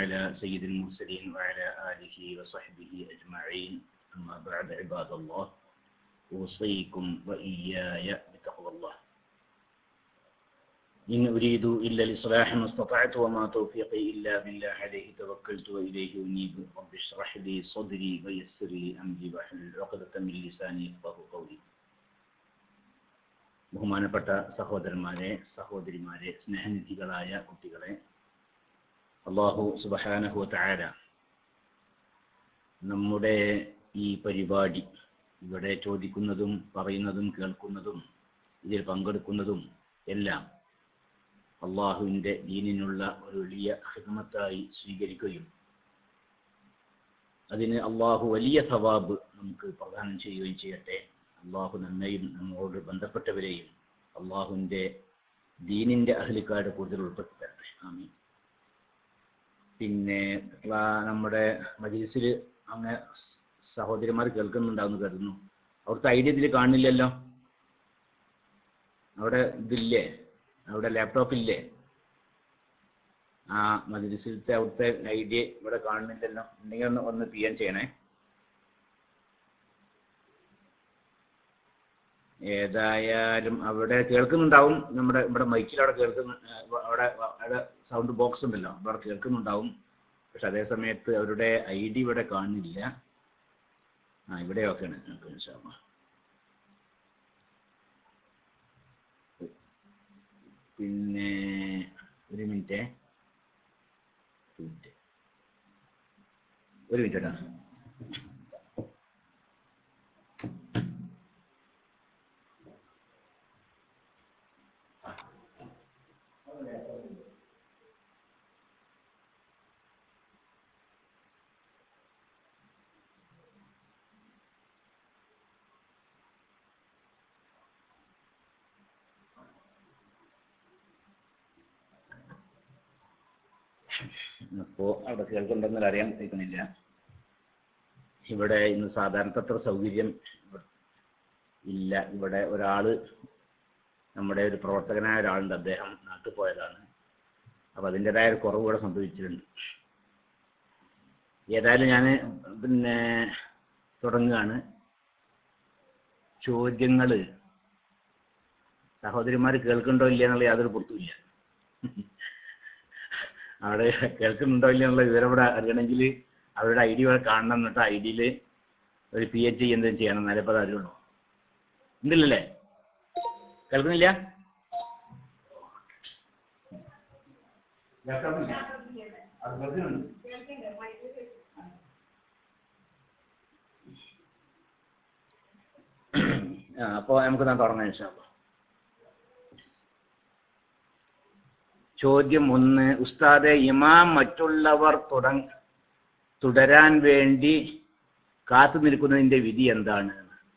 على سيد المرسلين وعلى آله وصحبه أجمعين أما بعد عباد الله أوصيكم وإياي بتقوى الله إن أريد إلا الإصلاح ما استطعت وما توفيقي إلا بالله عليه توكلت وإليه أنيب رب اشرح لي صدري ويسر لي أمري واحلل عقدة من لساني يفقهوا قولي ബഹുമാനപ്പെട്ട സഹോദരന്മാരെ സഹോദരിമാരെ സ്നേഹനിധികളായ കുട്ടികളെ അള്ളാഹു സുബഹാനഹു താര നമ്മുടെ ഈ പരിപാടി ഇവിടെ ചോദിക്കുന്നതും പറയുന്നതും കേൾക്കുന്നതും ഇതിൽ പങ്കെടുക്കുന്നതും എല്ലാം അള്ളാഹുവിൻ്റെ ദീനിനുള്ള ഒരു വലിയ ഹിമത്തായി സ്വീകരിക്കുകയും അതിന് അള്ളാഹു വലിയ സവാബ് നമുക്ക് പ്രദാനം ചെയ്യുകയും ചെയ്യട്ടെ അള്ളാഹു നമ്മയും നമ്മോട് ബന്ധപ്പെട്ടവരെയും അള്ളാഹുവിൻ്റെ ദീനിൻ്റെ അഹ്ലിക്കാരുടെ കൂടുതൽ ഉൾപ്പെടുത്തി തരട്ടെ ആമീൻ പിന്നെ നമ്മുടെ മജീസിൽ അങ്ങ് സഹോദരിമാർ കേൾക്കുന്നുണ്ടാവുന്നു കരുതുന്നു അവിടുത്തെ ഐഡിയ ഇതിൽ കാണില്ലല്ലോ അവിടെ ഇതില്ലേ അവിടെ ലാപ്ടോപ്പ് ഇല്ലേ ആ മജലിസിലത്തെ അവിടുത്തെ ഐഡിയ ഇവിടെ കാണുന്നില്ലല്ലോ ഉണ്ടെങ്കിൽ ഒന്ന് ഒന്ന് പി എൻ ചെയ്യണേ ഏതായാലും അവിടെ കേൾക്കുന്നുണ്ടാവും നമ്മുടെ ഇവിടെ മൈക്കിൽ അവിടെ കേൾക്കുന്ന അവിടെ അവിടെ സൗണ്ട് ബോക്സ് ഉണ്ടല്ലോ അവിടെ കേൾക്കുന്നുണ്ടാവും പക്ഷെ അതേ സമയത്ത് അവരുടെ ഐ ഡി ഇവിടെ കാണുന്നില്ല ആ ഇവിടെയൊക്കെയാണ് പിന്നെ ഒരു മിനിറ്റ് ഒരു മിനിറ്റ് കേട്ടോ അപ്പോ അവിടെ കേൾക്കുന്നുണ്ടെന്ന് അറിയാൻ കഴിക്കുന്നില്ല ഇവിടെ ഇന്ന് സാധാരണ അത്ര സൗകര്യം ഇല്ല ഇവിടെ ഒരാള് നമ്മുടെ ഒരു പ്രവർത്തകനായ ഒരാളുണ്ട് അദ്ദേഹം നാട്ടിൽ പോയതാണ് അപ്പൊ അതിൻ്റെതായ ഒരു കുറവ് ഇവിടെ സംഭവിച്ചിട്ടുണ്ട് ഏതായാലും ഞാൻ പിന്നെ തുടങ്ങുകയാണ് ചോദ്യങ്ങള് സഹോദരിമാർ കേൾക്കുന്നുണ്ടോ ഇല്ല എന്നുള്ള യാതൊരു പുറത്തുമില്ല അവിടെ കേൾക്കുന്നുണ്ടോ ഇല്ല എന്നുള്ള വിവരം ഇവിടെ അറിയണമെങ്കിൽ അവരുടെ ഐ ഡി ഇവിടെ കാണണം എന്നിട്ട് ഐ ഡിയിൽ ഒരു പി എച്ച് എന്തെങ്കിലും ചെയ്യണം എന്നാലേ അത് അറിയുള്ളൂ ഉണ്ടല്ലേ കേൾക്കുന്നില്ല അപ്പോ നമുക്ക് ഞാൻ തുടങ്ങാം ഇൻഷാല്ല ചോദ്യം ഒന്ന് ഉസ്താദെ ഇമാം മറ്റുള്ളവർ തുടങ്ങ തുടരാൻ വേണ്ടി കാത്തു നിൽക്കുന്നതിന്റെ വിധി എന്താണ്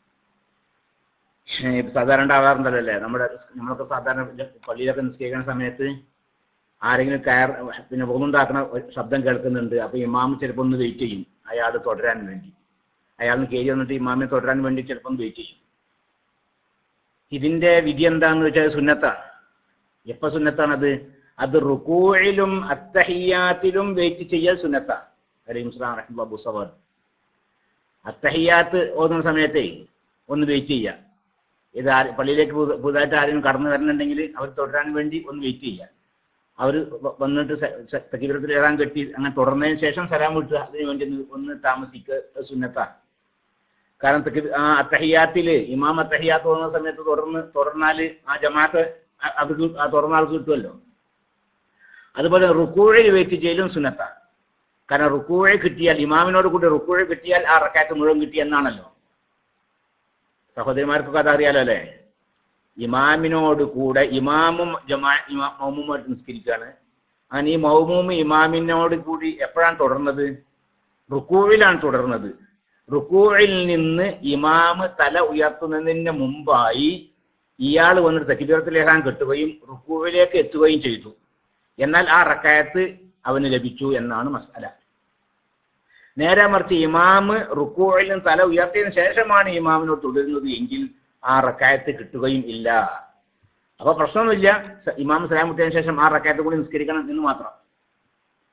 സാധാരണ ഉണ്ടാവാറുണ്ടല്ലോ അല്ലേ നമ്മുടെ നമ്മളൊക്കെ സാധാരണ പള്ളിയിലൊക്കെ നിസ്കരിക്കുന്ന സമയത്ത് ആരെങ്കിലും കയർ പിന്നെ പോകുന്നുണ്ടാക്കുന്ന ശബ്ദം കേൾക്കുന്നുണ്ട് അപ്പൊ ഇമാം ചിലപ്പോൾ ഒന്ന് വെയിറ്റ് ചെയ്യും അയാൾ തുടരാൻ വേണ്ടി അയാളിന് കയറി വന്നിട്ട് ഇമാമിനെ തുടരാൻ വേണ്ടി ചിലപ്പോൾ ഒന്ന് വെയിറ്റ് ചെയ്യും ഇതിന്റെ വിധി എന്താന്ന് വെച്ചാൽ സുന്നത്താണ് എപ്പോ സുന്നത്താണത് അത് റുക്കൂഴിലും അത്തഹിയാത്തിലും വെയിറ്റ് ചെയ്യൽ സുന്നത്താണ് അലൈഹിം സ്ലാം റഹ്മു സവാദ് അത്തഹിയാത്ത് ഓതുന്ന സമയത്തെ ഒന്ന് വെയിറ്റ് ചെയ്യുക ഇത് ആര് പള്ളിയിലേക്ക് പുതുതായിട്ട് ആരെങ്കിലും കടന്നു വരണുണ്ടെങ്കിൽ അവർ തുടരാൻ വേണ്ടി ഒന്ന് വെയിറ്റ് ചെയ്യുക അവർ വന്നിട്ട് തക്കിബിരത്തിൽ ഏറാൻ കെട്ടി അങ്ങനെ തുടർന്നതിന് ശേഷം സലാം വിട്ടുക അതിനു വേണ്ടി ഒന്ന് താമസിക്കുക സുന്നത്താണ് കാരണം ആ അത്തഹിയാത്തില് ഇമാം അത്തഹിയാത്ത് പോകുന്ന സമയത്ത് തുടർന്ന് തുടർന്നാല് ആ ജമാഅത്ത് അത് ആ തുറന്ന ആൾക്ക് കിട്ടുമല്ലോ അതുപോലെ റുക്കൂഴയിൽ വെയിറ്റ് ചെയ്യലും സുന്നത്താണ് കാരണം റുക്കൂഴ കിട്ടിയാൽ ഇമാമിനോട് കൂടി റുക്കൂഴ കിട്ടിയാൽ ആ റക്കാത്ത് മുഴുവൻ കിട്ടി എന്നാണല്ലോ സഹോദരിമാർക്കൊക്കെ അതറിയാലോ അല്ലെ ഇമാമിനോട് കൂടെ ഇമാമും ജമാ മൗമുമായിട്ട് നിസ്കരിക്കുകയാണ് അങ്ങനെ ഈ മൗമൂമ് ഇമാമിനോട് കൂടി എപ്പോഴാണ് തുടർന്നത് റുക്കൂഴിലാണ് തുടർന്നത് റുക്കൂഴിൽ നിന്ന് ഇമാമ് തല ഉയർത്തുന്നതിന് മുമ്പായി ഇയാൾ വന്നിട്ട് തക്കിബീറത്തിലേറാൻ കെട്ടുകയും റുക്കൂവിലേക്ക് എത്തുകയും ചെയ്തു എന്നാൽ ആ റക്കായത്ത് അവന് ലഭിച്ചു എന്നാണ് മസാല നേരെ മറിച്ച് ഇമാമ് റുക്കൂഴിൽ നിന്ന് തല ഉയർത്തിയതിനു ശേഷമാണ് ഇമാമിനോട് തുടരുന്നത് എങ്കിൽ ആ റക്കായത്ത് കിട്ടുകയും ഇല്ല അപ്പൊ പ്രശ്നമൊന്നുമില്ല സ- ഇമാം സലാം വിട്ടതിന് ശേഷം ആ റക്കായത്ത് കൂടി നിസ്കരിക്കണം എന്ന് മാത്രം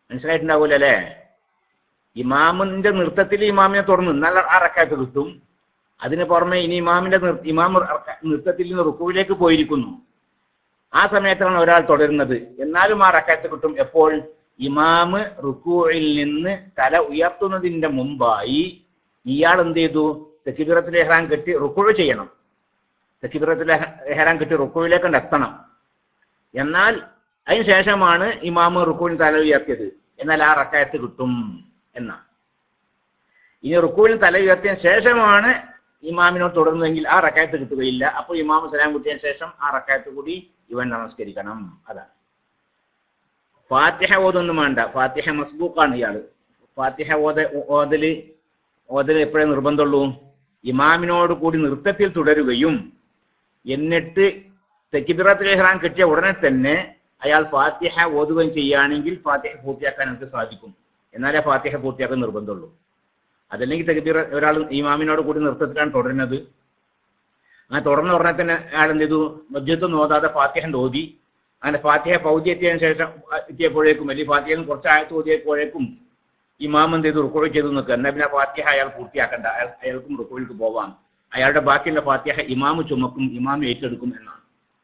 മനസ്സിലായിട്ടുണ്ടാവൂല അല്ലേ ഇമാമിന്റെ നൃത്തത്തിൽ ഇമാമിനെ തുറന്ന് എന്നാൽ ആ റക്കാത്ത് കിട്ടും അതിന് പുറമെ ഇനി ഇമാമിന്റെ നിർ- ഇമാം റക്ക- നൃത്തത്തിൽ നിന്ന് റുക്കുവിലേക്ക് പോയിരിക്കുന്നു ആ സമയത്താണ് ഒരാൾ തുടരുന്നത് എന്നാലും ആ റക്കാത്ത് കിട്ടും എപ്പോൾ ഇമാമ് റുക്കുവിൽ നിന്ന് തല ഉയർത്തുന്നതിന്റെ മുമ്പായി ഇയാൾ എന്ത് ചെയ്തു തെക്കിബിറത്തിൽ എഹ്റാൻ കെട്ടി റുക്കുവ് ചെയ്യണം തെക്കിബിറത്തിൽ എഹ്റാൻ കെട്ടി റുക്കുവിലേക്ക് എത്തണം എന്നാൽ അതിന് ശേഷമാണ് ഇമാമ് റുക്കുവിന് തല ഉയർത്തിയത് എന്നാൽ ആ റക്കായത്ത് കിട്ടും എന്ന ഇനി റുക്കുവിന് തല ഉയർത്തിയതിന് ശേഷമാണ് ഇമാമിനോട് തുടർന്നുവെങ്കിൽ ആ റക്കായത്ത് കിട്ടുകയില്ല അപ്പോൾ ഇമാമ് സലാം കിട്ടിയതിന് ശേഷം ആ റക്കായത്ത് കൂടി ഇവൻ നമസ്കരിക്കണം അതാണ് ഫാത്തിഹ ഓതൊന്നും വേണ്ട ഫാത്തിഹ മസ്ബൂക്കാണ് ഇയാള് ഫാത്തിഹ ഓത ഓതല് ഓതല് എപ്പോഴേ നിർബന്ധമുള്ളൂ ഇമാമിനോട് കൂടി നൃത്തത്തിൽ തുടരുകയും എന്നിട്ട് തെക്കിബിറത്തുൽ ഇഹ്റാം കിട്ടിയ ഉടനെ തന്നെ അയാൾ ഫാത്തിഹ ഓതുകയും ചെയ്യുകയാണെങ്കിൽ ഫാത്തിഹ പൂർത്തിയാക്കാൻ നമുക്ക് സാധിക്കും എന്നാലേ ഫാത്തിഹ പൂർത്തിയാക്കാൻ നിർബന്ധമുള്ളൂ അതല്ലെങ്കിൽ തെക്കിബിറ ഒരാൾ ഇമാമിനോട് കൂടി നൃത്തത്തിലാണ് തുടരുന്നത് ആ തുടർന്ന ഉടനെ തന്നെ അയാൾ എന്ത് ചെയ്തു മധ്യത്വം ഓതാതെ ഫാത്തിഹന്റെ ഓതി അങ്ങനെ ഫാത്തിഹ പൗതി എത്തിയതിനു ശേഷം അഹ് എത്തിയപ്പോഴേക്കും അല്ലെങ്കിൽ ഫാത്തിഹ കുറച്ച് ആയത്ത് ഓതിയപ്പോഴേക്കും ഇമാം എന്ത് ചെയ്തു റുക്കോഴി ചെയ്തു നിൽക്കുക എന്നാൽ പിന്നെ ഫാത്തിഹ അയാൾ പൂർത്തിയാക്കണ്ട അയാൾ അയാൾക്കും റുക്കോഴിക്ക് പോവാം അയാളുടെ ബാക്കിയുള്ള ഫാത്തിഹ ഇമാമ് ചുമക്കും ഇമാം ഏറ്റെടുക്കും എന്നാണ്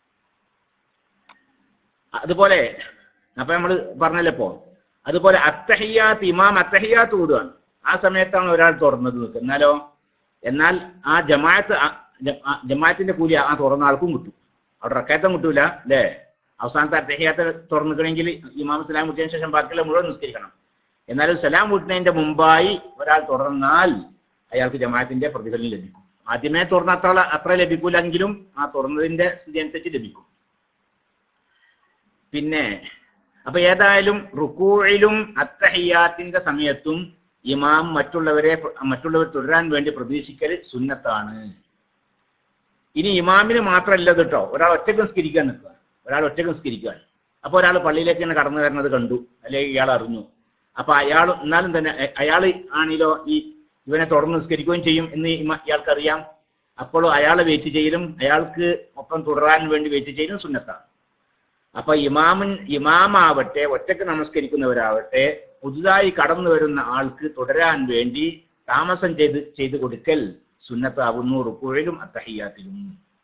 അതുപോലെ അപ്പൊ നമ്മൾ പറഞ്ഞല്ലോ ഇപ്പോ അതുപോലെ അത്തഹിയാത്ത് ഇമാം അത്തഹിയാത്ത് ഊതുകയാണ് ആ സമയത്താണ് ഒരാൾ തുറന്നത് നിൽക്കുക എന്നാലോ എന്നാൽ ആ ജമാഅത്ത് ആ ജ- ആ ജമാഅത്തിന്റെ കൂലി ആ തുറന്ന ആൾക്കും കിട്ടും അവിടെ റക്കായത്തം കിട്ടൂല അല്ലേ അവസാനത്തെ അത്തഹിയാത്ത് തുറന്നിക്കണമെങ്കിൽ ഇമാം സലാം കിട്ടിയതിനു ശേഷം ബാക്കിയുള്ള മുഴുവൻ നിസ്കരിക്കണം എന്നാലും സലാം വീട്ടുന്നതിന്റെ മുമ്പായി ഒരാൾ തുടർന്നാൽ അയാൾക്ക് ജമാഅത്തിന്റെ പ്രതിഫലം ലഭിക്കും ആദ്യമേ തുറന്ന അത്ര അത്ര ലഭിക്കൂലെങ്കിലും ആ തുറന്നതിന്റെ സ്ഥിതി അനുസരിച്ച് ലഭിക്കും പിന്നെ അപ്പൊ ഏതായാലും റുക്കൂഴിലും അത്തഹിയാത്തിന്റെ സമയത്തും ഇമാം മറ്റുള്ളവരെ മറ്റുള്ളവർ തുടരാൻ വേണ്ടി പ്രതീക്ഷിക്കൽ സുന്നത്താണ് ഇനി ഇമാമിന് മാത്രമല്ല ഇത് കേട്ടോ ഒരാൾ ഒറ്റക്ക് നിസ്കരിക്കാൻ നിൽക്കുക ഒരാൾ ഒറ്റക്ക് നിസ്കരിക്കുകയാണ് അപ്പൊ ഒരാൾ പള്ളിയിലേക്ക് തന്നെ കടന്നു വരുന്നത് കണ്ടു അല്ലെങ്കിൽ ഇയാൾ അറിഞ്ഞു അപ്പൊ അയാൾ എന്നാലും തന്നെ അ- അയാൾ ആണെങ്കിലോ ഈ ഇവനെ തുടർന്ന് നിസ്കരിക്കുകയും ചെയ്യും എന്ന് ഇമ- ഇയാൾക്കറിയാം അപ്പോൾ അയാളെ വെയിറ്റ് ചെയ്യലും അയാൾക്ക് ഒപ്പം തുടരാൻ വേണ്ടി വെയിറ്റ് ചെയ്യലും സുന്നത്താണ് അപ്പൊ ഇമാമിൻ ഇമാമാവട്ടെ ഒറ്റക്ക് നമസ്കരിക്കുന്നവരാവട്ടെ പുതുതായി കടന്നു വരുന്ന ആൾക്ക് തുടരാൻ വേണ്ടി താമസം ചെയ്ത് ചെയ്തു കൊടുക്കൽ സുന്നത്താവുന്നു റുക്കുഴിലും അത്തഹിയാത്തിലും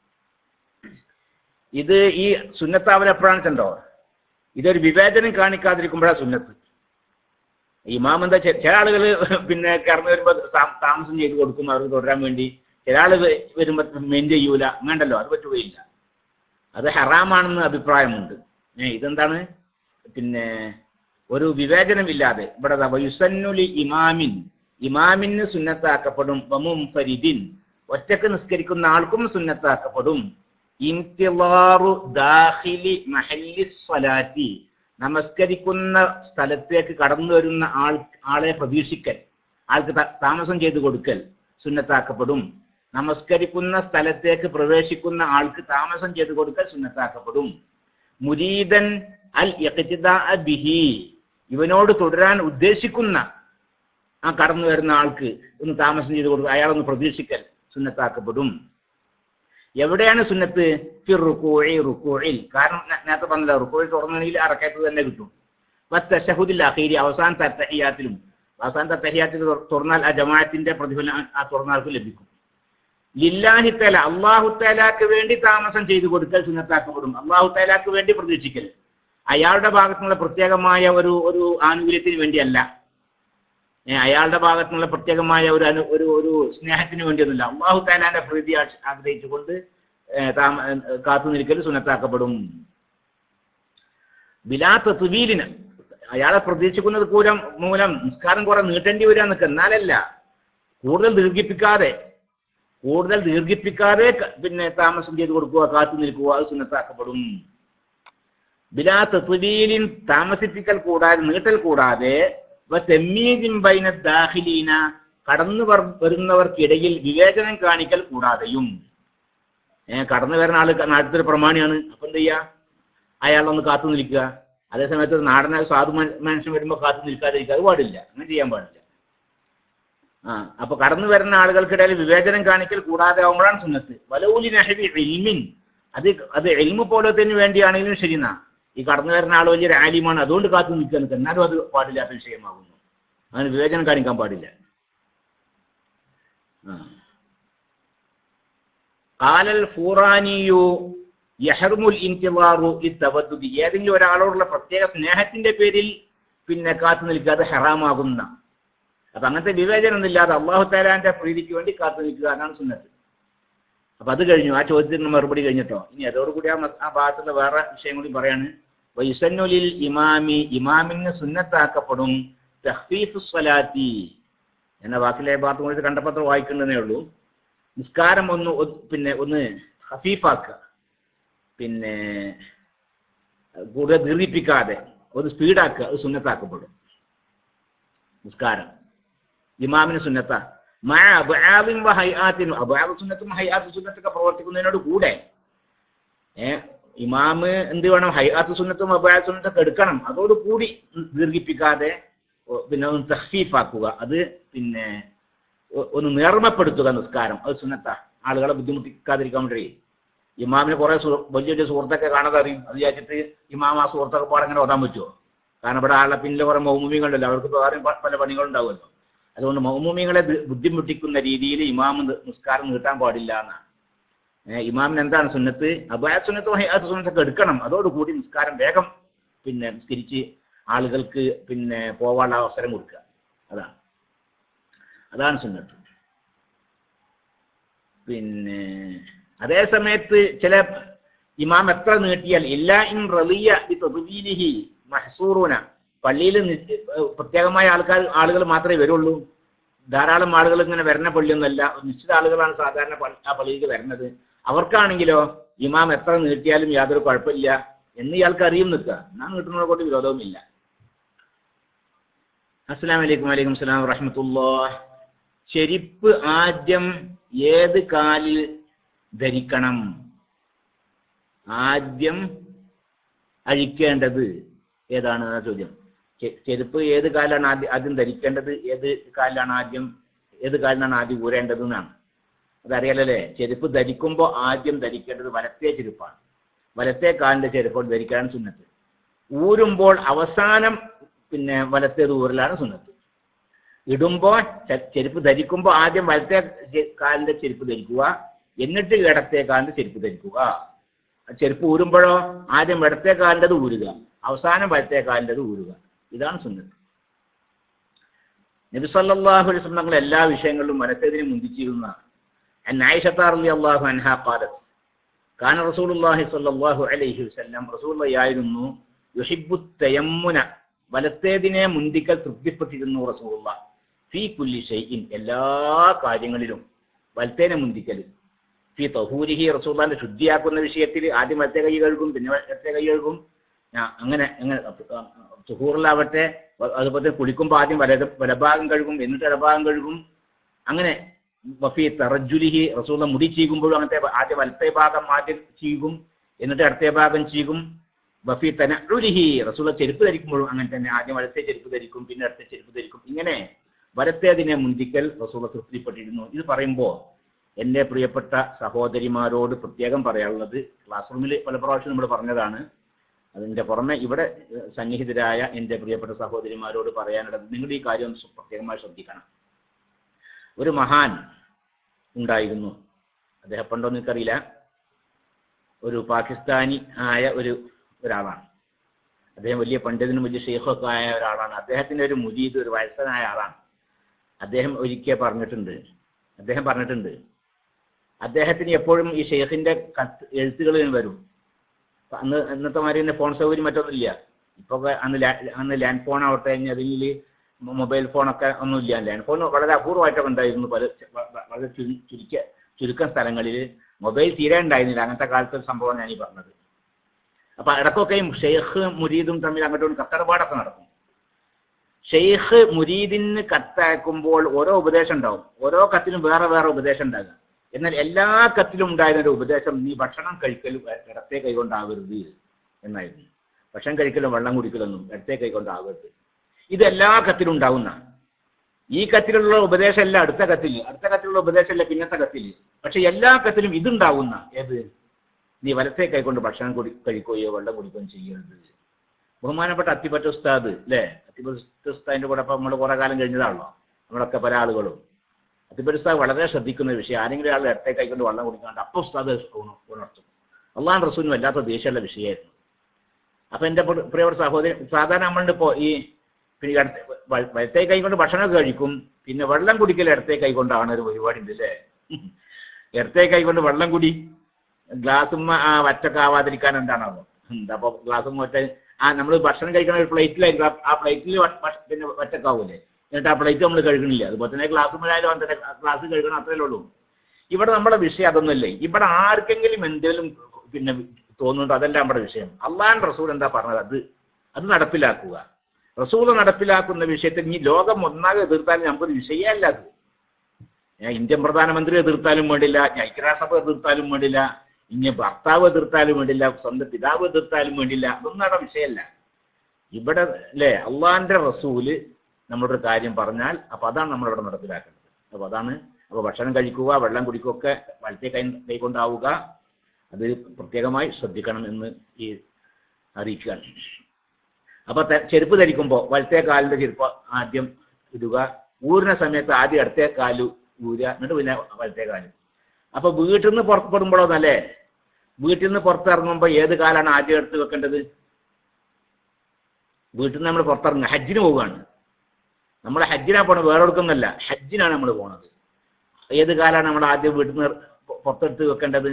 ഇത് ഈ സുന്നത്താവൽ എപ്പോഴാണ് ചെണ്ടോ ഇതൊരു വിവേചനം കാണിക്കാതിരിക്കുമ്പോഴാണ് സുന്നത്ത് ഇമാം എന്താ ചെ- ചില ആളുകൾ പിന്നെ കടന്നു വരുമ്പോ താ- താമസം ചെയ്ത് കൊടുക്കും അവർക്ക് തുടരാൻ വേണ്ടി ചില ആള് വ- വരുമ്പോ മെയിൻ ചെയ്യൂല അങ്ങണ്ടല്ലോ അത് പറ്റുകയില്ല അത് ഹറാമാണെന്ന് അഭിപ്രായമുണ്ട് ഏ ഇതെന്താണ് പിന്നെ ഒരു വിവേചനമില്ലാതെ ഇവിടെ ദാ വയുസന്നുലി ഇമാമിൻ ഇമാമിന് സുന്നത്താക്കപ്പെടും വമും ഫരിദിൻ ഒറ്റക്ക് നിസ്കരിക്കുന്ന ആൾക്കും സുന്നത്താക്കപ്പെടും ഇന്തിളാറു ദാഖിലി മഹല്ലി സ്വലാത്തി നമസ്കരിക്കുന്ന സ്ഥലത്തേക്ക് കടന്നു വരുന്ന ആൾ ആളെ പ്രതീക്ഷിക്കൽ ആൾക്ക് ത- താമസം ചെയ്തു കൊടുക്കൽ സുന്നത്താക്കപ്പെടും നമസ്കരിക്കുന്ന സ്ഥലത്തേക്ക് പ്രവേശിക്കുന്ന ആൾക്ക് താമസം ചെയ്തു കൊടുക്കൽ സുന്നത്താക്കപ്പെടും മുരീദൻ അൽ ഇഖ്തിദാ ബിഹി ഇവനോട് തുടരാൻ ഉദ്ദേശിക്കുന്ന ആ കടന്നു വരുന്ന ആൾക്ക് ഒന്ന് താമസം ചെയ്തു കൊടുക്കുക അയാളൊന്ന് പ്രതീക്ഷിക്കൽ സുന്നത്താക്കപ്പെടും എവിടെയാണ് സുന്നത്ത് ഫിർ റുക്കൂഇ റുക്കൂഇൽ കാരണം നേ- നേരത്തെ പറഞ്ഞല്ലോ റുക്കൂഇൽ തുറന്നെങ്കിൽ അറക്കത്ത് തന്നെ കിട്ടും വത്തശഹുദിൽ അഖീരി അവസാനത്തെ അത്തഹിയാത്തിലും അവസാനത്തെ അത്തഹിയാത്തിൽ തുറന്നാൽ ആ ജമാഅത്തിന്റെ പ്രതിഫലം ആ- ആ തുറന്ന ആൾക്ക് ലഭിക്കും ലില്ലാഹി തല അള്ളാഹു തലാക്ക് വേണ്ടി താമസം ചെയ്തു കൊടുക്കൽ സുന്നത്താക്കപ്പെടും അള്ളാഹു തലാക്ക് വേണ്ടി പ്രതീക്ഷിക്കൽ അയാളുടെ ഭാഗത്തുനിന്നുള്ള പ്രത്യേകമായ ഒരു ഒരു ആനുകൂല്യത്തിന് വേണ്ടിയല്ല ഏ, അയാളുടെ ഭാഗത്തുനിന്നുള്ള പ്രത്യേകമായ ഒരു അനു ഒരു ഒരു സ്നേഹത്തിന് വേണ്ടിയൊന്നുമില്ല അള്ളാഹു താലാന്റെ പ്രീതി ആക്ഷ- ആഗ്രഹിച്ചുകൊണ്ട് ഏ, താമ ഏ, കാത്തു നിൽക്കൽ സുന്നത്താക്കപ്പെടും ബിലാ തത്വീലിന് അയാളെ പ്രതീക്ഷിക്കുന്നത് കൂലം മൂലം നിസ്കാരം കുറെ നീട്ടേണ്ടി വരിക എന്നൊക്കെ എന്നാലല്ല കൂടുതൽ ദീർഘിപ്പിക്കാതെ കൂടുതൽ ദീർഘിപ്പിക്കാതെ ക- പിന്നെ താമസം ചെയ്ത് കൊടുക്കുക കാത്തു നിൽക്കുക അത് സുന്നത്താക്കപ്പെടും ബിലാ തത്വീലിൻ താമസിപ്പിക്കൽ കൂടാതെ നീട്ടൽ കൂടാതെ വ തെമ്മീസിൻ ബൈന ദാഖിലീന കടന്നു വർ- വരുന്നവർക്കിടയിൽ വിവേചനം കാണിക്കൽ കൂടാതെയും ഏഹ് കടന്നു വരുന്ന ആള് ക- നാട്ടിലൊരു പ്രമാണിയാണ് അപ്പൊ എന്ത് ചെയ്യാ അയാളൊന്ന് കാത്തു നിൽക്കുക അതേസമയത്ത് ഒരു നാടന സാധു മൻ- മനുഷ്യൻ വരുമ്പോ കാത്തു നിൽക്കാതിരിക്കുക അത് പാടില്ല അങ്ങനെ ചെയ്യാൻ പാടില്ല ആ അപ്പൊ കടന്നു വരുന്ന ആളുകൾക്കിടയിൽ വിവേചനം കാണിക്കൽ കൂടാതെ ആവുമ്പോഴാണ് സുന്നത്ത് വലൗലി നഹബി ഇൽമിൻ അത് അത് എൽമു പോലത്തിന് വേണ്ടിയാണെങ്കിലും ശരിനാ ഈ കടന്നു വരുന്ന ആൾ വലിയൊരു ആലിമാണ് അതുകൊണ്ട് കാത്തു നിൽക്കാൻ നിൽക്കുക എന്നാലും അത് പാടില്ലാത്ത വിഷയമാകുന്നു അങ്ങനെ വിവേചനം കാണിക്കാൻ പാടില്ല ആ. കാലൽ ഫൂറാനിയു യഹർമുൽ ഇന്തിളാറു ലിത്തവദ്ദുദി ഏതെങ്കിലും ഒരാളോടുള്ള പ്രത്യേക സ്നേഹത്തിന്റെ പേരിൽ പിന്നെ കാത്തു നിൽക്കുക അത് ഹറാമാകുന്ന അപ്പൊ അങ്ങനത്തെ വിവേചനം ഇല്ലാതെ അള്ളാഹു താലാന്റെ പ്രീതിക്ക് വേണ്ടി കാത്തു നിൽക്കുക അതാണ് സുന്നത്ത് അപ്പൊ അത് കഴിഞ്ഞു ആ ചോദ്യത്തിന് മറുപടി കഴിഞ്ഞിട്ടോ ഇനി അതോടുകൂടി ആ മ- ആ ഭാഗത്തുള്ള വേറെ വിഷയം കൂടി പറയാണ് വൈസന്നുലിൽ ഇമാമി ഇമാമിന് സുന്നത്താക്കപ്പെടും തഹ്ഫീഫ് സ്വലാത്തി എന്ന വാക്കിലെ ഭാഗത്ത് കൂടി കണ്ടപ്പത്ര വായിക്കേണ്ടതേ ഉള്ളൂ നിസ്കാരം ഒന്ന് ഒ- പിന്നെ ഒന്ന് ഹഫീഫാക്കുക പിന്നെ കൂടുതൽ ദീർഘിപ്പിക്കാതെ ഒന്ന് സ്പീഡാക്കുക അത് സുന്നത്താക്കപ്പെടും നിസ്കാരം ഇമാമിന് സുന്നത്ത മഴ അബാദിൻ ഹൈആത്തിനും അബാദ് സുന്നത്തും ഹൈആത്ത് സുന്നത്തൊക്കെ പ്രവർത്തിക്കുന്നതിനോട് കൂടെ ഏ ഇമാമ് എന്ത് വേണം ഹൈആത്ത് സുന്നത്തും അബാദ് സുന്നത്തൊക്കെ എടുക്കണം അതോടുകൂടി ദീർഘിപ്പിക്കാതെ ഒ- പിന്നെ ഒന്ന് തഹ്ഫീഫാക്കുക അത് പിന്നെ ഒ- ഒന്ന് നേർമപ്പെടുത്തുക നിസ്കാരം അത് സുന്നത്ത ആളുകളെ ബുദ്ധിമുട്ടിക്കാതിരിക്കാൻ വേണ്ടി ഇമാമിന് കുറെ സു- വലിയ വലിയ സുഹൃത്തൊക്കെ കാണാതെ അറിയും അത് വിചാരിച്ചിട്ട് ഇമാം ആ സുഹൃത്തൊക്കെ പാടെ അങ്ങനെ ഓതാൻ പറ്റുമോ കാരണം ഇവിടെ ആളുടെ പിന്നിലെ കുറെ മൗമുമികളുണ്ടല്ലോ അവർക്ക് വേറെ പ- പല പണികളുണ്ടാവുമല്ലോ അതുകൊണ്ട് മൗമുമിങ്ങളെ ദ് ബുദ്ധിമുട്ടിക്കുന്ന രീതിയിൽ ഇമാം നി- നിസ്കാരം നീട്ടാൻ പാടില്ല എന്നാണ് ഏഹ് ഇമാമിന് എന്താണ് സുന്നത്ത് അബായത് സുന്നത്തും ഹയാത്ത് സുന്നത്തൊക്കെ എടുക്കണം അതോടുകൂടി നിസ്കാരം വേഗം പിന്നെ നിസ്കരിച്ച് ആളുകൾക്ക് പിന്നെ പോവാനുള്ള അവസരം കൊടുക്കുക അതാണ് അതാണ് സുന്നത്ത് പിന്നെ അതേ സമയത്ത് ചില ഇമാം എത്ര നീട്ടിയാൽ എല്ലാ ഇൻ റളിയ ബി തദ്വീലിഹി മഹ്സൂറൂന പള്ളിയിൽ പ്രത്യേകമായ ആൾക്കാർ ആളുകൾ മാത്രമേ വരുള്ളൂ ധാരാളം ആളുകൾ ഇങ്ങനെ വരുന്ന പള്ളിയൊന്നുമല്ല നിശ്ചിത ആളുകളാണ് സാധാരണ പള്ളി- ആ പള്ളിയിലേക്ക് വരുന്നത് അവർക്കാണെങ്കിലോ ഇമാം എത്ര നീട്ടിയാലും യാതൊരു കുഴപ്പമില്ല എന്ന് ഇയാൾക്ക് അറിയും നിൽക്കുക ഞാൻ നീട്ടുന്നതിനെ കൊണ്ട് വിരോധവുമില്ല അസ്സലാം വലൈക്കും വലൈക്കും സ്ലാം വറഹമത്തുല്ലാ ചെരിപ്പ് ആദ്യം ഏത് കാലിൽ ധരിക്കണം ആദ്യം അഴിക്കേണ്ടത് ഏതാണ് ആ ചോദ്യം ചെ- ചെരുപ്പ് ഏത് കാലാണ് ആദ്യം ആദ്യം ധരിക്കേണ്ടത് ഏത് കാലിലാണ് ആദ്യം ഏത് കാലിനാണ് ആദ്യം ഊരേണ്ടത് എന്നാണ് അതറിയാലല്ലേ ചെരുപ്പ് ധരിക്കുമ്പോൾ ആദ്യം ധരിക്കേണ്ടത് വലത്തെ ചെരുപ്പാണ് വലത്തെ കാലിന്റെ ചെരുപ്പോട് ധരിക്കാനാണ് സുന്നത്ത് ഊരുമ്പോൾ അവസാനം പിന്നെ വലത്തേത് ഊരലാണ് സുന്നത്ത് ഇടുമ്പോ ചെ- ചെരുപ്പ് ധരിക്കുമ്പോൾ ആദ്യം വലത്തെ ചെ- കാലിന്റെ ചെരുപ്പ് ധരിക്കുക എന്നിട്ട് ഇടത്തെ കാലിന്റെ ചെരുപ്പ് ധരിക്കുക ചെരുപ്പ് ഊരുമ്പോഴോ ആദ്യം ഇടത്തെ കാലിൻ്റെത് ഊരുക അവസാനം വലത്തെ കാലിൻ്റെത് ഊരുക ഇതാണ് സുന്നത്ത് നബി സല്ലല്ലാഹു അലൈഹി വസല്ലം തങ്ങൾ എല്ലാ വിഷയങ്ങളിലും വലത്തേതിനെ മുന്തിച്ചിരുന്ന അൻ ആയിഷത്ത റളിയല്ലാഹു അൻഹാ ഖാലത്ത് കാന റസൂലുള്ളാഹി സ്വല്ലല്ലാഹു അലൈഹി വസല്ലം റസൂലുള്ളാഹിയായിരുന്നു യുഹിബ്ബു തയമ്മുന വലത്തേതിനെ മുന്തിക്കൽ തൃപ്തിപ്പെട്ടിരുന്നു റസൂലുള്ള ഫീ കുല്ലി ഷൈഇൻ എല്ലാ കാര്യങ്ങളിലും വലത്തേനെ മുന്തിക്കൽ ഫി തഹൂരിഹി റസൂള്ളാന്റെ ശുദ്ധിയാക്കുന്ന വിഷയത്തിൽ ആദ്യം വലത്തെ കൈ കഴുകും പിന്നെ ഇടത്തെ കൈ കഴുകും ഞാ- അങ്ങനെ അങ്ങനെ തുഹൂറിലാവട്ടെ അതുപോലെ തന്നെ കുളിക്കുമ്പോൾ ആദ്യം വല വലഭാഗം കഴുകും എന്നിട്ട് ഇടഭാഗം കഴുകും അങ്ങനെ വഫി തറജുലിഹി റസൂള്ള മുടി ചീകുമ്പോഴും അങ്ങനത്തെ ആദ്യം വലത്തെ ഭാഗം ആദ്യം ചീകും എന്നിട്ട് ഇടത്തെ ഭാഗം ചീകും വഫി തനഉലിഹി റസൂള്ള ചെരുപ്പ് ധരിക്കുമ്പോഴും അങ്ങനെ തന്നെ ആദ്യം വലത്തെ ചെരുപ്പ് ധരിക്കും പിന്നെ ഇടത്തെ ചെരുപ്പ് ധരിക്കും ഇങ്ങനെ വലത്തേതിനെ മുന്തിക്കൽ റസൂള്ള തൃപ്തിപ്പെട്ടിരുന്നു ഇത് പറയുമ്പോൾ എന്റെ പ്രിയപ്പെട്ട സഹോദരിമാരോട് പ്രത്യേകം പറയാനുള്ളത് ക്ലാസ് റൂമിൽ പല പ്രാവശ്യം നമ്മൾ പറഞ്ഞതാണ് അതിന്റെ പുറമെ ഇവിടെ ഏഹ്, സന്നിഹിതരായ എന്റെ പ്രിയപ്പെട്ട സഹോദരിമാരോട് പറയാനുള്ളത് നിങ്ങൾ ഈ കാര്യം ഒന്ന് പ്രത്യേകമായി ശ്രദ്ധിക്കണം ഒരു മഹാൻ ഉണ്ടായിരുന്നു അദ്ദേഹം പണ്ടോ നിനക്കറിയില്ല ഒരു പാകിസ്ഥാനി ആയ ഒരു ഒരാളാണ് അദ്ദേഹം വലിയ പണ്ഡിതനും വലിയ ഷെയ്ഖൊക്കെ ആയ ഒരാളാണ് അദ്ദേഹത്തിന്റെ ഒരു മുരീദ് ഒരു വയസ്സനായ ആളാണ് അദ്ദേഹം ഒരിക്കൽ പറഞ്ഞിട്ടുണ്ട് അദ്ദേഹം പറഞ്ഞിട്ടുണ്ട് അദ്ദേഹത്തിന് എപ്പോഴും ഈ ഷെയ്ഖിന്റെ കത്ത് എഴുത്തുകൾ വരും അപ്പൊ അന്ന് ഇന്നത്തെ മാതിരി തന്നെ ഫോൺ സൗകര്യം മറ്റൊന്നും ഇല്ല ഇപ്പൊ ഒക്കെ അന്ന് ലാ- അന്ന് ലാൻഡ് ഫോൺ ആവട്ടെ ഇനി അതിൽ മൊബൈൽ ഫോണൊക്കെ ഒന്നും ഇല്ല ലാൻഡ് ഫോൺ വളരെ അപൂർവമായിട്ടൊക്കെ ഉണ്ടായിരുന്നു പല ച- വ- വ- വളരെ ചുരു- ചുരുക്ക ചുരുക്കം സ്ഥലങ്ങളിൽ മൊബൈൽ തീരെ ഉണ്ടായിരുന്നില്ല അങ്ങനത്തെ കാലത്തെ ഒരു സംഭവമാണ് ഞാൻ ഈ പറഞ്ഞത് അപ്പൊ ഇടക്കൊക്കെയും ഷെയ്ഖ് മുരീദും തമ്മിൽ അങ്ങോട്ടും കത്തടപാടൊക്കെ നടക്കും ഷെയ്ഖ് മുരീദിന് കത്തയക്കുമ്പോൾ ഓരോ ഉപദേശം ഉണ്ടാവും ഓരോ കത്തിലും വേറെ വേറെ ഉപദേശം ഉണ്ടാകുക എന്നാൽ എല്ലാ കത്തിലും ഉണ്ടായിരുന്ന ഒരു ഉപദേശം നീ ഭക്ഷണം കഴിക്കലും ഇടത്തെ കൈകൊണ്ടാവരുത് എന്നായിരുന്നു ഭക്ഷണം കഴിക്കലും വെള്ളം കുടിക്കലൊന്നും ഇടത്തെ കൈകൊണ്ടാവരുത് ഇത് എല്ലാ കത്തിലും ഉണ്ടാവുന്ന ഈ കത്തിലുള്ള ഉപദേശമല്ല അടുത്ത കത്തിൽ അടുത്ത കത്തിലുള്ള ഉപദേശമല്ല പിന്നത്തെ കത്തിൽ പക്ഷെ എല്ലാ കത്തിലും ഇതുണ്ടാവുന്ന ഏത് നീ വലത്തെ കൈകൊണ്ട് ഭക്ഷണം കുടി കഴിക്കുകയോ വെള്ളം കുടിക്കുകയോ ചെയ്യരുത് ബഹുമാനപ്പെട്ട അത്തിപ്പറ്റ ഉസ്താദ് അല്ലേ അത്തിപ്പറ്റ ഉസ്താദിന്റെ കൂടെ ഇപ്പൊ നമ്മൾ കുറെ കാലം കഴിഞ്ഞതാണല്ലോ നമ്മളൊക്കെ പല ആളുകളും അത്തിപ്പറ്റ ഉസ്താദ് വളരെ ശ്രദ്ധിക്കുന്ന ഒരു വിഷയം ആരെങ്കിലും ആൾ ഇടത്തെ കൈകൊണ്ട് വെള്ളം കുടിക്കാണ്ട് അപ്പൊ ഉസ്താദ് ഉണ- ഉണർത്തും അള്ളാൻ റസൂലിനും വല്ലാത്ത ദേഷ്യമുള്ള വിഷയമായിരുന്നു അപ്പൊ എന്റെ പ്ര- പ്രിയപ്പെട്ട സഹോദരി സാധാരണ നമ്മളുടെ ഇപ്പോ ഈ പിന്നെ ഈ ഇടത്തെ വ- വലത്തെ കൈ കൊണ്ട് ഭക്ഷണം കഴിക്കും പിന്നെ വെള്ളം കുടിക്കൽ ഇടത്തെ കൈ കൊണ്ടാണ് ഒരു പരിപാടി ഉണ്ട് അല്ലേ ഇടത്തെ കൈ കൊണ്ട് വെള്ളം കുടി ഗ്ലാസുമ്മ ആ വറ്റൊക്കെ ആവാതിരിക്കാൻ എന്താണാവോ എന്താ അപ്പൊ ഗ്ലാസും മറ്റേ ആ നമ്മൾ ഭക്ഷണം കഴിക്കണ ഒരു പ്ലേറ്റിലായിരിക്കും ആ- ആ പ്ലേറ്റിൽ പിന്നെ വറ്റക്കാവൂലേ എന്നിട്ട് ആ പ്ലേറ്റ് നമ്മൾ കഴുകണില്ല അതുപോലെ തന്നെ ഗ്ലാസ് തന്നെ ഗ്ലാസ് കഴുകണം അത്രയല്ലേ ഉള്ളൂ ഇവിടെ നമ്മുടെ വിഷയം അതൊന്നുമല്ലേ ഇവിടെ ആർക്കെങ്കിലും എന്തെങ്കിലും പിന്നെ തോന്നുന്നുണ്ടോ അതല്ല നമ്മുടെ വിഷയം അള്ളാൻ റസൂൽ എന്താ പറഞ്ഞത് അത് അത് നടപ്പിലാക്കുക റസൂൽ നടപ്പിലാക്കുന്ന വിഷയത്തിൽ ഇനി ലോകം ഒന്നാകെ എതിർത്താലും നമുക്കൊരു വിഷയമല്ല അത് ഞാൻ ഇന്ത്യൻ പ്രധാനമന്ത്രി എതിർത്താലും വേണ്ടില്ല ഞാൻ ഐക്യരാഷ്ട്രസഭ എതിർത്താലും വേണ്ടില്ല ഇനി ഭർത്താവ് എതിർത്താലും വേണ്ടില്ല സ്വന്തം പിതാവ് എതിർത്താലും വേണ്ടില്ല അതൊന്നും അവിടെ വിഷയമല്ല ഇവിടെ അല്ലേ അള്ളാന്റെ റസൂല് നമ്മളൊരു കാര്യം പറഞ്ഞാൽ അപ്പൊ അതാണ് നമ്മൾ ഇവിടെ നടപ്പിലാക്കേണ്ടത് അപ്പൊ അതാണ് അപ്പൊ ഭക്ഷണം കഴിക്കുക വെള്ളം കുടിക്കുക ഒക്കെ വലത്തെ കൈ കൈകൊണ്ടാവുക അത് പ്രത്യേകമായി ശ്രദ്ധിക്കണം എന്ന് ഈ അറിയിക്കുകയാണ് അപ്പൊ ത- ചെരുപ്പ് ധരിക്കുമ്പോൾ വലത്തെ കാലിന്റെ ചെരുപ്പ് ആദ്യം ഇടുക ഊരുന്ന സമയത്ത് ആദ്യം ഇടത്തെ കാല് ഊരുക എന്നിട്ട് പിന്നെ വലത്തെ കാല് അപ്പൊ വീട്ടിൽ നിന്ന് പുറപ്പെടുമ്പോഴോ നല്ലേ വീട്ടിൽ നിന്ന് പുറത്തിറങ്ങുമ്പോ ഏത് കാലാണ് ആദ്യം എടുത്ത് വെക്കേണ്ടത് വീട്ടിൽ നിന്ന് നമ്മൾ പുറത്തിറങ്ങുക ഹജ്ജിന് പോവുകയാണ് നമ്മൾ ഹജ്ജിനാ പോണത് വേറെ എടുക്കുന്നല്ല ഹജ്ജിനാണ് നമ്മൾ പോണത് ഏത് കാലാണ് നമ്മൾ ആദ്യം വീട്ടിൽ നിന്ന് പൊ- പുറത്തെടുത്ത് വെക്കേണ്ടത്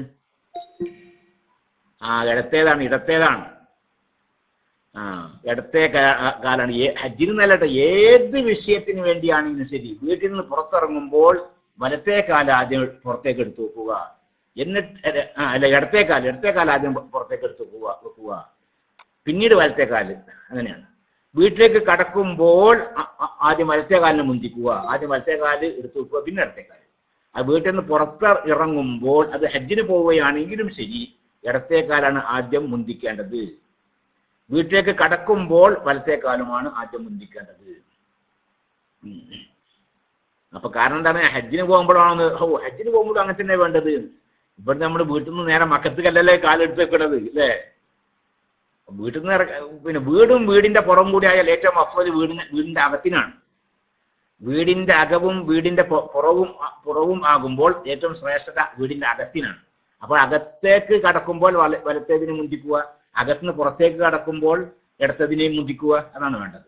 ആ ഇടത്തേതാണ് ഇടത്തേതാണ് ആ ഇടത്തെ കാ- കാലാണ് ഏ- ഹജ്ജിന് നല്ലട്ടെ ഏത് വിഷയത്തിന് വേണ്ടിയാണെങ്കിലും ശരി വീട്ടിൽ നിന്ന് പുറത്തിറങ്ങുമ്പോൾ വലത്തെ കാല് ആദ്യം പുറത്തേക്ക് എടുത്തു വെക്കുക എന്നിട്ട് അല്ല, ആ, അല്ല ഇടത്തെ കാല് ഇടത്തെ കാല് ആദ്യം പു- പുറത്തേക്ക് എടുത്ത് വെക്കുക വെക്കുക പിന്നീട് വലത്തെ കാല് അങ്ങനെയാണ് വീട്ടിലേക്ക് കടക്കുമ്പോൾ ആ- ആ- ആദ്യം വലത്തെ കാലിനെ മുന്തിക്കുക ആദ്യം വലത്തെ കാല് എടുത്തു വെക്കുക പിന്നെ ഇടത്തെ കാല് ആ വീട്ടിൽ നിന്ന് പുറത്ത് ഇറങ്ങുമ്പോൾ അത് ഹജ്ജിന് പോവുകയാണെങ്കിലും ശരി ഇടത്തെ കാലാണ് ആദ്യം മുന്തിക്കേണ്ടത് വീട്ടിലേക്ക് കടക്കുമ്പോൾ വലത്തെ കാലുമാണ് ആദ്യം മുന്തിക്കേണ്ടത് ഉം. അപ്പൊ കാരണം എന്താണ് ഹജ്ജിന് പോകുമ്പോഴാണ് ഓ ഹജ്ജിന് പോകുമ്പോഴും അങ്ങനെ തന്നെ വേണ്ടത് ഇവിടെ നമ്മൾ വീട്ടിൽ നിന്ന് നേരെ മക്കത്തുകല്ലല്ലേ കാലെടുത്ത് വെക്കണത് അല്ലേ വീട്ടിൽ നിന്ന് ഇറ- പിന്നെ വീടും വീടിന്റെ പുറം കൂടി ആയാൽ ഏറ്റവും അഫ്സൽ വീടിന് വീടിന്റെ അകത്തിനാണ് വീടിന്റെ അകവും വീടിന്റെ പൊ- പുറവും പുറവും ആകുമ്പോൾ ഏറ്റവും ശ്രേഷ്ഠത വീടിന്റെ അകത്തിനാണ് അപ്പോൾ അകത്തേക്ക് കടക്കുമ്പോൾ വല വലത്തേതിന് മുന്തിക്കുക അകത്തുനിന്ന് പുറത്തേക്ക് കടക്കുമ്പോൾ ഇടത്തതിനെയും മുന്തിക്കുക അതാണ് വേണ്ടത്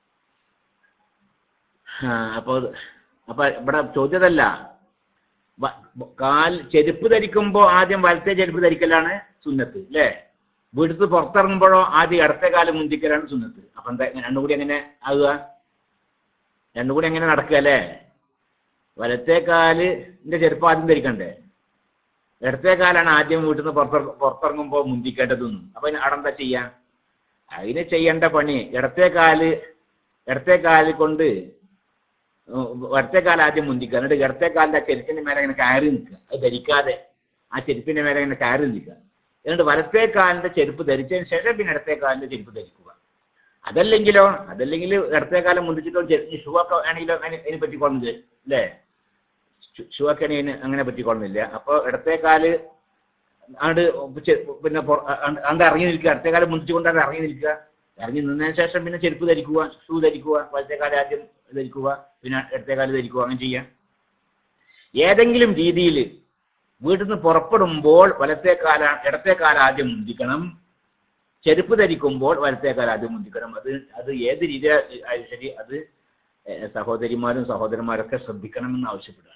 ആ, അപ്പൊ അപ്പൊ ഇവിടെ ചോദ്യതല്ല വ- വ- കാൽ ചെരുപ്പ് ധരിക്കുമ്പോ ആദ്യം വലത്തെ ചെരുപ്പ് ധരിക്കലാണ് സുന്നത്ത് അല്ലേ വീട്ടിൽ പുറത്തിറങ്ങുമ്പോഴോ ആദ്യം ഇടത്തെ കാലം മുന്തിക്കലാണ് സുന്നത്ത് അപ്പൊ എന്താ രണ്ടും കൂടി എങ്ങനെ ആകുക രണ്ടും കൂടി എങ്ങനെ നടക്കുക അല്ലേ വലത്തെ കാലിന്റെ ചെരുപ്പ് ആദ്യം ധരിക്കണ്ടേ ഇടത്തെ കാലാണ് ആദ്യം വീട്ടിൽ നിന്ന് പുറത്തിറ പുറത്തിറങ്ങുമ്പോൾ മുന്തിക്കേണ്ടതെന്നും അപ്പൊ ഇനി അവിടെ എന്താ ചെയ്യാ അതിന് ചെയ്യേണ്ട പണി ഇടത്തെ കാല് ഇടത്തെ കാല് കൊണ്ട് ഉം ഇടത്തെ കാല് ആദ്യം മുന്തിക്കുക എന്നിട്ട് ഇടത്തെ കാലിന്റെ ആ ചെരുപ്പിന്റെ മേലെ ഇങ്ങനെ കയറി നിൽക്കുക അത് ധരിക്കാതെ ആ ചെരുപ്പിന്റെ മേലെ ഇങ്ങനെ കയറി നിൽക്കുക എന്നിട്ട് വലത്തെ കാലിന്റെ ചെരുപ്പ് ധരിച്ചതിന് ശേഷം പിന്നെ ഇടത്തെ കാലിന്റെ ചെരുപ്പ് ധരിക്കുക അതല്ലെങ്കിലോ അതല്ലെങ്കിൽ ഇടത്തെ കാലം മുന്തിച്ചിട്ടോ ചെരുപ്പ് ഷൂ ഒക്കെ ആണെങ്കിലോ അതിന് അതിനെ പറ്റിക്കൊള്ളുന്നത് അല്ലേ ഷൂ ഒക്കെ ആണെങ്കിൽ അങ്ങനെ പറ്റിക്കൊള്ളുന്നില്ല അപ്പൊ ഇടത്തെ കാല് ആണ്ട് ചെ- പിന്നെ പൊ- ആണ്ട് ആണ്ട് ഇറങ്ങി നിൽക്കുക ഇടത്തെ കാലം മുന്തിച്ചുകൊണ്ടാണ് ഇറങ്ങി നിൽക്കുക ഇറങ്ങി നിന്നതിന് ശേഷം പിന്നെ ചെരുപ്പ് ധരിക്കുക ഷൂ ധരിക്കുക വലത്തെ കാലം ആദ്യം ധരിക്കുക പിന്നെ ഇടത്തെ കാല് ധരിക്കുക അങ്ങനെ ചെയ്യാം ഏതെങ്കിലും രീതിയിൽ വീട്ടിൽ നിന്ന് പുറപ്പെടുമ്പോൾ വലത്തെ കാല ഇടത്തെ കാല ആദ്യം മുന്തിക്കണം ചെരുപ്പ് ധരിക്കുമ്പോൾ വലത്തെ കാല ആദ്യം മുന്തിക്കണം അത് അത് ഏത് രീതിയിലായാലും ശരി അത് ഏഹ് സഹോദരിമാരും സഹോദരന്മാരൊക്കെ ശ്രദ്ധിക്കണമെന്ന് ആവശ്യപ്പെടുകയാണ്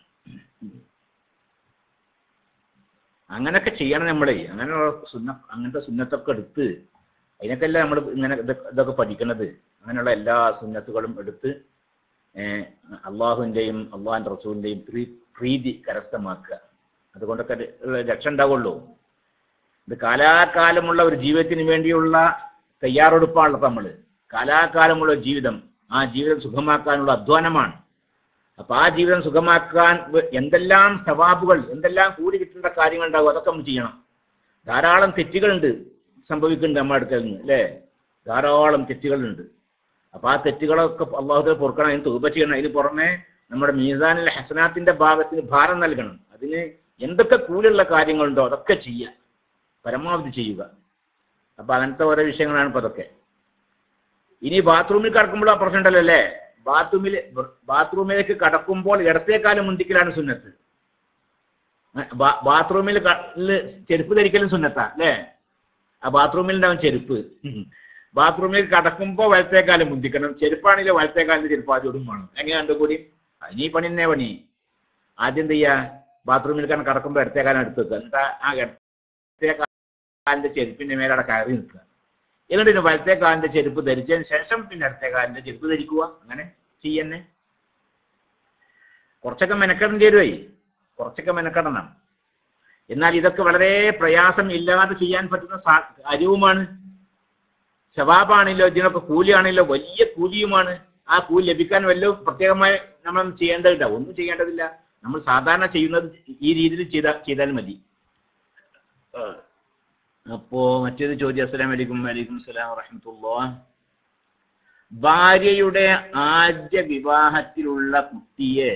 അങ്ങനൊക്കെ ചെയ്യണം നമ്മളെ അങ്ങനെയുള്ള സുന്ന അങ്ങനത്തെ സുന്നത്തൊക്കെ എടുത്ത് അതിനൊക്കെ അല്ല നമ്മൾ ഇങ്ങനെ ഇത്- ഇതൊക്കെ പഠിക്കണത് അങ്ങനെയുള്ള എല്ലാ സുന്നത്തുകളും എടുത്ത് ഏഹ് അള്ളാഹുവിന്റെയും അള്ളാഹിന്റെ റസൂലിന്റെയും പ്രീ- പ്രീതി കരസ്ഥമാക്കുക അതുകൊണ്ടൊക്കെ ഉള്ള രക്ഷ ഉണ്ടാവുള്ളൂ ഇത് കാലാകാലമുള്ള ഒരു ജീവിതത്തിന് വേണ്ടിയുള്ള തയ്യാറെടുപ്പാണല്ലോ ഇപ്പൊ നമ്മള് കാലാകാലമുള്ള ഒരു ജീവിതം ആ ജീവിതം സുഖമാക്കാനുള്ള അധ്വാനമാണ് അപ്പൊ ആ ജീവിതം സുഖമാക്കാൻ വ- എന്തെല്ലാം സവാബുകൾ എന്തെല്ലാം കൂടി കിട്ടേണ്ട കാര്യങ്ങൾ ഉണ്ടാവും അതൊക്കെ നമ്മൾ ചെയ്യണം ധാരാളം തെറ്റുകളുണ്ട് സംഭവിക്കുന്നുണ്ട് നമ്മുടെ അടുക്കൽ നിന്ന് അല്ലേ ധാരാളം തെറ്റുകളുണ്ട് അപ്പൊ ആ തെറ്റുകളൊക്കെ അള്ളാഹുദ പൊറുക്കണം അതിന് തൂപ ചെയ്യണം അതിന് പുറമെ നമ്മുടെ മീസാനിൽ ഹസനാത്തിന്റെ ഭാഗത്തിന് ഭാരം നൽകണം അതിന് എന്തൊക്കെ കൂലുള്ള കാര്യങ്ങളുണ്ടോ അതൊക്കെ ചെയ്യാം പരമാവധി ചെയ്യുക അപ്പൊ അങ്ങനത്തെ ഓരോ വിഷയങ്ങളാണ് ഇപ്പൊ അതൊക്കെ ഇനി ബാത്റൂമിൽ കടക്കുമ്പോൾ ആ പ്രശ്നം ഉണ്ടല്ലോ അല്ലേ ബാത്റൂമിൽ ബാത്റൂമിലേക്ക് കടക്കുമ്പോൾ ഇടത്തേക്കാലം മുന്തിക്കലാണ് സുന്നത്ത് ബാ- ബാത്റൂമിൽ ക- ല് ചെരുപ്പ് ധരിക്കലും സുന്നത്താ അല്ലേ ആ ബാത്റൂമിൽ ഉണ്ടാവും ചെരുപ്പ് ബാത്റൂമിൽ കടക്കുമ്പോ വലത്തേക്കാലം മുന്തിക്കണം ചെരുപ്പാണെങ്കിൽ വലത്തേക്കാലിന്റെ ചെരുപ്പ് ആദ്യം ഇടും വേണം എങ്ങനെ രണ്ടും കൂടി ഇനി പണി തന്നെ പണി ആദ്യം എന്ത് ചെയ്യാ ബാത്റൂമിൽ കാരണം കടക്കുമ്പോ ഇടത്തേക്കാലം എടുത്ത് വെക്കുക എന്നിട്ട് ആ ഇടത്തേക്കാലിന്റെ ചെരുപ്പിന്റെ മേലെ കയറി നിൽക്കുക എന്നിട്ട് പിന്നെ വലത്തെ കാലിന്റെ ചെരുപ്പ് ധരിച്ചതിന് ശേഷം പിന്നെ ഇടത്തെ കാലിന്റെ ചെരുപ്പ് ധരിക്കുക അങ്ങനെ ചെയ്യന്നെ കുറച്ചൊക്കെ മെനക്കെടേണ്ടി വരുവേ കുറച്ചൊക്കെ മെനക്കെടണം എന്നാൽ ഇതൊക്കെ വളരെ പ്രയാസം ഇല്ലാതെ ചെയ്യാൻ പറ്റുന്ന സാ- കാര്യവുമാണ് സവാബാണല്ലോ ഇതിനൊക്കെ കൂലിയാണല്ലോ വലിയ കൂലിയുമാണ് ആ കൂലി ലഭിക്കാൻ വല്ല പ്രത്യേകമായി നമ്മളൊന്നും ചെയ്യേണ്ടതില്ല ഒന്നും ചെയ്യേണ്ടതില്ല നമ്മൾ സാധാരണ ചെയ്യുന്നത് ഈ രീതിയിൽ ചെയ്താൽ ചെയ്താൽ മതി ആ. അപ്പോ മറ്റൊരു ചോദ്യം അസ്സലാം വലൈക്കും വലൈക്കും സ്സലാം വറഹമത്തുള്ള ഭാര്യയുടെ ആദ്യ വിവാഹത്തിലുള്ള കുട്ടിയെ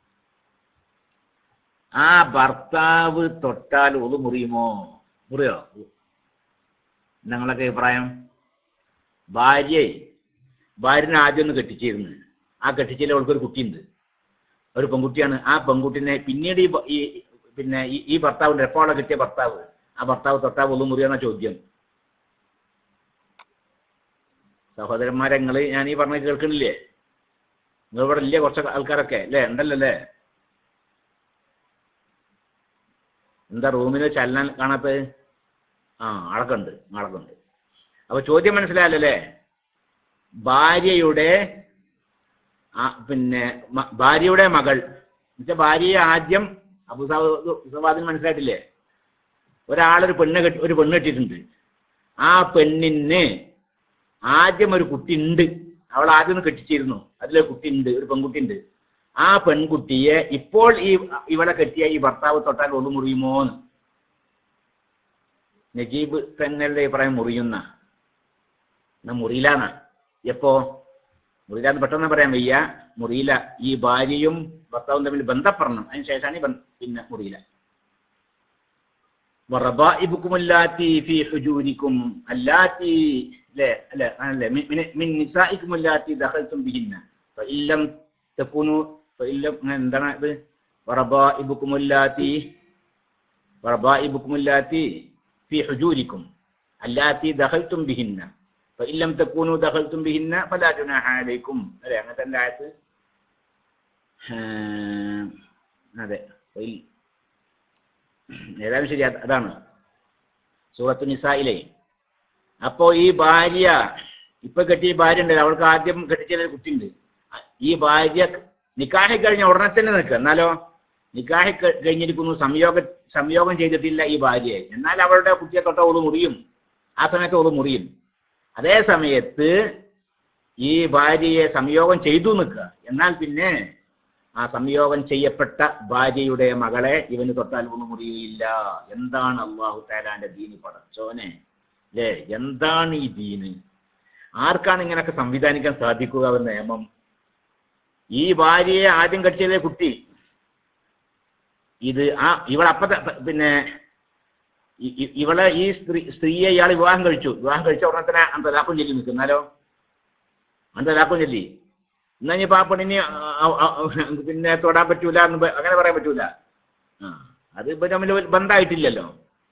ആ ഭർത്താവ് തൊട്ടാൽ ഒതു മുറിയുമോ മുറിയോ ഞങ്ങളൊക്കെ അഭിപ്രായം ഭാര്യയെ ഭാര്യനെ ആദ്യം ഒന്ന് കെട്ടിച്ചിരുന്നു ആ കെട്ടിച്ചതിൽ അവൾക്കൊരു കുട്ടിയുണ്ട് ഒരു പെൺകുട്ടിയാണ് ആ പെൺകുട്ടിനെ പിന്നീട് ഈ ഭ- ഈ പിന്നെ ഈ- ഈ ഭർത്താവിന്റെ എപ്പോൾ അവളെ കിട്ടിയ ഭർത്താവ് ആ ഭർത്താവ് തൊട്ടാ ഒന്നു മുറിയെന്ന ചോദ്യം സഹോദരന്മാരെ നിങ്ങള് ഞാൻ ഈ പറഞ്ഞ കേൾക്കണില്ലേ നിങ്ങൾ ഇവിടെ ഇല്ലേ കുറച്ച് ആൾക്കാരൊക്കെ അല്ലേ ഉണ്ടല്ലോ അല്ലേ എന്താ റൂമിൽ ചലനം കാണാത്തത് ആ ആളൊക്കെ ഉണ്ട് ആളൊക്കെ ഉണ്ട് അപ്പൊ ചോദ്യം മനസ്സിലായല്ലോ അല്ലേ ഭാര്യയുടെ ആ പിന്നെ മ- ഭാര്യയുടെ മകൾ എന്നുവെച്ചാൽ ഭാര്യയെ ആദ്യം അബുസാദിന് മനസ്സിലായിട്ടില്ലേ ഒരാളൊരു പെണ്ണ് കെട്ടി ഒരു പെണ്ണ് കെട്ടിയിട്ടുണ്ട് ആ പെണ്ണിന് ആദ്യം ഒരു കുട്ടി ഉണ്ട് അവൾ ആദ്യം ഒന്ന് കെട്ടിച്ചിരുന്നു അതിലൊരു കുട്ടി ഉണ്ട് ഒരു പെൺകുട്ടി ഉണ്ട് ആ പെൺകുട്ടിയെ ഇപ്പോൾ ഈ ഇവളെ കെട്ടിയ ഈ ഭർത്താവ് തൊട്ടാൽ ഒന്ന് മുറിയുമോന്ന് നജീബ് തങ്ങളുടെ അഭിപ്രായം മുറിയുന്ന എന്നാ മുറിയില്ലാന്നാ എപ്പോ മുറിയില്ലാന്ന് പെട്ടെന്ന് പറയാൻ വയ്യ മുറിയില്ല ഈ ഭാര്യയും ഭർത്താവും തമ്മിൽ ബന്ധപ്പെടണം അതിന് ശേഷമാണ് ഈ ബന്ധ- പിന്നെ മുറിയില്ല وربائبكم اللاتي في حجوركم اللاتي لا لا لا من, من, من نسائكم اللاتي دخلتم بهن فإن لم تكونوا فإن لم എന്താണ് ഇത് وربائبكم اللاتي وربائبكم اللاتي في حجوركم اللاتي دخلتم بهن فإن لم تكونوا دخلتم بهن فلا جناح عليكم അല്ലേ അങ്ങനത്തെ എൻ്റെ ആയത്ത് അതെ ഫൈ- ഏതായാലും ശരി അത് അതാണ് സൂറത്തു നിസായിലെ അപ്പോ ഈ ഭാര്യ ഇപ്പൊ കെട്ടിയ ഭാര്യ ഉണ്ട് അവൾക്ക് ആദ്യം കെട്ടിച്ച ഒരു കുട്ടിയുണ്ട് ഈ ഭാര്യ നിക്കാഹി കഴിഞ്ഞ ഉടനെ തന്നെ നിൽക്കുക എന്നാലോ നിക്കാഹി ക- കഴിഞ്ഞിരിക്കുന്നു സംയോഗ സംയോഗം ചെയ്തിട്ടില്ല ഈ ഭാര്യയെ എന്നാൽ അവളുടെ കുട്ടിയെ തൊട്ട ഓള് മുറിയും ആ സമയത്ത് ഓള് മുറിയും അതേ സമയത്ത് ഈ ഭാര്യയെ സംയോഗം ചെയ്തു നിൽക്കുക എന്നാൽ പിന്നെ ആ സംയോഗം ചെയ്യപ്പെട്ട ഭാര്യയുടെ മകളെ ഇവന് തൊട്ടാൽ ഒന്നും മുറിയില്ല എന്താണ് അള്ളാഹു താലാന്റെ ദീന് പടച്ചോനെ അല്ലേ എന്താണ് ഈ ദീന് ആർക്കാണ് ഇങ്ങനൊക്കെ സംവിധാനിക്കാൻ സാധിക്കുക എന്ന നിയമം ഈ ഭാര്യയെ ആദ്യം കടിച്ചതിലെ കുട്ടി ഇത് ആ ഇവളപ്പത്തെ പിന്നെ ഇ- ഇ- ഇവളെ ഈ സ്ത്രീ സ്ത്രീയെ ഇയാൾ വിവാഹം കഴിച്ചു വിവാഹം കഴിച്ച ഉടനെ തന്നെ അന്തലാക്കും ചൊല്ലി നിൽക്കുന്നാലോ അന്തലാക്കും ചൊല്ലി എന്നാ ഇനി പാപ്പണിന് പിന്നെ തൊടാൻ പറ്റൂല എന്ന് പ- അങ്ങനെ പറയാൻ പറ്റൂല ആ അത് ഇപ്പൊ തമ്മിൽ ഒരു ബന്ധമായിട്ടില്ലല്ലോ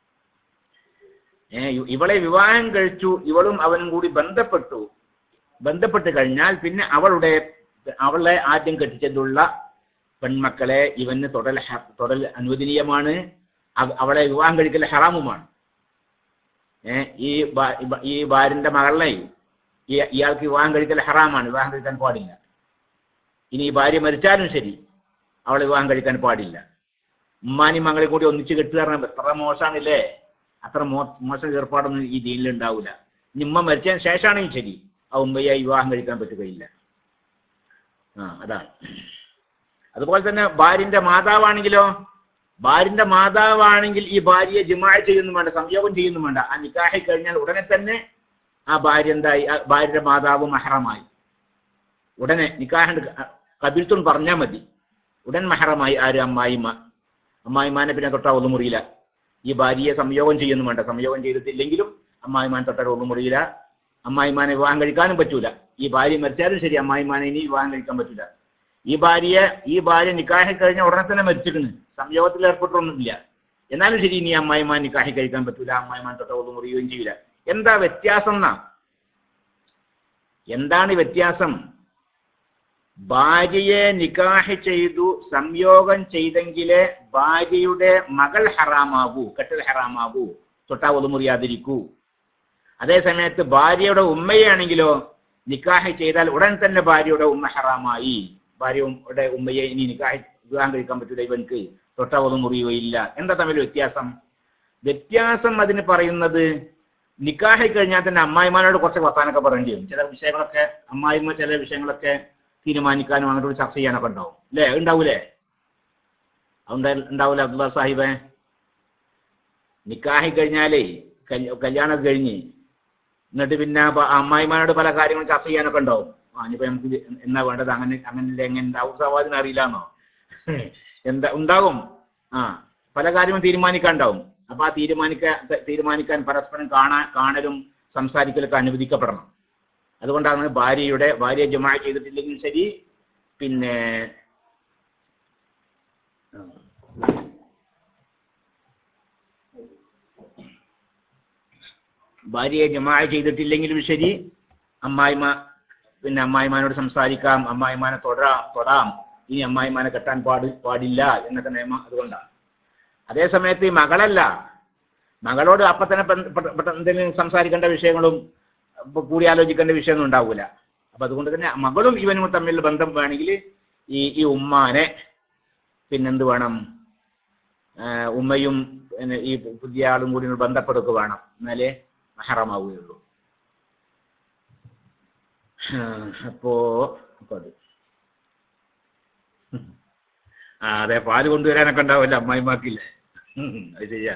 ഏ ഇ- ഇവളെ വിവാഹം കഴിച്ചു ഇവളും അവനും കൂടി ബന്ധപ്പെട്ടു ബന്ധപ്പെട്ട് കഴിഞ്ഞാൽ പിന്നെ അവളുടെ അവളെ ആദ്യം കെട്ടിച്ചതുള്ള പെൺമക്കളെ ഇവന് തൊടൽ ഹ- തൊടൽ അനുവദനീയമാണ് അവ- അവളെ വിവാഹം കഴിക്കൽ ഹറാമുമാണ് ഏ ഈ ഭാ- ഈ ഭാ- ഈ ഭാര്യന്റെ മകളെ ഈ ഇയാൾക്ക് വിവാഹം കഴിക്കൽ ഹറാമാണ് വിവാഹം കഴിക്കാൻ പാടില്ല ഇനി ഈ ഭാര്യ മരിച്ചാലും ശരി അവളെ വിവാഹം കഴിക്കാൻ പാടില്ല ഉമ്മാനി മകളെ കൂടി ഒന്നിച്ച് കെട്ടുക പറഞ്ഞാൽ എത്ര മോശമാണില്ലേ അത്ര മോ മോശം ഏർപ്പാടൊന്നും ഈ ദീനിൽ ഉണ്ടാവില്ല ഇനി ഉമ്മ മരിച്ചതിന് ശേഷമാണെങ്കിൽ ശരി ആ ഉമ്മയെ വിവാഹം കഴിക്കാൻ പറ്റുകയില്ല ആ അതാണ് അതുപോലെ തന്നെ ഭാര്യന്റെ മാതാവാണെങ്കിലോ ഭാര്യന്റെ മാതാവാണെങ്കിൽ ഈ ഭാര്യയെ ജിമാ ചെയ്യുന്നു വേണ്ട സംയോഗം ചെയ്യുന്നു വേണ്ട ആ നിക്കാഹി കഴിഞ്ഞാൽ ഉടനെ തന്നെ ആ ഭാര്യ എന്തായി ആ ഭാര്യയുടെ മാതാവ് മഹറമായി ഉടനെ നിക്കാഹ് കബിൽത്തുൻ പറഞ്ഞാൽ മതി ഉടൻ മഹറമായി ആര് അമ്മായിമ്മ അമ്മായിമാനെ പിന്നെ തൊട്ടാ ഒന്നും മുറിയില്ല ഈ ഭാര്യയെ സംയോഗം ചെയ്യുന്നു വേണ്ട സംയോഗം ചെയ്തിട്ടില്ലെങ്കിലും അമ്മായിമാൻ തൊട്ടയുടെ ഒന്നും മുറിയില്ല അമ്മായിമാനെ വിവാഹം കഴിക്കാനും പറ്റൂല ഈ ഭാര്യ മരിച്ചാലും ശരി അമ്മായിമാനെ ഇനി വിവാഹം കഴിക്കാൻ പറ്റൂല ഈ ഭാര്യയെ ഈ ഭാര്യ നിക്കാഹി കഴിഞ്ഞ ഉടനെ തന്നെ മരിച്ചിരിക്കുന്നു സംയോഗത്തിൽ ഏർപ്പെട്ടൊന്നുമില്ല എന്നാലും ശരി ഇനി അമ്മായിമാൻ നിക്കാഹി കഴിക്കാൻ പറ്റൂല അമ്മായിമാൻ തൊട്ട ഒന്നും മുറിയുകയും ചെയ്യൂല എന്താ വ്യത്യാസം എന്നാ എന്താണ് വ്യത്യാസം ഭാര്യയെ നിക്കാഹ് ചെയ്തു സംയോഗം ചെയ്തെങ്കിലേ ഭാര്യയുടെ മകൾ ഹറാമാകൂ കെട്ടൽ ഹറാമാകൂ തൊട്ടാ ഒതുമുറിയാതിരിക്കൂ അതേ സമയത്ത് ഭാര്യയുടെ ഉമ്മയാണെങ്കിലോ നിക്കാഹ് ചെയ്താൽ ഉടൻ തന്നെ ഭാര്യയുടെ ഉമ്മ ഹറാമായി ഭാര്യയുടെ ഉമ്മയെ ഇനി നിക്കാഹ് വിവാഹം കഴിക്കാൻ പറ്റൂല ഇവൻക്ക് തൊട്ടാ ഒതുമുറിയുകയില്ല എന്താ തമ്മിൽ വ്യത്യാസം വ്യത്യാസം അതിന് പറയുന്നത് നിക്കാഹി കഴിഞ്ഞാൽ തന്നെ അമ്മായിമാരോട് കുറച്ച് വർത്താനൊക്കെ പറയേണ്ടി വരും ചില വിഷയങ്ങളൊക്കെ അമ്മായിമ്മ ചില വിഷയങ്ങളൊക്കെ തീരുമാനിക്കാനും അങ്ങോട്ട് ചർച്ച ചെയ്യാനൊക്കെ ഉണ്ടാവും അല്ലേ ഉണ്ടാവൂലേ ഉണ്ടാ- ഉണ്ടാവൂലേ അബ്ദുള്ള സാഹിബേ നിക്കാഹി കഴിഞ്ഞാലേ കല്യ- കല്യാണം കഴിഞ്ഞ് എന്നിട്ട് പിന്നെ പ- അമ്മായിമാരോട് പല കാര്യങ്ങളും ചർച്ച ചെയ്യാനൊക്കെ ഉണ്ടാവും ആ ഇനിയിപ്പോ നമുക്ക് ഇത് എന്നാ വേണ്ടത് അങ്ങനെ അങ്ങനെ എങ്ങനെ ഉണ്ടാവും സവാദിന് അറിയില്ലാന്നോ എന്താ ഉണ്ടാവും ആ പല കാര്യവും തീരുമാനിക്കാൻ ഉണ്ടാവും അപ്പൊ ആ തീരുമാനിക്കാൻ തീരുമാനിക്കാൻ പരസ്പരം കാണാൻ കാണലും സംസാരിക്കലൊക്കെ അനുവദിക്കപ്പെടണം അതുകൊണ്ടാണ് ഭാര്യയുടെ ഭാര്യ ജമാ ചെയ്തിട്ടില്ലെങ്കിൽ ശരി പിന്നെ ആ. ഭാര്യയെ ജമാ ചെയ്തിട്ടില്ലെങ്കിലും ശരി അമ്മായിമ പിന്നെ അമ്മായിമാനോട് സംസാരിക്കാം അമ്മായിമാനെ തൊടാം തൊടാം ഇനി അമ്മായിമാനെ കെട്ടാൻ പാട് പാടില്ല എന്നൊക്കെ നിയമം അതുകൊണ്ടാണ് അതേ സമയത്ത് ഈ മകളല്ല മകളോട് അപ്പൊ തന്നെ പെൺ- പെട്ട- പെട്ട- എന്തെങ്കിലും സംസാരിക്കേണ്ട വിഷയങ്ങളും ഇപ്പൊ കൂടിയാലോചിക്കേണ്ട വിഷയമൊന്നും ഉണ്ടാവൂല അപ്പൊ അതുകൊണ്ട് തന്നെ മകളും ഇവനും തമ്മിലുള്ള ബന്ധം വേണമെങ്കിൽ ഈ ഈ ഉമ്മാനെ പിന്നെന്ത് വേണം ആ, ഉമ്മയും പിന്നെ ഈ പുതിയ ആളും കൂടി ബന്ധപ്പെടുക വേണം എന്നാലേ മഹറമാവുകയുള്ളൂ ആ, അപ്പോ അപ്പൊ അത് ആ അതെ പാല് കൊണ്ടുവരാനൊക്കെ ഉണ്ടാവില്ല അമ്മായിമാക്കില്ലേ ഉം, അത് ചെയ്യാ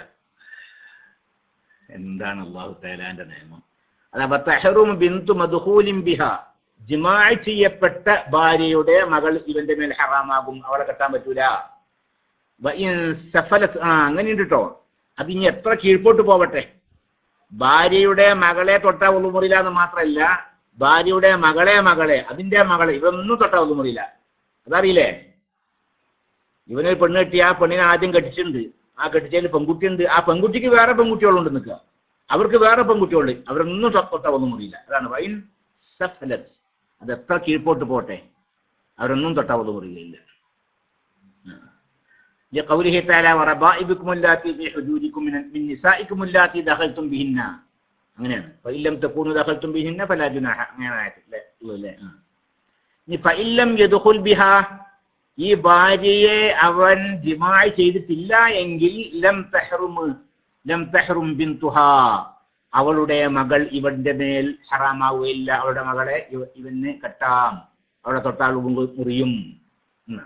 എന്താണ് അള്ളാഹു തേലാന്റെ നിയമം അതാ തഹറും ബിന്തു മധുഹൂലിം ബിഹ ജിമാ ചെയ്യപ്പെട്ട ഭാര്യയുടെ മകൾ ഇവന്റെ മേൽ ഹറാമാകും അവളെ കെട്ടാൻ പറ്റൂല വ ഇൻ സഫലത്ത് ആ അങ്ങനെയുണ്ട് കേട്ടോ അത് ഇനി എത്ര കീഴ്പോട്ട് പോവട്ടെ ഭാര്യയുടെ മകളെ തൊട്ട ഒന്നുമുറിയില്ല എന്ന് മാത്രമല്ല ഭാര്യയുടെ മകളെ മകളെ അതിന്റെ മകളെ ഇവൊന്നും തൊട്ട ഒന്നുമുറിയില്ല അതറിയില്ലേ ഇവനൊരു പെണ്ണ് കെട്ടി ആ പെണ്ണിനെ ആദ്യം കെട്ടിച്ചിട്ടുണ്ട് ആ കെട്ടിച്ചതിൽ പെൺകുട്ടിയുണ്ട് ആ പെൺകുട്ടിക്ക് വേറെ പെൺകുട്ടികളുണ്ട് നിൽക്കുക അവർക്ക് വേറെ പെൺകുട്ടികളുണ്ട് അവരൊന്നും തൊ- തൊട്ട ഒന്നും മുറിയില്ല അതാണ് വൈൻ സഫലത്ത് അത് എത്ര കീഴ്പോട്ട് പോട്ടെ അവരൊന്നും തൊട്ട ഒന്നും മുറിയില്ല لقوله تعالى وربائبكم اللاتي في حدودكم من من نسائكم اللاتي دخلتم بهن അങ്ങനെയാണ് ഫൈലം തക്കൂനു ദഖൽതും ബിഹിന്ന ഫലാ ജുനാഹ അങ്ങനെ ആയത്തില്ലേ ഉള്ളൂല്ലേ ആ. ഇനി ഫൈലം യദ്ഖുൽ ബിഹ ഈ ഭാര്യയെ അവൻ ജിമായി ചെയ്തിട്ടില്ല എങ്കിൽ ലം തഹ്റും ലം തഹ്റും ബിൻതുഹ അവളുടെ മകൾ ഇവന്റെ മേൽ ഹറാമാവുകയില്ല അവളുടെ മകളെ ഇവ- ഇവന് കെട്ടാം അവളെ തൊട്ടാൽ ഉം- മുറിയും എന്നാ.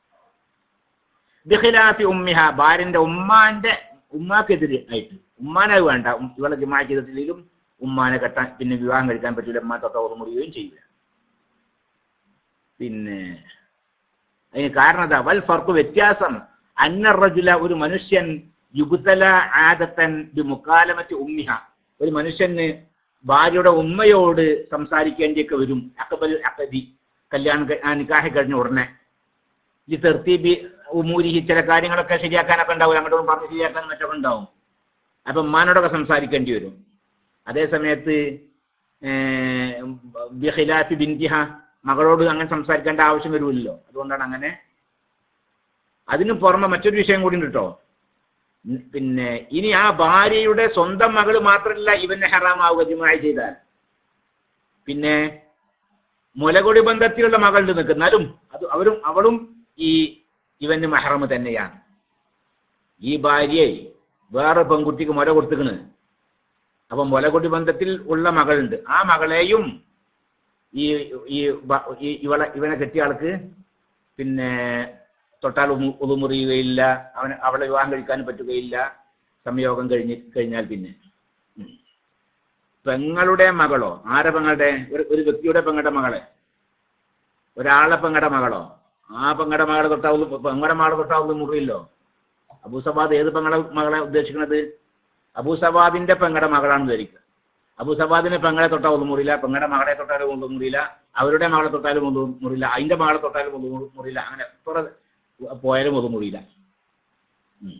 ബിഖിലാഫി ഉമ്മിഹ ഭാര്യന്റെ ഉമ്മാന്റെ ഉമ്മാക്കെതിരെ ആയിട്ട് ഉമ്മാനെ വേണ്ട ഉം- ഇവളെ ജിമാ ചെയ്തിട്ടില്ലെങ്കിലും ഉമ്മാനെ കെട്ടാൻ പിന്നെ വിവാഹം കഴിക്കാൻ പറ്റൂല ഉമ്മ തൊട്ട ഓർമ്മുറിയുകയും ചെയ്യില്ല പിന്നെ അതിന് കാരണം എന്താ വൽ ഫർക്ക് വ്യത്യാസം അന്നറജുല ഒരു മനുഷ്യൻ യുബുതല ആദത്തൻ ബി മുക്കാലമറ്റ് ഉമ്മിഹ ഒരു മനുഷ്യന് ഭാര്യയുടെ ഉമ്മയോട് സംസാരിക്കേണ്ടിയൊക്കെ വരും അക്കബൽ അക്കതി കല്യാണം കഴി- ആ നിക്കാഹ് കഴിഞ്ഞ ഉടനെ ഈ തെർത്തീബി ഉമൂരിഹി ചില കാര്യങ്ങളൊക്കെ ശരിയാക്കാനൊക്കെ ഉണ്ടാവും അങ്ങോട്ടും പറഞ്ഞ് ശരിയാക്കാൻ മറ്റൊക്കെ ഉണ്ടാവും അപ്പൊ ഉമ്മാനോടൊക്കെ സംസാരിക്കേണ്ടി വരും അതേ സമയത്ത് ബിഖിലാഫി ബിന്തിഹ മകളോട് അങ്ങനെ സംസാരിക്കേണ്ട ആവശ്യം വരുമല്ലോ അതുകൊണ്ടാണ് അങ്ങനെ അതിനു പുറമെ മറ്റൊരു വിഷയം കൂടി ഉണ്ട് കേട്ടോ ഉം, പിന്നെ ഇനി ആ ഭാര്യയുടെ സ്വന്തം മകള് മാത്രമല്ല ഇവനെ ഹറാമാവുക ജിമായി ചെയ്താൽ പിന്നെ മുലകൊടി ബന്ധത്തിലുള്ള മകളുടെ നിൽക്കുന്നാലും അത് അവരും അവളും ഈ ഇവന് മഹറമ് തന്നെയാണ് ഈ ഭാര്യയെ വേറെ പെൺകുട്ടിക്ക് മുല കൊടുത്തിക്കണ് അപ്പൊ മുലകൊടി ബന്ധത്തിൽ ഉള്ള മകളുണ്ട് ആ മകളെയും ഈ ഈ ബ- ഈ- ഇവളെ ഇവനെ കെട്ടിയ ആൾക്ക് പിന്നെ തൊട്ടാൽ ഉമു- ഉളുമുറിയുകയില്ല അവന് അവളെ വിവാഹം കഴിക്കാനും പറ്റുകയില്ല സംയോഗം കഴിഞ്ഞ് കഴിഞ്ഞാൽ പിന്നെ ഉം. പെങ്ങളുടെ മകളോ ആരെ പെങ്ങളുടെ ഒരു ഒരു വ്യക്തിയുടെ പെങ്ങളുടെ മകളെ ഒരാളെ പെങ്ങളുടെ മകളോ ആ പെങ്ങളുടെ മകളെ തൊട്ടാവുന്നു പെങ്ങളുടെ മകളെ തൊട്ടാവുന്നു മുറിയില്ലോ അബൂ സവാദ് ഏത് പെങ്ങളെ മകളെ ഉദ്ദേശിക്കുന്നത് അബൂ സവാദിന്റെ പെങ്ങളുടെ മകളാണ് ധരിക്കുക അബൂ സവാദിന്റെ പെങ്ങളെ തൊട്ടാൽ ഒന്നും മുറിയില്ല പെങ്ങളുടെ മകളെ തൊട്ടാലും ഒന്നും മുറിയില്ല അവരുടെ മകളെ തൊട്ടാലും ഒന്നും മുറിയില്ല അതിന്റെ മകളെ തൊട്ടാലും ഒന്നും മുറിയില്ല അങ്ങനെ എത്ര പോയാലും ഒന്നും മുറിയില്ല ഉം.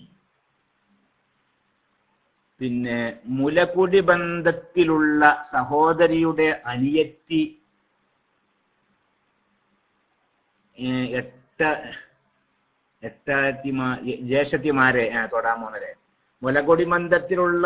പിന്നെ മുലകുടി ബന്ധത്തിലുള്ള സഹോദരിയുടെ അനിയത്തി ഏഹ് എട്ട എട്ടാത്തിമാ ജ്യേഷ്ഠത്തിമാരെ ആ, തൊടാൻ പോണത് മുലകൊടി ബന്ധത്തിലുള്ള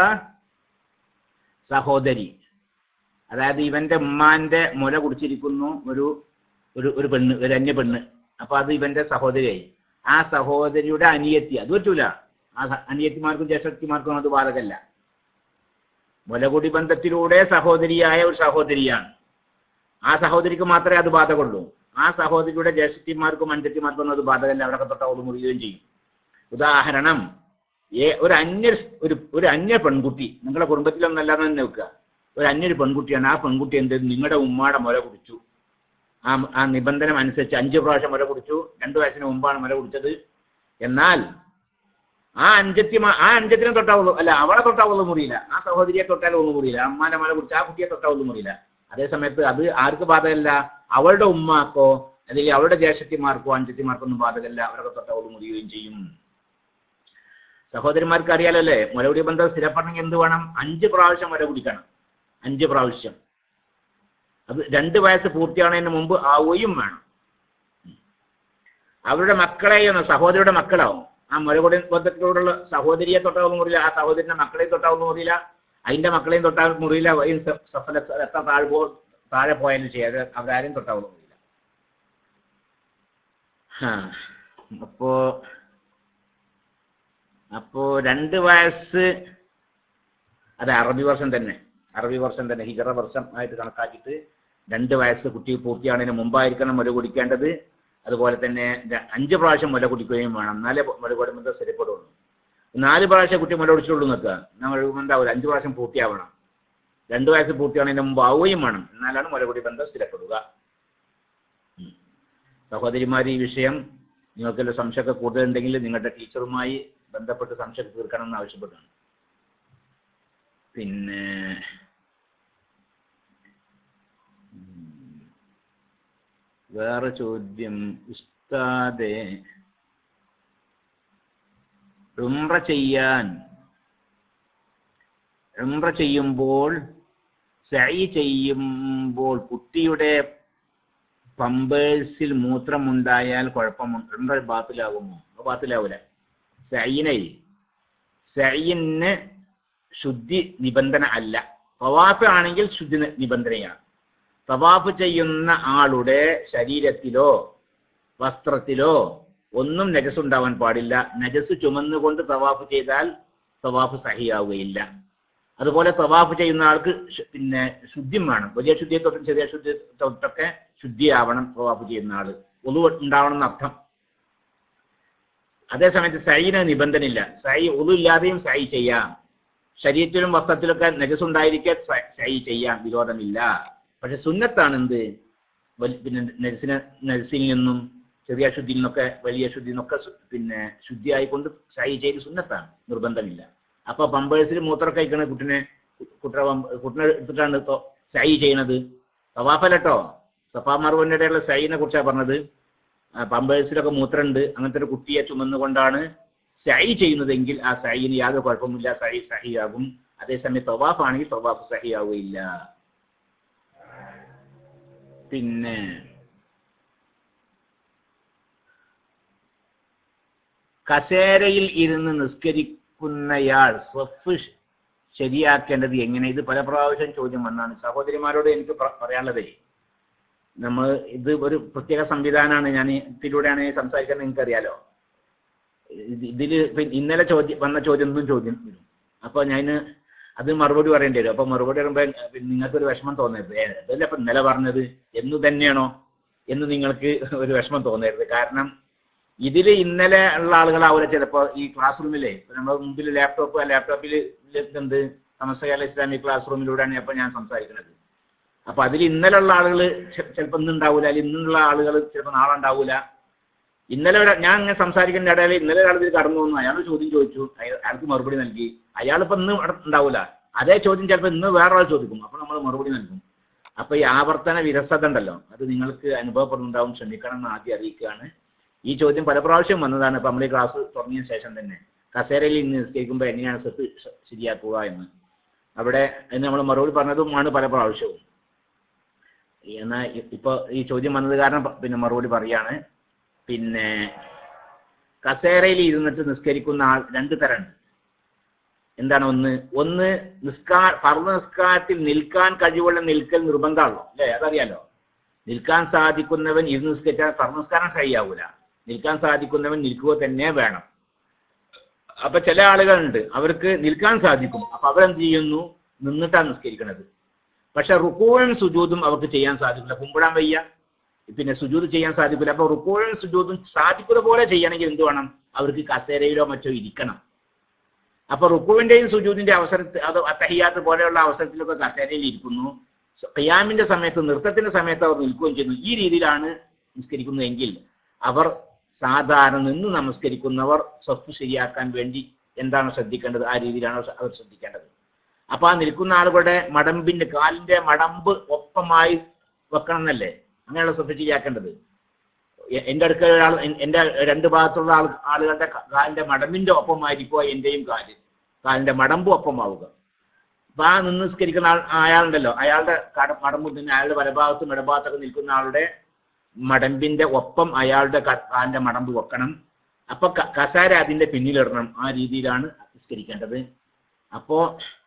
സഹോദരി അതായത് ഇവന്റെ ഉമ്മാന്റെ മുല കുടിച്ചിരിക്കുന്നു ഒരു ഒരു ഒരു പെണ്ണ് ഒരു അന്യ പെണ്ണ് അപ്പൊ അത് ഇവന്റെ സഹോദരിയായി ആ സഹോദരിയുടെ അനിയത്തി അത് പറ്റൂല ആ സ- അനിയത്തിമാർക്കും ജ്യേഷ്ഠത്തിമാർക്കും അത് ബാധകല്ല മുലകുടി ബന്ധത്തിലൂടെ സഹോദരിയായ ഒരു സഹോദരിയാണ് ആ സഹോദരിക്ക് മാത്രമേ അത് ബാധകുള്ളൂ ആ സഹോദരിയുടെ ജ്യേഷ്ഠത്തിമാർക്കും അഞ്ചത്തിമാർക്കും അത് ബാധകല്ല അവിടെ തൊട്ട അവൾ മുറിയുകയും ചെയ്യും ഉദാഹരണം ഏ ഒരു അന്യ ഒരു ഒരു അന്യ പെൺകുട്ടി നിങ്ങളുടെ കുടുംബത്തിലൊന്നല്ലാതെ തന്നെ വെക്കുക ഒരു അന്യൊരു പെൺകുട്ടിയാണ് ആ പെൺകുട്ടി എന്ത് ചെയ്തു? നിങ്ങളുടെ ഉമ്മാടെ മുല കുടിച്ചു ആ ആ നിബന്ധന അനുസരിച്ച് അഞ്ച് പ്രാവശ്യം മുല കുടിച്ചു രണ്ടു വയസ്സിന് മുമ്പാണ് മുല കുടിച്ചത് എന്നാൽ ആ അഞ്ചത്തി ആ അഞ്ചത്തിനെ തൊട്ടാവുള്ളൂ അല്ല അവളെ തൊട്ടാവുള്ളൂ മുറിയില്ല ആ സഹോദരിയെ തൊട്ടാലും ഒന്നും മുറിയില്ല അമ്മാന്റെ മുല കുടിച്ച ആ കുട്ടിയെ തൊട്ടാവുള്ളൂ മുറിയില്ല അതേ സമയത്ത് അത് ആർക്ക് ബാധകല്ല അവളുടെ ഉമ്മാക്കോ അല്ലെങ്കിൽ അവളുടെ ജ്യേഷ്ഠത്തിമാർക്കോ അഞ്ചത്തിമാർക്കോ ഒന്നും ബാധകല്ല അവരൊക്കെ തൊട്ടാവുള്ളൂ മുറിയുകയും ചെയ്യും സഹോദരിമാർക്ക് അറിയാലോ അല്ലേ മുലകുടി ബന്ധം സ്ഥിരപ്പെടണമെങ്കിൽ എന്ത് വേണം അഞ്ച് പ്രാവശ്യം മുല കുടിക്കണം അഞ്ച് പ്രാവശ്യം അത് രണ്ട് വയസ്സ് പൂർത്തിയാവുന്നതിന് മുമ്പ് ആവുകയും വേണം അവരുടെ മക്കളെയൊന്ന് സഹോദരിയുടെ മക്കളാവും ആ മുലകുടി ബന്ധത്തിലൂടെയുള്ള സഹോദരിയെ തൊട്ടാവുന്ന മുറിയില്ല ആ സഹോദരിന്റെ മക്കളെയും തൊട്ടാവുന്ന മുറിയില്ല അതിന്റെ മക്കളെയും തൊട്ടാൽ മുറിയില്ല ഈ സ- സഫല എത്ര താഴ്പോ താഴെ പോയാലും ചെയ്യാം അവര് അവരാരും തൊട്ടാവുന്ന മുറിയില്ല ഹാ. അപ്പോ അപ്പോ രണ്ട് വയസ്സ് അത് അറബി വർഷം തന്നെ അറബി വർഷം തന്നെ ഹിജറ വർഷം ആയിട്ട് കണക്കാക്കിയിട്ട് രണ്ട് വയസ്സ് കുട്ടി പൂർത്തിയാകുന്നതിന് മുമ്പായിരിക്കണം മുല കുടിക്കേണ്ടത് അതുപോലെ തന്നെ ര- അഞ്ച് പ്രാവശ്യം മുല കുടിക്കുകയും വേണം എന്നാലേ മുല കുടുംബത്തെ സ്ഥിരപ്പെടുള്ളൂ നാല് പ്രാവശ്യം കുട്ടി മുല കുടിച്ചുള്ളൂ നിൽക്കുക എന്നാൽ മുല എന്താവില്ല അഞ്ച് പ്രാവശ്യം പൂർത്തിയാവണം രണ്ട് വയസ്സ് പൂർത്തിയാവുന്നതിന് മുമ്പ് ആവുകയും വേണം എന്നാലാണ് മുലകുടി ബന്ധം സ്ഥിരപ്പെടുക ഉം. സഹോദരിമാർ ഈ വിഷയം നിങ്ങൾക്കുള്ള സംശയമൊക്കെ കൂടുതലുണ്ടെങ്കിൽ നിങ്ങളുടെ ടീച്ചറുമായി ബന്ധപ്പെട്ട് സംശയം തീർക്കണം എന്ന് ആവശ്യപ്പെട്ടാണ് പിന്നെ ഉം, വേറെ ചോദ്യം ഉസ്താദെ ഉംറ ചെയ്യാൻ ഉംറ ചെയ്യുമ്പോൾ സൈ ചെയ്യുമ്പോൾ കുട്ടിയുടെ പമ്പേഴ്സിൽ മൂത്രമുണ്ടായാൽ കുഴപ്പമുണ്ട് ഉംറ ബാത്തിലാകുമോ അത് ബാത്തിലാവൂല സൈനൈ സൈന് ശുദ്ധി നിബന്ധന അല്ല തവാഫ് ആണെങ്കിൽ ശുദ്ധി നി- നിബന്ധനയാണ് തവാഫ് ചെയ്യുന്ന ആളുടെ ശരീരത്തിലോ വസ്ത്രത്തിലോ ഒന്നും നജസ് ഉണ്ടാവാൻ പാടില്ല നജസ് ചുമന്നുകൊണ്ട് തവാഫ് ചെയ്താൽ തവാഫ് സഹിയാവുകയില്ല അതുപോലെ തവാഫ് ചെയ്യുന്ന ആൾക്ക് ശു- പിന്നെ ശുദ്ധിയും വേണം വലിയ ശുദ്ധിയെ തൊട്ടും ചെറിയ ശുദ്ധി തൊട്ടൊക്കെ ശുദ്ധിയാവണം തവാഫ് ചെയ്യുന്ന ആള് ഒന്നു ഉണ്ടാവണം എന്നർത്ഥം അതേസമയത്ത് സൈന് നിബന്ധനയില്ല സൈ ഒതു ഇല്ലാതെയും സൈ ചെയ്യാം ശരീരത്തിലും വസ്ത്രത്തിലൊക്കെ നജസ് ഉണ്ടായിരിക്കെ സ- സൈ ചെയ്യാം വിരോധമില്ല പക്ഷെ സുന്നത്താണ് എന്ത് വൽ- പിന്നെ നജസിനെ നജസിൽ നിന്നും ചെറിയ ശുദ്ധിയിൽ നിന്നൊക്കെ വലിയ ശുദ്ധിയിൽ നിന്നൊക്കെ സു- പിന്നെ ശുദ്ധിയായിക്കൊണ്ട് സൈ ചെയ്ത് സുന്നത്താണ് നിർബന്ധമില്ല അപ്പൊ പമ്പേഴ്സിൽ മൂത്രം കഴിക്കണ കുട്ടിനെ കുട്ട കുട്ടിനെ എടുത്തിട്ടാണ് തൊ- സൈ ചെയ്യണത് തവാഫല്ലോ സഫാ മറുപടിയുടെ ഇടയിലുള്ള സൈനെ കുറിച്ചാണ് പറഞ്ഞത് ആ പമ്പേഴ്സിലൊക്കെ മൂത്രമുണ്ട് അങ്ങനത്തെ ഒരു കുട്ടിയെ ചുമന്നുകൊണ്ടാണ് സൈ ചെയ്യുന്നതെങ്കിൽ ആ സൈന് യാതൊരു കുഴപ്പമില്ല സൈ സഹിയാകും അതേസമയം തവാഫ് ആണെങ്കിൽ തവാഫ് സഹിയാവുകയില്ല പിന്നെ കസേരയിൽ ഇരുന്ന് നിസ്കരിക്കുന്നയാൾ സഫ് ഷ് ശരിയാക്കേണ്ടത് എങ്ങനെ ഇത് പല പ്രാവശ്യം ചോദ്യം വന്നാണ് സഹോദരിമാരോട് എനിക്ക് പ- പറയാനുള്ളതേ നമ്മൾ ഇത് ഒരു പ്രത്യേക സംവിധാനമാണ് ഞാൻ ഇതിലൂടെയാണ് ഈ സംസാരിക്കുന്നത് നിങ്ങൾക്ക് അറിയാലോ ഇത് ഇതില് ഇപ്പൊ ഇന്നലെ ചോദ്യം വന്ന ചോദ്യം ഒന്നും ചോദ്യം വരും അപ്പൊ ഞാൻ അതിന് മറുപടി പറയേണ്ടി വരും അപ്പൊ മറുപടി പറയുമ്പോ നിങ്ങൾക്ക് ഒരു വിഷമം തോന്നരുത് ഏ, അതല്ല ഇപ്പൊ ഇന്നലെ പറഞ്ഞത് എന്ന് തന്നെയാണോ എന്ന് നിങ്ങൾക്ക് ഒരു വിഷമം തോന്നരുത് കാരണം ഇതില് ഇന്നലെ ഉള്ള ആളുകളാവില്ല ചിലപ്പോ ഈ ക്ലാസ് റൂമിലെ നമ്മുടെ മുമ്പിൽ ലാപ്ടോപ്പ് ആ ലാപ്ടോപ്പിൽ എന്ത് സമസ്തകാല ഇസ്ലാമിക് ക്ലാസ് റൂമിലൂടെയാണ് അപ്പൊ ഞാൻ സംസാരിക്കുന്നത് അപ്പൊ അതിൽ ഇന്നലെ ഉള്ള ആളുകൾ ചിലപ്പോ ഇന്ന് ഉണ്ടാവൂല അല്ലെങ്കിൽ ഇന്നുള്ള ആളുകൾ ചിലപ്പോ നാളെ ഉണ്ടാവൂല ഇന്നലെ ഒരാ- ഞാൻ ഇങ്ങനെ സംസാരിക്കുന്ന ഇടയിൽ ഇന്നലെ ഒരാൾ ഇതിൽ കടന്നു വന്നു അയാൾ ചോദ്യം ചോദിച്ചു അയ- അയാൾക്ക് മറുപടി നൽകി അയാൾ ഇപ്പൊ ഇന്ന് ഇവിടെ ഉണ്ടാവൂല അതേ ചോദ്യം ചിലപ്പോൾ ഇന്ന് വേറൊരാൾ ചോദിക്കും അപ്പൊ നമ്മൾ മറുപടി നൽകും അപ്പൊ ഈ ആവർത്തന വിരസത ഉണ്ടല്ലോ അത് നിങ്ങൾക്ക് അനുഭവപ്പെടുന്നുണ്ടാവും ക്ഷമിക്കണം എന്ന് ആദ്യം അറിയിക്കുകയാണ് ഈ ചോദ്യം പല പ്രാവശ്യം വന്നതാണ് ഇപ്പൊ നമ്മൾ ഈ ക്ലാസ് തുടങ്ങിയ ശേഷം തന്നെ കസേരയിൽ ഇന്ന് നിസ്കരിക്കുമ്പോൾ എങ്ങനെയാണ് സെഫ് ശരിയാക്കുക എന്ന് അവിടെ അതിന് നമ്മൾ മറുപടി പറഞ്ഞതുമാണ് പല പ്രാവശ്യവും എന്നാ ഇ- ഇപ്പൊ ഈ ചോദ്യം വന്നത് കാരണം പ- പിന്നെ മറുപടി പറയാണ് പിന്നെ കസേരയിൽ ഇരുന്നിട്ട് നിസ്കരിക്കുന്ന ആൾ രണ്ട് തരമുണ്ട് എന്താണ് ഒന്ന് ഒന്ന് നിസ്കാർ ഫർദ് നിസ്കാരത്തിൽ നിൽക്കാൻ കഴിവുള്ള നിൽക്കൽ നിർബന്ധമാണല്ലോ അല്ലേ അതറിയാലോ നിൽക്കാൻ സാധിക്കുന്നവൻ ഇരുന്ന് നിസ്കരിച്ചാൽ ഫർദ് നിസ്കാരം ശരിയാവൂല നിൽക്കാൻ സാധിക്കുന്നവൻ നിൽക്കുക തന്നെ വേണം അപ്പൊ ചില ആളുകളുണ്ട് അവർക്ക് നിൽക്കാൻ സാധിക്കും അപ്പൊ അവരെന്ത് ചെയ്യുന്നു നിന്നിട്ടാണ് നിസ്കരിക്കണത് പക്ഷെ റുക്കോയും സുജൂതും അവർക്ക് ചെയ്യാൻ സാധിക്കില്ല കുമ്പിടാൻ വയ്യ പിന്നെ സുജൂത് ചെയ്യാൻ സാധിക്കില്ല അപ്പൊ റുക്കോയും സുജൂതും സാധിക്കുന്ന പോലെ ചെയ്യണമെങ്കിൽ എന്ത് വേണം അവർക്ക് കസേരയിലോ മറ്റോ ഇരിക്കണം അപ്പൊ റുക്കുവിന്റെയും സുജൂദിന്റെ അവസരത്തിൽ അത് അത്തഹിയാത്ത് പോലെയുള്ള അവസരത്തിലൊക്കെ കസേരയിൽ ഇരിക്കുന്നു ഖിയാമിന്റെ സമയത്ത് നൃത്തത്തിന്റെ സമയത്ത് അവർ നിൽക്കുകയും ചെയ്യുന്നു ഈ രീതിയിലാണ് നിസ്കരിക്കുന്നതെങ്കിൽ അവർ സാധാരണ നിന്ന് നമസ്കരിക്കുന്നവർ സ്വഫ് ശരിയാക്കാൻ വേണ്ടി എന്താണ് ശ്രദ്ധിക്കേണ്ടത് ആ രീതിയിലാണ് അവർ അവർ ശ്രദ്ധിക്കേണ്ടത് അപ്പൊ ആ നിൽക്കുന്ന ആളുകളുടെ മടമ്പിന്റെ കാലിന്റെ മടമ്പ് ഒപ്പമായി വെക്കണം എന്നല്ലേ അങ്ങനെയുള്ള സ്വഫ് ശരിയാക്കേണ്ടത് എ- എന്റെ അടുക്കൽ ഒരാൾ എൻ- എന്റെ രണ്ട് ഭാഗത്തുള്ള ആൾ ആളുകളുടെ ക- കാലിന്റെ മടമ്പിന്റെ ഒപ്പമായിരിക്കുക എന്റെയും കാല് കാലിന്റെ മടമ്പ് ഒപ്പമാവുക അപ്പൊ ആ നിന്ന് നിസ്കരിക്കുന്ന ആൾ അയാളുണ്ടല്ലോ അയാളുടെ കട മടമ്പ് തന്നെ അയാളുടെ വലഭാഗത്തും ഇടഭാഗത്തൊക്കെ നിൽക്കുന്ന ആളുടെ മടമ്പിന്റെ ഒപ്പം അയാളുടെ ക- കാലിന്റെ മടമ്പ് വെക്കണം അപ്പൊ ക- കസാര അതിന്റെ പിന്നിലിടണം ആ രീതിയിലാണ് നിസ്കരിക്കേണ്ടത് അപ്പോ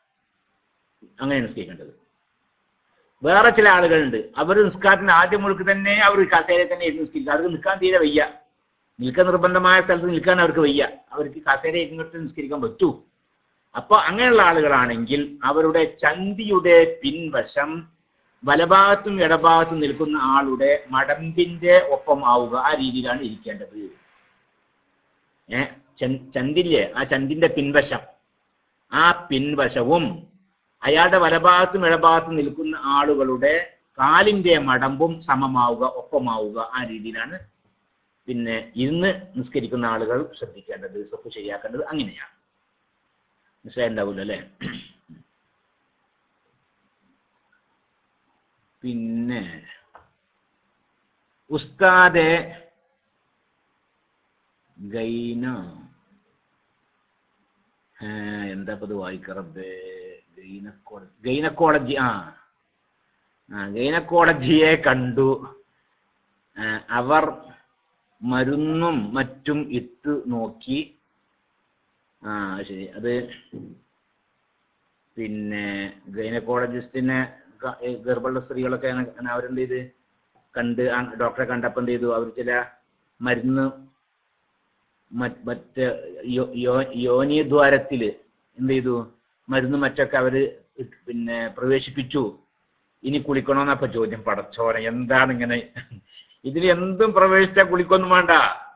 അങ്ങനെ നിസ്കരിക്കേണ്ടത് വേറെ ചില ആളുകളുണ്ട് അവർ നിസ്കാരത്തിന് ആദ്യം മുഴുക്ക് തന്നെ അവർ കസേരയിൽ തന്നെ ഇരുന്ന് നിസ്കരിക്കുക അവർക്ക് നിൽക്കാൻ തീരെ വയ്യ നിൽക്കാൻ നിർബന്ധമായ സ്ഥലത്ത് നിൽക്കാൻ അവർക്ക് വയ്യ അവർക്ക് കസേര ഇരുന്നിട്ട് നിസ്കരിക്കാൻ പറ്റൂ അപ്പൊ അങ്ങനെയുള്ള ആളുകളാണെങ്കിൽ അവരുടെ ചന്തിയുടെ പിൻവശം വലഭാഗത്തും ഇടഭാഗത്തും നിൽക്കുന്ന ആളുടെ മടമ്പിന്റെ ഒപ്പം ആവുക ആ രീതിയിലാണ് ഇരിക്കേണ്ടത് ഏ ചൻ- ചന്തില്ലേ ആ ചന്തിന്റെ പിൻവശം ആ പിൻവശവും അയാളുടെ വലഭാഗത്തും ഇടഭാഗത്തും നിൽക്കുന്ന ആളുകളുടെ കാലിന്റെ മടമ്പും സമമാവുക ഒപ്പമാവുക ആ രീതിയിലാണ് പിന്നെ ഇരുന്ന് നിസ്കരിക്കുന്ന ആളുകൾ ശ്രദ്ധിക്കേണ്ടത് സഫ് ശരിയാക്കേണ്ടത് അങ്ങനെയാണ് മനസ്സിലായിട്ടുണ്ടാവില്ല അല്ലെ പിന്നെ ഉസ്താദെ ഗൈന ആ, എന്താ ഇപ്പൊ ഇത് വായിക്കറബേ ഗൈനക്കോളജി ഗൈനക്കോളജി ആ ആ ഗൈനക്കോളജിയെ കണ്ടു ആ, അവർ മരുന്നും മറ്റും ഇട്ട് നോക്കി ആ ശരി അത് പിന്നെ ഗൈനക്കോളജിസ്റ്റിനെ ക- ഈ ഗർഭമുള്ള സ്ത്രീകളൊക്കെ അങ്ങനെ- അങ്ങനെ അവരെന്ത് ചെയ്ത് കണ്ട് ആ ഡോക്ടറെ കണ്ടപ്പോ എന്ത് ചെയ്തു അവർ ചില മരുന്ന് മറ്റ് മറ്റ് യോ- യോ- യോനിദ്വാരത്തില് എന്ത് ചെയ്തു മരുന്ന് മറ്റൊക്കെ അവര് ഇട്ട് പിന്നെ പ്രവേശിപ്പിച്ചു ഇനി കുളിക്കണോന്നപ്പോ ചോദ്യം പടച്ചോനെ എന്താണ് ഇങ്ങനെ ഇതിൽ എന്തും പ്രവേശിച്ചാ കുളിക്കൊന്നും വേണ്ട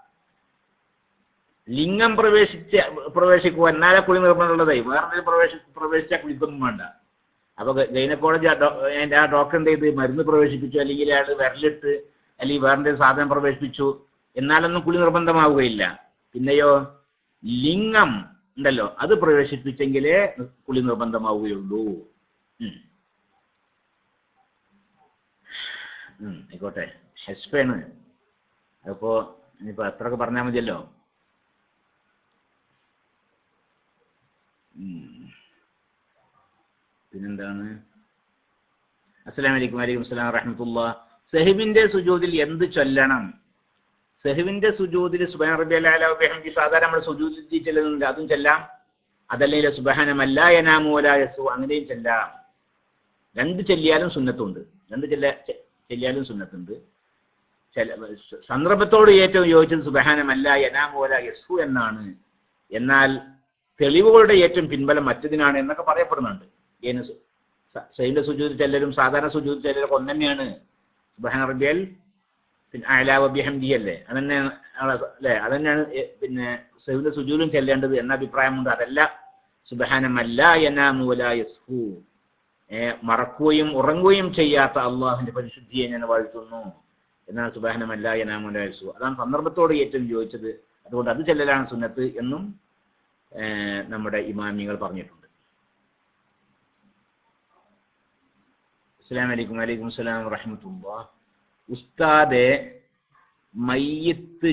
ലിംഗം പ്രവേശിച്ച പ്രവേശിക്കുക എന്നാലേ കുളി നിർബന്ധമുള്ളതേ വേറെ എന്തെങ്കിലും പ്രവേശി പ്രവേശിച്ചാൽ കുളിക്കൊന്നും വേണ്ട അപ്പൊ ഗൈനക്കോളജി അതിന്റെ ആ ഡോക്ടർ എന്ത് ചെയ്ത് മരുന്ന് പ്രവേശിപ്പിച്ചു അല്ലെങ്കിൽ അയാൾ വിരലിട്ട് അല്ലെങ്കിൽ വേറെ എന്തെങ്കിലും സാധനം പ്രവേശിപ്പിച്ചു എന്നാലൊന്നും കുളി നിർബന്ധമാവുകയില്ല പിന്നെയോ ലിംഗം ഉണ്ടല്ലോ അത് പ്രവേശിപ്പിച്ചെങ്കിലേ കുളി നിർബന്ധമാവുകയുള്ളൂ ഉം. ഉം, ആയിക്കോട്ടെ ഷെസ്പേണ് അതിപ്പോ ഇനിയിപ്പോ അത്രയൊക്കെ പറഞ്ഞാൽ മതിയല്ലോ ഉം. പിന്നെന്താണ് അസ്സലാമു അലൈക്കും വലൈക്കും അസ്സലാം വറഹമത്തുള്ള സെഹിബിന്റെ സുജൂദിൽ എന്ത് ചൊല്ലണം സെഹുവിന്റെ സുജൂദിൽ സുബാൻ റബി അല്ലാഹി സാധാരണ നമ്മുടെ സുജൂദിൽ ചെല്ലുന്നുണ്ട് അതും ചെല്ലാം അതല്ലെങ്കിൽ സുബഹാനമല്ല യനാമൂല യസു അങ്ങനെയും ചെല്ലാം രണ്ട് ചെല്ലിയാലും സുന്നത്തുണ്ട് രണ്ട് ചെല്ല ചെ- ചെല്ലിയാലും സുന്നത്തുണ്ട് ചില സ- സന്ദർഭത്തോട് ഏറ്റവും യോജിച്ചത് സുബഹാനമല്ല യനാമൂല യസു എന്നാണ് എന്നാൽ തെളിവുകളുടെ ഏറ്റവും പിൻബലം മറ്റതിനാണ് എന്നൊക്കെ പറയപ്പെടുന്നുണ്ട് ഏന് സു- സ- സൈന്റെ സുജൂദ് ചെല്ലലും സാധാരണ സുജൂദ് ചെല്ലലും ഒന്ന് തന്നെയാണ് സുബഹാന റബിയൽ പിന്നെ അയലാവബിഹംദി അല്ലേ അതന്നെയാണ് ആളെ- അല്ലേ അതന്നെയാണ് എ- പിന്നെ സൈന്റെ സുജൂലും ചെല്ലേണ്ടത് എന്ന അഭിപ്രായമുണ്ട് അതല്ല സുബഹാനമല്ല യനാമൂല യസ്ഹു ഏ, മറക്കുകയും ഉറങ്ങുകയും ചെയ്യാത്ത അള്ളാഹുവിന്റെ പരിശുദ്ധിയെ ഞാൻ വാഴ്ത്തുന്നു എന്നാൽ സുബാനമല്ല എനാമുലു അതാണ് സന്ദർഭത്തോട് ഏറ്റവും ചോദിച്ചത് അതുകൊണ്ട് അത് ചെല്ലലാണ് സുന്നത്ത് എന്നും ഏർ നമ്മുടെ ഇമാമികൾ പറഞ്ഞിട്ടുണ്ട് അസ്സലാം വലൈക്കും വലൈക്കും അസ്സലാം വറഹമത്തുള്ള ഉസ്താദെ മയ്യത്ത്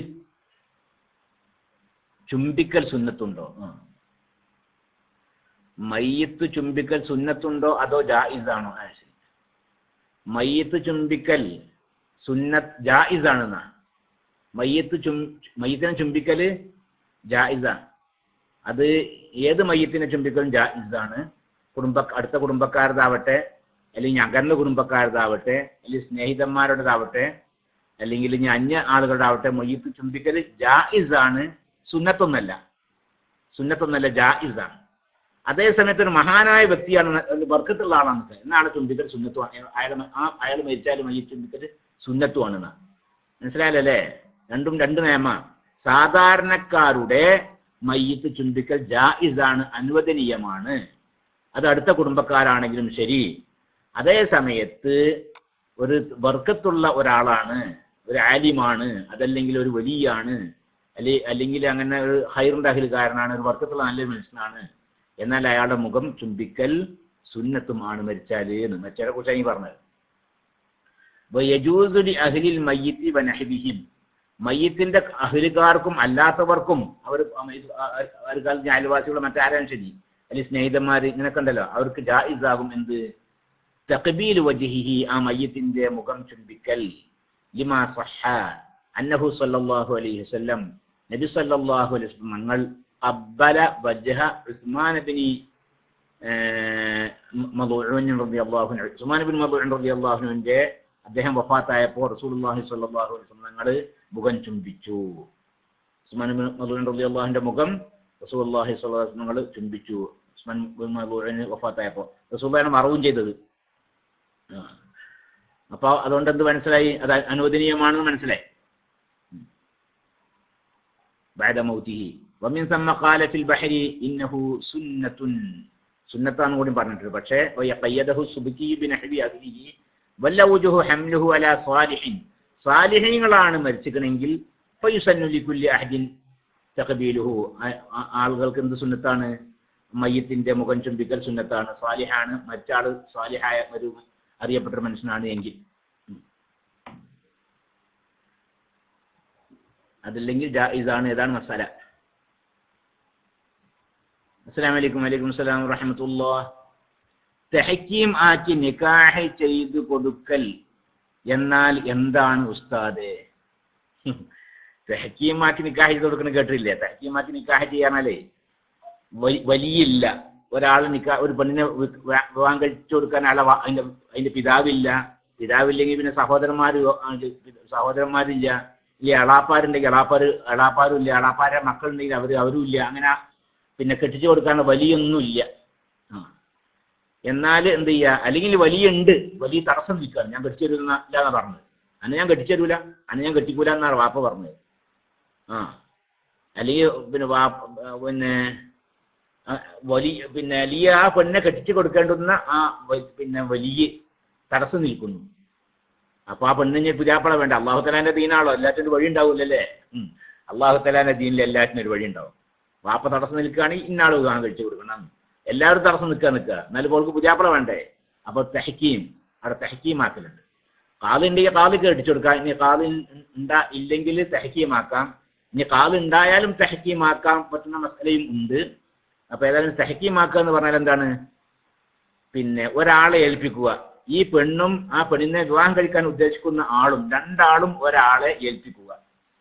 ചുംബിക്കൽ സുന്നത്തുണ്ടോ ആ. മയ്യത്ത് ചുംബിക്കൽ സുന്നത്തുണ്ടോ അതോ ജായിസാണോ ആ ശരി മയ്യത്ത് ചുംബിക്കൽ സുന്നത്ത് ജായിസാണെന്നാ മയ്യത്ത് ചും മയ്യത്തിനെ ചുംബിക്കല് ജായിസ അത് ഏത് മയ്യത്തിനെ ചുംബിക്കലും ജായിസാണ് കുടുംബ അടുത്ത കുടുംബക്കാരതാവട്ടെ അല്ലെങ്കിൽ അകന്ന കുടുംബക്കാരതാവട്ടെ അല്ലെങ്കിൽ സ്നേഹിതന്മാരുടേതാവട്ടെ അല്ലെങ്കിൽ ഇനി അന്യ ആളുകളുടെ ആവട്ടെ മൊയ്യത്ത് ചുംബിക്കല് ജായിസാണ് സുന്നത്തൊന്നല്ല സുന്നത്തൊന്നല്ല ജായിസാണ് അതേ സമയത്ത് ഒരു മഹാനായ വ്യക്തിയാണ് ഒരു വർക്കത്തുള്ള ആളാണ് എന്നാണ് ചുംബിക്കൽ സുന്നത്വമാണ് അയാൾ ആ അയാൾ മരിച്ചാലും മയ്യത്ത് ചുംബിക്കൽ സുന്നത്വമാണെന്ന് മനസ്സിലായല്ലേ രണ്ടും രണ്ട് നിയമ സാധാരണക്കാരുടെ മയ്യത്ത് ചുംബിക്കൽ ജായിസാണ് അനുവദനീയമാണ് അത് അടുത്ത കുടുംബക്കാരാണെങ്കിലും ശരി അതേ സമയത്ത് ഒരു വർക്കത്തുള്ള ഒരാളാണ് ഒരു ആലിമാണ് അതല്ലെങ്കിൽ ഒരു വലിയാണ് അല്ലെ അല്ലെങ്കിൽ അങ്ങനെ ഒരു ഹൈറിന്റെ അഹിൽക്കാരനാണ് ഒരു വർക്കത്തുള്ള നല്ലൊരു മനുഷ്യനാണ് എന്നാൽ അയാളുടെ മുഖം ചുംബിക്കൽ സുന്നത്തുമാണ് മരിച്ചാല് എന്ന് മരിച്ചവരെ കുറിച്ചാണ് ഈ പറഞ്ഞത് വയജൂസുലി അഹ്ലിൽ മയ്യിത്തി വനഹബിഹിം മയ്യത്തിന്റെ അഹ്ലുകാർക്കും അല്ലാത്തവർക്കും അവർ അവർക്ക് അയൽവാസികളും മറ്റാരും ശരി അല്ലെങ്കിൽ സ്നേഹിതന്മാര് ഇങ്ങനെയൊക്കെ ഉണ്ടല്ലോ അവർക്ക് ജായിസാകും എന്ത് തഖബീൽ വജ്ഹിഹി ആ മയ്യത്തിന്റെ മുഖം ചുംബിക്കൽ ലിമാ സഹ അന്നഹു സല്ലല്ലാഹു അലൈഹി വസല്ലം നബി സല്ലല്ലാഹു അലൈഹി വസല്ലം ഞങ്ങൾ അബ്ബല വജ്ഹ ഉസ്മാൻ ബിനി മദൂഉൻ റളിയല്ലാഹു അൻഹു ഉസ്മാൻ ബിൻ മദൂഉൻ റളിയല്ലാഹു അൻഹുവിന്റെ അദ്ദേഹം വഫാത്തായപ്പോൾ റസൂലുള്ളാഹി സ്വല്ലല്ലാഹു അലൈഹി വസല്ലം ഞങ്ങൾ മുഖം ചുംബിച്ചു ഉസ്മാൻ ബിൻ മദൂഉൻ റളിയല്ലാഹുവിന്റെ മുഖം റസൂലുള്ളാഹി സ്വല്ലല്ലാഹു അലൈഹി വസല്ലം ഞങ്ങൾ ചുംബിച്ചു ഉസ്മാൻ ബിൻ മദൂഉൻ വഫാത്തായപ്പോൾ റസൂലുള്ളാഹിനെ മറവും ചെയ്തത് ആ. അപ്പൊ അതുകൊണ്ട് എന്ത് മനസ്സിലായി അത് അനുവദനീയമാണെന്ന് മനസ്സിലായി بعد موته ومن ثم قال في البحر انه سنة സുന്നത്താന്ന് കൂടി പറഞ്ഞിട്ടുണ്ട് പക്ഷേ ഖയ്യദഹു സുബ്കി ബിനഹ്വി അഹ്ലിഹി വല്ലവുജുഹു ഹംലുഹു അലാ സാലിഹിൻ സാലിഹീങ്ങളാണ് മരിച്ചിക്കണമെങ്കിൽ ഫയുസന്നു ലികുല്ലി അഹദിൻ തഖബീലുഹു ആ- ആ- ആളുകൾക്ക് എന്ത് സുന്നത്താണ് മയ്യത്തിന്റെ മുഖം ചുംബിക്കൽ സുന്നത്താണ് സാലിഹാണ് മരിച്ച ആള് സാലിഹായ ഒരു അറിയപ്പെട്ട ഒരു മനുഷ്യനാണ് എങ്കിൽ അതല്ലെങ്കിൽ ജായിസാണ് ഏതാണ് മസാല അസ്സലാമു അലൈക്കും വലൈക്കും അസ്സലാം വറഹ്മത്തുള്ളാഹ് തെഹക്കീം ആക്കി നിക്കാഹ് ചെയ്തു കൊടുക്കൽ എന്നാൽ എന്താണ് ഉസ്താദെ തെഹക്കീം ആക്കി നിക്കാഹ് ചെയ്ത് കൊടുക്കണം കേട്ടില്ലേ തെഹക്കീം ആക്കി നിക്കാഹ് ചെയ്യാനാലേ വ- വലിയില്ല ഒരാൾ നിക്കാ ഒരു പെണ്ണിനെ വി- വ- വിവാഹം കഴിച്ചു കൊടുക്കാൻ ആളെ വ- അതിന്റെ അതിന്റെ പിതാവില്ല പിതാവില്ലെങ്കിൽ പിന്നെ സഹോദരന്മാര് സഹോദരന്മാരില്ല ഇല്ല എളാപ്പാരുണ്ടെങ്കിൽ എളാപ്പാര് എളാപ്പാരും ഇല്ല എളാപ്പാരെ മക്കളുണ്ടെങ്കിൽ അവര് അവരും ഇല്ല അങ്ങനെ പിന്നെ കെട്ടിച്ചു കൊടുക്കാൻ വലിയൊന്നും ഇല്ല ആ. എന്നാൽ എന്ത് ചെയ്യുക അല്ലെങ്കിൽ വലിയ ഉണ്ട് വലിയ തടസ്സം നിൽക്കുകയാണ് ഞാൻ കെട്ടിച്ചു തരുന്ന ഇല്ല എന്നാ പറഞ്ഞത് അന്ന് ഞാൻ കെട്ടിച്ചു തരൂല അന്ന് ഞാൻ കെട്ടിക്കൂല എന്നാണ് വാപ്പ പറഞ്ഞത് ആ അല്ലെങ്കിൽ പിന്നെ വാപ്പ പിന്നെ ആ, വലിയ പിന്നെ വലിയ ആ പെണ്ണിനെ കെട്ടിച്ചു കൊടുക്കേണ്ടുന്ന ആ വ- പിന്നെ വലിയ തടസ്സം നിൽക്കുന്നു അപ്പൊ ആ പെണ്ണിന് പുതിയാപ്പള വേണ്ട അള്ളാഹു തലാന്റെ ദീനാണല്ലോ എല്ലാറ്റിനും ഒരു വഴി ഉണ്ടാവില്ലല്ലേ ഉം അള്ളാഹു തലാന്റെ ദീനിൽ എല്ലാറ്റിനും ഒരു വഴി ഉണ്ടാവും വാപ്പ തടസ്സം നിൽക്കുകയാണെങ്കിൽ ഇന്നാൾ വിവാഹം കഴിച്ചു കൊടുക്കണം എല്ലാവരും തടസ്സം നിൽക്കുക നിൽക്കുക എന്നാലും പോൾക്ക് പുതിയാപ്പള വേണ്ടേ അപ്പൊ തെഹക്കീം അവിടെ തെഹക്കീം ആക്കലുണ്ട് കാലുണ്ടെങ്കിൽ കാല് കെട്ടിച്ചു കൊടുക്കാം ഇനി കാല് ഉണ്ടാ ഇല്ലെങ്കിൽ തെഹക്കീമാക്കാം ഇനി കാല് ഉണ്ടായാലും തെഹക്കീമാക്കാൻ പറ്റുന്ന മസലയും ഉണ്ട് അപ്പൊ ഏതായാലും തെഹക്കീമാക്കുക എന്ന് പറഞ്ഞാൽ എന്താണ് പിന്നെ ഒരാളെ ഏൽപ്പിക്കുക ഈ പെണ്ണും ആ പെണ്ണിനെ വിവാഹം കഴിക്കാൻ ഉദ്ദേശിക്കുന്ന ആളും രണ്ടാളും ഒരാളെ ഏൽപ്പിക്കുക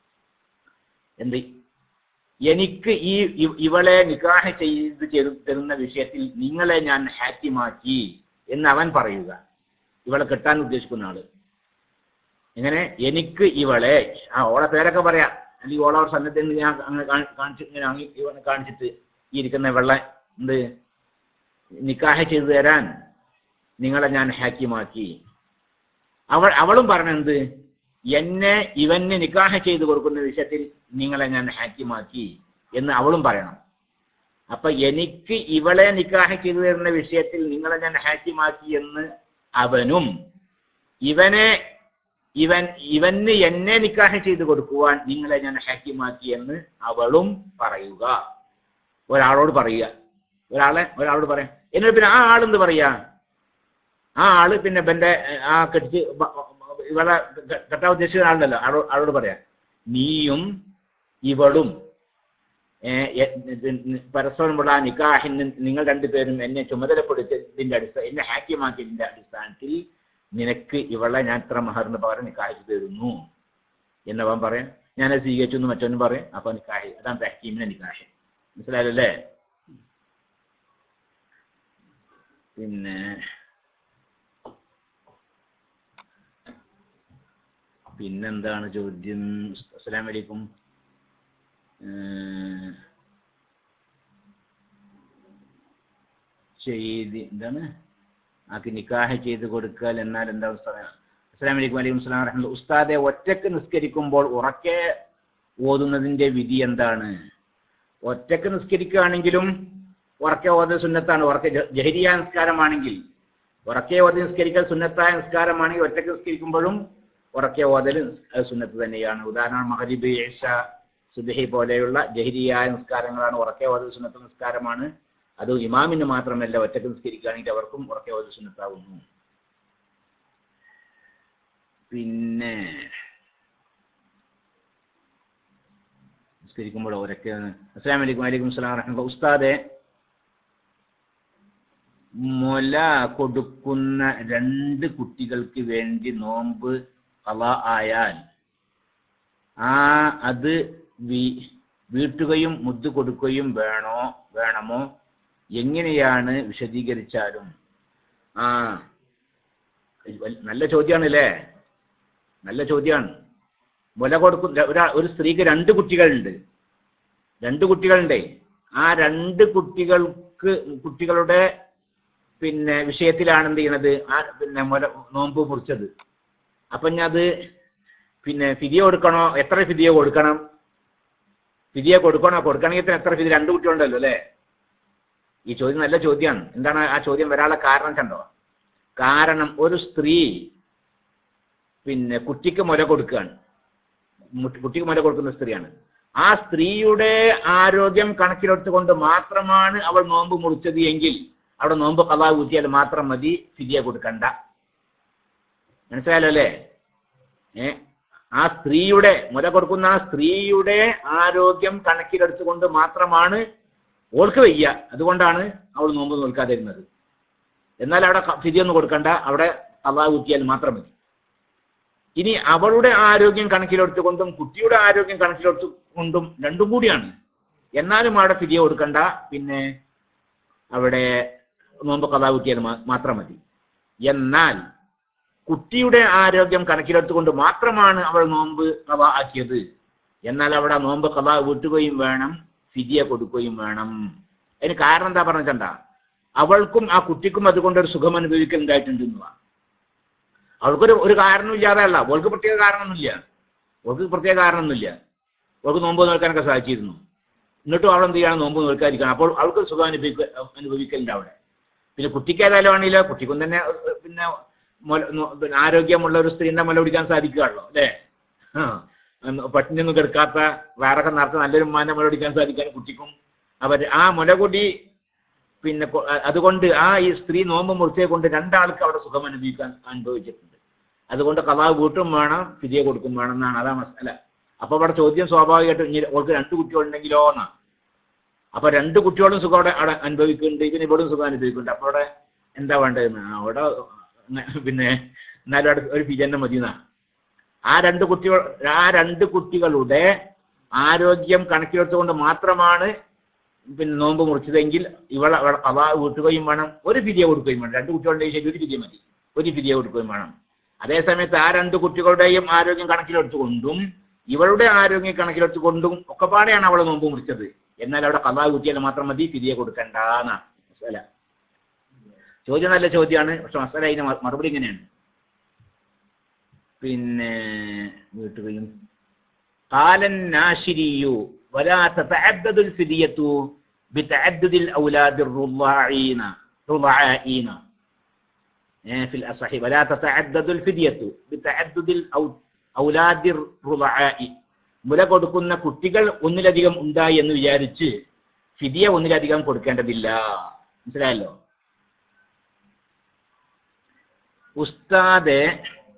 എന്ത് എനിക്ക് ഈ ഇ- ഇവളെ നിക്കാഹ് ചെയ്ത് ചെയ്തു തരുന്ന വിഷയത്തിൽ നിങ്ങളെ ഞാൻ ഹാക്കിമാക്കി എന്ന് അവൻ പറയുക ഇവളെ കെട്ടാൻ ഉദ്ദേശിക്കുന്ന ആള് എങ്ങനെ എനിക്ക് ഇവളെ ആ ഓളെ പേരൊക്കെ പറയാം അല്ലെങ്കിൽ ഓളെ സന്നദ്ധ ഞാൻ അങ്ങനെ കാണി- കാണിച്ച് ഇങ്ങനെ അങ്ങ് ഇവനെ കാണിച്ചിട്ട് ഈ ഇരിക്കുന്ന വെള്ള എന്ത് നിക്കാഹ് ചെയ്തു തരാൻ നിങ്ങളെ ഞാൻ ഹാക്കിമാക്കി അവൾ അവളും പറഞ്ഞെന്ത് എന്നെ ഇവന് നിക്കാഹ് ചെയ്തു കൊടുക്കുന്ന വിഷയത്തിൽ നിങ്ങളെ ഞാൻ ഹാക്കിമാക്കി എന്ന് അവളും പറയണം അപ്പൊ എനിക്ക് ഇവളെ നിക്കാഹ് ചെയ്തു തരുന്ന വിഷയത്തിൽ നിങ്ങളെ ഞാൻ ഹാക്കിമാക്കി എന്ന് അവനും ഇവനെ ഇവൻ ഇവന് എന്നെ നിക്കാഹ് ചെയ്തു കൊടുക്കുവാൻ നിങ്ങളെ ഞാൻ ഹാക്കിമാക്കി എന്ന് അവളും പറയുക ഒരാളോട് പറയുക ഒരാളെ ഒരാളോട് പറയാം എന്നിട്ട് പിന്നെ ആ ആളെന്ത് പറയാ ആ ആള് പിന്നെ ഇവന്റെ ഏഹ്, ആ കെട്ടിച്ച് ബ- ബ- ഇവളെ കെ- കെട്ടാൻ ഉദ്ദേശിക്കുന്ന ആളുണ്ടല്ലോ ആളോ- ആളോട് പറയാ നീയും ഇവളും ഏഹ്, എ- പരസ്പരമുള്ള ആ നിക്കാഹിന് നിങ്ങൾ രണ്ടുപേരും എന്നെ ചുമതലപ്പെടുത്തിയതിന്റെ അടിസ്ഥാന എന്നെ ഹാക്കിയമാക്കിയതിന്റെ അടിസ്ഥാനത്തിൽ നിനക്ക് ഇവളെ ഞാൻ ഇത്ര മഹറിന് പകരം നിക്കാഹിച്ചു തരുന്നു എന്നവൻ പറയാം ഞാനത് സ്വീകരിച്ചു എന്ന് മറ്റവനും പറയും അപ്പൊ നിക്കാഹി അതാണ് തഹക്കീമിനെ നിക്കാഹി മനസ്സിലായല്ലേ പിന്നെ പിന്നെന്താണ് ചോദ്യം അസ്സലാം വലൈക്കും ഏഹ് ചെയ്ത് എന്താണ് ആക്ക് നിക്കാഹ് ചെയ്ത് കൊടുക്കൽ എന്നാൽ എന്താ ഉസ്താദ് അസ്സലാം വലൈക്കും വലൈക്കും സ്ലാം വറഹ്മത്തുള്ളാഹി ഉസ്താദെ ഒറ്റക്ക് നിസ്കരിക്കുമ്പോൾ ഉറക്കെ ഓതുന്നതിന്റെ വിധി എന്താണ് ഒറ്റക്ക് നിസ്കരിക്കുകയാണെങ്കിലും ഉറക്കെ ഓതൽ സുന്നത്താണ് ഉറക്കെ ജ- ജഹരിയ നിസ്കാരമാണെങ്കിൽ ഉറക്കെ ഓതി നിസ്കരിക്കൽ സുന്നത്തായ നിസ്കാരമാണെങ്കിൽ ഒറ്റക്ക് നിസ്കരിക്കുമ്പോഴും ഉറക്കെ ഓതൽ നിസ്- അത് സുന്നത്ത് തന്നെയാണ് ഉദാഹരണം മഹരിബ് ഏഷ സുബഹി പോലെയുള്ള ജഹരിയായ നിസ്കാരങ്ങളാണ് ഉറക്കെ ഓതൽ സുന്നത്ത് നിസ്കാരമാണ് അത് ഇമാമിന് മാത്രമല്ല ഒറ്റക്ക് നിസ്കരിക്കുകയാണെങ്കിൽ അവർക്കും ഉറക്കെ ഓതൽ സുന്നത്താവുന്നു പിന്നെ നിസ്കരിക്കുമ്പോൾ ഉറക്കെ അസ്സലാമു അലൈക്കും വലൈക്കും സ്ലാം വറഹ്മത്തുള്ളാഹി ഉസ്താദെ മുല കൊടുക്കുന്ന രണ്ട് കുട്ടികൾക്ക് വേണ്ടി നോമ്പ് കള ആയാൽ ആ അത് വീ- വീട്ടുകയും മുദ്ദു കൊടുക്കുകയും വേണോ വേണമോ എങ്ങനെയാണ് വിശദീകരിച്ചാലും ആ വൽ- നല്ല ചോദ്യമാണല്ലേ നല്ല ചോദ്യമാണ് മുല കൊടുക്കുന്ന ഒരാ ഒരു സ്ത്രീക്ക് രണ്ട് കുട്ടികളുണ്ട് രണ്ട് കുട്ടികളുണ്ടേ ആ രണ്ട് കുട്ടികൾക്ക് കുട്ടികളുടെ പിന്നെ വിഷയത്തിലാണ് എന്ത് ചെയ്യണത് ആ പിന്നെ മുല നോമ്പ് മുറിച്ചത് അപ്പൊ ഞാൻ അത് പിന്നെ ഫിദിയ കൊടുക്കണോ എത്ര ഫിദിയ കൊടുക്കണം ഫിദിയ കൊടുക്കണോ കൊടുക്കണമെങ്കിൽ തന്നെ എത്ര ഫിദി രണ്ട് കുട്ടികളുണ്ടല്ലോ അല്ലെ ഈ ചോദ്യം നല്ല ചോദ്യമാണ് എന്താണ് ആ ചോദ്യം വരാനുള്ള കാരണം കണ്ടോ കാരണം ഒരു സ്ത്രീ പിന്നെ കുട്ടിക്ക് മുല കൊടുക്കുകയാണ് മുട്ടി- കുട്ടിക്ക് മുല കൊടുക്കുന്ന സ്ത്രീയാണ് ആ സ്ത്രീയുടെ ആരോഗ്യം കണക്കിലെടുത്തുകൊണ്ട് മാത്രമാണ് അവൾ നോമ്പ് മുറിച്ചത് എങ്കിൽ അവിടെ നോമ്പ് കലാ ഊറ്റിയാൽ മാത്രം മതി ഫിദിയ കൊടുക്കണ്ട മനസ്സിലായല്ലോ അല്ലേ ഏ ആ സ്ത്രീയുടെ മുല കൊടുക്കുന്ന ആ സ്ത്രീയുടെ ആരോഗ്യം കണക്കിലെടുത്തുകൊണ്ട് മാത്രമാണ് ഓൾക്ക് വയ്യ അതുകൊണ്ടാണ് അവൾ നോമ്പ് നോൽക്കാതിരുന്നത് എന്നാൽ അവിടെ ക- ഫിദിയ ഒന്നും കൊടുക്കണ്ട അവിടെ കലാ ഊറ്റിയാൽ മാത്രം മതി ഇനി അവളുടെ ആരോഗ്യം കണക്കിലെടുത്തുകൊണ്ടും കുട്ടിയുടെ ആരോഗ്യം കണക്കിലെടുത്തുകൊണ്ടും രണ്ടും കൂടിയാണ് എന്നാലും അവിടെ ഫിദിയ കൊടുക്കണ്ട പിന്നെ അവിടെ നോമ്പ് കഥാകുറ്റിയാൽ മാത്രം മതി എന്നാൽ കുട്ടിയുടെ ആരോഗ്യം കണക്കിലെടുത്തുകൊണ്ട് മാത്രമാണ് അവൾ നോമ്പ് കഥ ആക്കിയത് എന്നാൽ അവിടെ നോമ്പ് കഥ വീട്ടുകയും വേണം ഫിദിയ കൊടുക്കുകയും വേണം അതിന് കാരണം എന്താ പറഞ്ഞ അവൾക്കും ആ കുട്ടിക്കും അതുകൊണ്ട് ഒരു സുഖം അനുഭവിക്കുന്നുണ്ടായിട്ടുണ്ട് എന്നുള്ളതാണ് അവൾക്കൊരു ഒരു കാരണവും ഇല്ലാതെ അല്ല അവൾക്ക് പ്രത്യേക കാരണമൊന്നുമില്ല അവൾക്ക് പ്രത്യേക കാരണമൊന്നുമില്ല അവൾക്ക് നോമ്പ് നോൽക്കാനൊക്കെ സാധിച്ചിരുന്നു എന്നിട്ടും അവൾ എന്ത് ചെയ്യണം നോമ്പ് നോൽക്കാതിരിക്കണം അപ്പോൾ അവൾക്ക് സുഖം അനുഭവിക്ക അനുഭവിക്കലുണ്ട് അവിടെ പിന്നെ കുട്ടിക്ക് ഏതായാലും ആണെങ്കിലോ കുട്ടിക്കും തന്നെ ഏർ, പിന്നെ മുല- നോ- പിന്നെ ആരോഗ്യമുള്ള ഒരു സ്ത്രീന്റെ മുല പിടിക്കാൻ സാധിക്കുകയുള്ളൂ അല്ലേ ആ. ഉം, പട്ടിണിയൊന്നും കെടുക്കാത്ത വേറൊക്കെ നിറച്ച നല്ലൊരു ഉമ്മാന്റെ മുല പിടിക്കാൻ സാധിക്കാൻ കുട്ടിക്കും അവർ ആ മുലകുടി പിന്നെ കൊ- അ- അതുകൊണ്ട് ആ ഈ സ്ത്രീ നോമ്പ് മുറിച്ചെ കൊണ്ട് രണ്ടാൾക്ക് അവിടെ സുഖം അനുഭവിക്കാൻ അനുഭവിച്ചിട്ടുണ്ട് അതുകൊണ്ട് കഥാ വീട്ടും വേണം ഫിദിയ കൊടുക്കും വേണം എന്നാണ് അതാ മസല അപ്പൊ അവിടെ ചോദ്യം സ്വാഭാവികമായിട്ടും ഇനി ഓൾക്ക് രണ്ട് കുട്ടികളുണ്ടെങ്കിലോ എന്നാ അപ്പൊ രണ്ട് കുട്ടികളും സുഖം അവിടെ അവിടെ അനുഭവിക്കുന്നുണ്ട് ഇതിന് ഇവിടും സുഖം അനുഭവിക്കുന്നുണ്ട് അപ്പൊ അവിടെ എന്താ വേണ്ടതെന്ന് ആ, അവിടെ അങ്ങ- പിന്നെ എന്നാലും അവിടെ ഒരു ഫിജന്നെ മതി എന്നാ ആ രണ്ട് കുട്ടികൾ ആ രണ്ട് കുട്ടികളുടെ ആരോഗ്യം കണക്കിലെടുത്തുകൊണ്ട് മാത്രമാണ് പിന്നെ നോമ്പ് മുറിച്ചതെങ്കിൽ ഇവൾ അവ വീട്ടുകയും വേണം ഒരു ഫിദിയ കൊടുക്കുകയും വേണം രണ്ട് കുട്ടികളുടെയും ശരി ഒരു ഫിദിയ മതി ഒരു ഫിദിയ കൊടുക്കുകയും വേണം അതേസമയത്ത് ആ രണ്ട് കുട്ടികളുടെയും ആരോഗ്യം കണക്കിലെടുത്തുകൊണ്ടും ഇവളുടെ ആരോഗ്യം കണക്കിലെടുത്തുകൊണ്ടും ഒക്കെ പാടെയാണ് അവളെ നോമ്പ് മുറിച്ചത് എന്നാൽ അവിടെ കഥാ കുറ്റിയാൽ മാത്രം മതി ഫിദിയ കൊടുക്കണ്ടെന്നാ മസല ചോദ്യം നല്ല ചോദ്യമാണ് പക്ഷെ മസല അതിന് മ- മറുപടി ഇങ്ങനെയാണ് പിന്നെ വീട്ടുകയും قال الناشري ولا تتعدد الفدية بتعدد الأولاد الرضاعين رضعائين ഏഹ് ഫിൽ അസഹി വലാ തതഅദ്ദദുൽ ഫിദിയത്തു ബിതഅദ്ദുദിൽ ഔ- ഔലാദിർ റുളആഇ മുല കൊടുക്കുന്ന കുട്ടികൾ ഒന്നിലധികം ഉണ്ടായി എന്ന് വിചാരിച്ച് ഫിദിയ ഒന്നിലധികം കൊടുക്കേണ്ടതില്ല മനസ്സിലായല്ലോ ഉസ്താദെ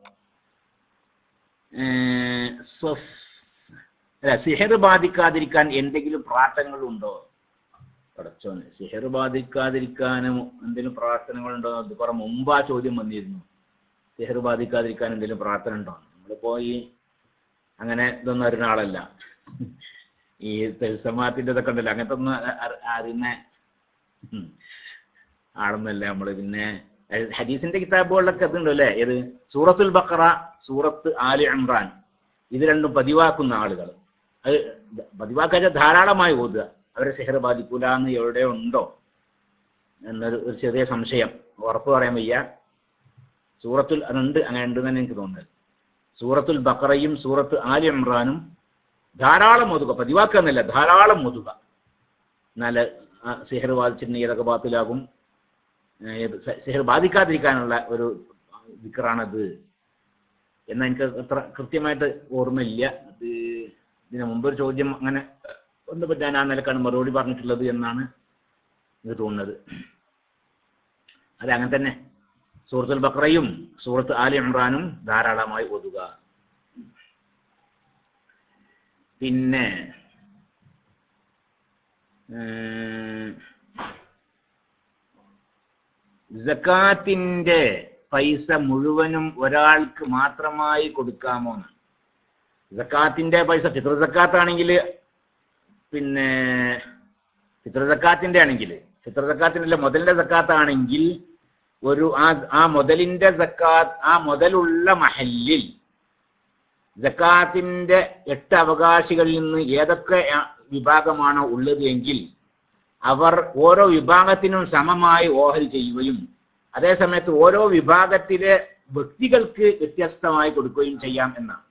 ഏഹ്, സഫ് അല്ല സിഹർ ബാധിക്കാതിരിക്കാൻ എന്തെങ്കിലും പ്രാർത്ഥനകൾ ഉണ്ടോ പടച്ചോന് സിഹർ ബാധിക്കാതിരിക്കാനും എന്തെങ്കിലും പ്രാർത്ഥനകളുണ്ടോ അത് കുറെ മുമ്പ് ആ ചോദ്യം വന്നിരുന്നു സിഹർ ബാധിക്കാതിരിക്കാൻ എന്തെങ്കിലും പ്രാർത്ഥന ഉണ്ടോ നമ്മളിപ്പോ ഈ അങ്ങനെ ഇതൊന്നും അറിയുന്ന ആളല്ല ഈ തെൽസമാത്തിന്റെ ഇതൊക്കെ ഉണ്ടല്ലോ അങ്ങനത്തെ ഒന്നും അ- അ- അറിയുന്ന ഉം, ആളൊന്നുമല്ല നമ്മള് പിന്നെ അഹ് ഹദീസിന്റെ കിതാബുകളിലൊക്കെ ഇതുണ്ടല്ലോ അല്ലേ ഏത് സൂറത്തുൽ ബഖറ സൂറത്ത് ആലി ഇമ്രാൻ ഇത് രണ്ടും പതിവാക്കുന്ന ആളുകൾ അത് പതിവാക്കാച്ച ധാരാളമായി ഓതുക അവരെ സിഹർ ബാധിക്കൂല എന്ന് എവിടെ ഉണ്ടോ എന്നൊരു ഒരു ചെറിയ സംശയം ഉറപ്പ് പറയാൻ വയ്യ സൂറത്തുൽ അതുണ്ട് അങ്ങനെ ഉണ്ട് തന്നെ എനിക്ക് തോന്നുന്നത് സൂറത്തുൽ ബഖറയും സൂറത്ത് ആലി ഇമ്രാനും ധാരാളം ഒതുക പതിവാക്കുക എന്നല്ല ധാരാളം ഒതുക എന്നാൽ സിഹർ ബാധിച്ചിട്ടുണ്ടെങ്കിൽ ഏതൊക്കെ ബാത്തിലാകും ഏഹ് സ- സിഹർ ബാധിക്കാതിരിക്കാനുള്ള ഒരു വിക്റാണത് എന്നാൽ എനിക്ക് അത്ര കൃത്യമായിട്ട് ഓർമ്മയില്ല അത് ഇതിനു മുമ്പ് ഒരു ചോദ്യം അങ്ങനെ ഒന്ന് ഞാൻ ആ നിലക്കാണ് മറുപടി പറഞ്ഞിട്ടുള്ളത് എന്നാണ് എനിക്ക് തോന്നുന്നത് അതെ അങ്ങനെ തന്നെ സൂറത്തുൽ ബക്രയും സൂറത്ത് ആലി ഇമ്രാനും ധാരാളമായി ഒതുക പിന്നെ ഉം, സക്കാത്തിന്റെ പൈസ മുഴുവനും ഒരാൾക്ക് മാത്രമായി കൊടുക്കാമോ എന്ന് സക്കാത്തിന്റെ പൈസ ഫിത്ര സക്കാത്താണെങ്കിൽ പിന്നെ ഫിത്ര സക്കാത്തിന്റെ ആണെങ്കിൽ ഫിത്ര സക്കാത്തിന്റെ മുതലിന്റെ സക്കാത്താണെങ്കിൽ ഒരു ആ ആ മുതലിന്റെ സക്കാത്ത് ആ മുതലുള്ള മഹല്ലിൽ സക്കാത്തിന്റെ എട്ട് അവകാശികളിൽ നിന്ന് ഏതൊക്കെ ആ, വിഭാഗമാണോ ഉള്ളത് എങ്കിൽ അവർ ഓരോ വിഭാഗത്തിനും സമമായി ഓഹരി ചെയ്യുകയും അതേ സമയത്ത് ഓരോ വിഭാഗത്തിലെ വ്യക്തികൾക്ക് വ്യത്യസ്തമായി കൊടുക്കുകയും ചെയ്യാം എന്നാണ്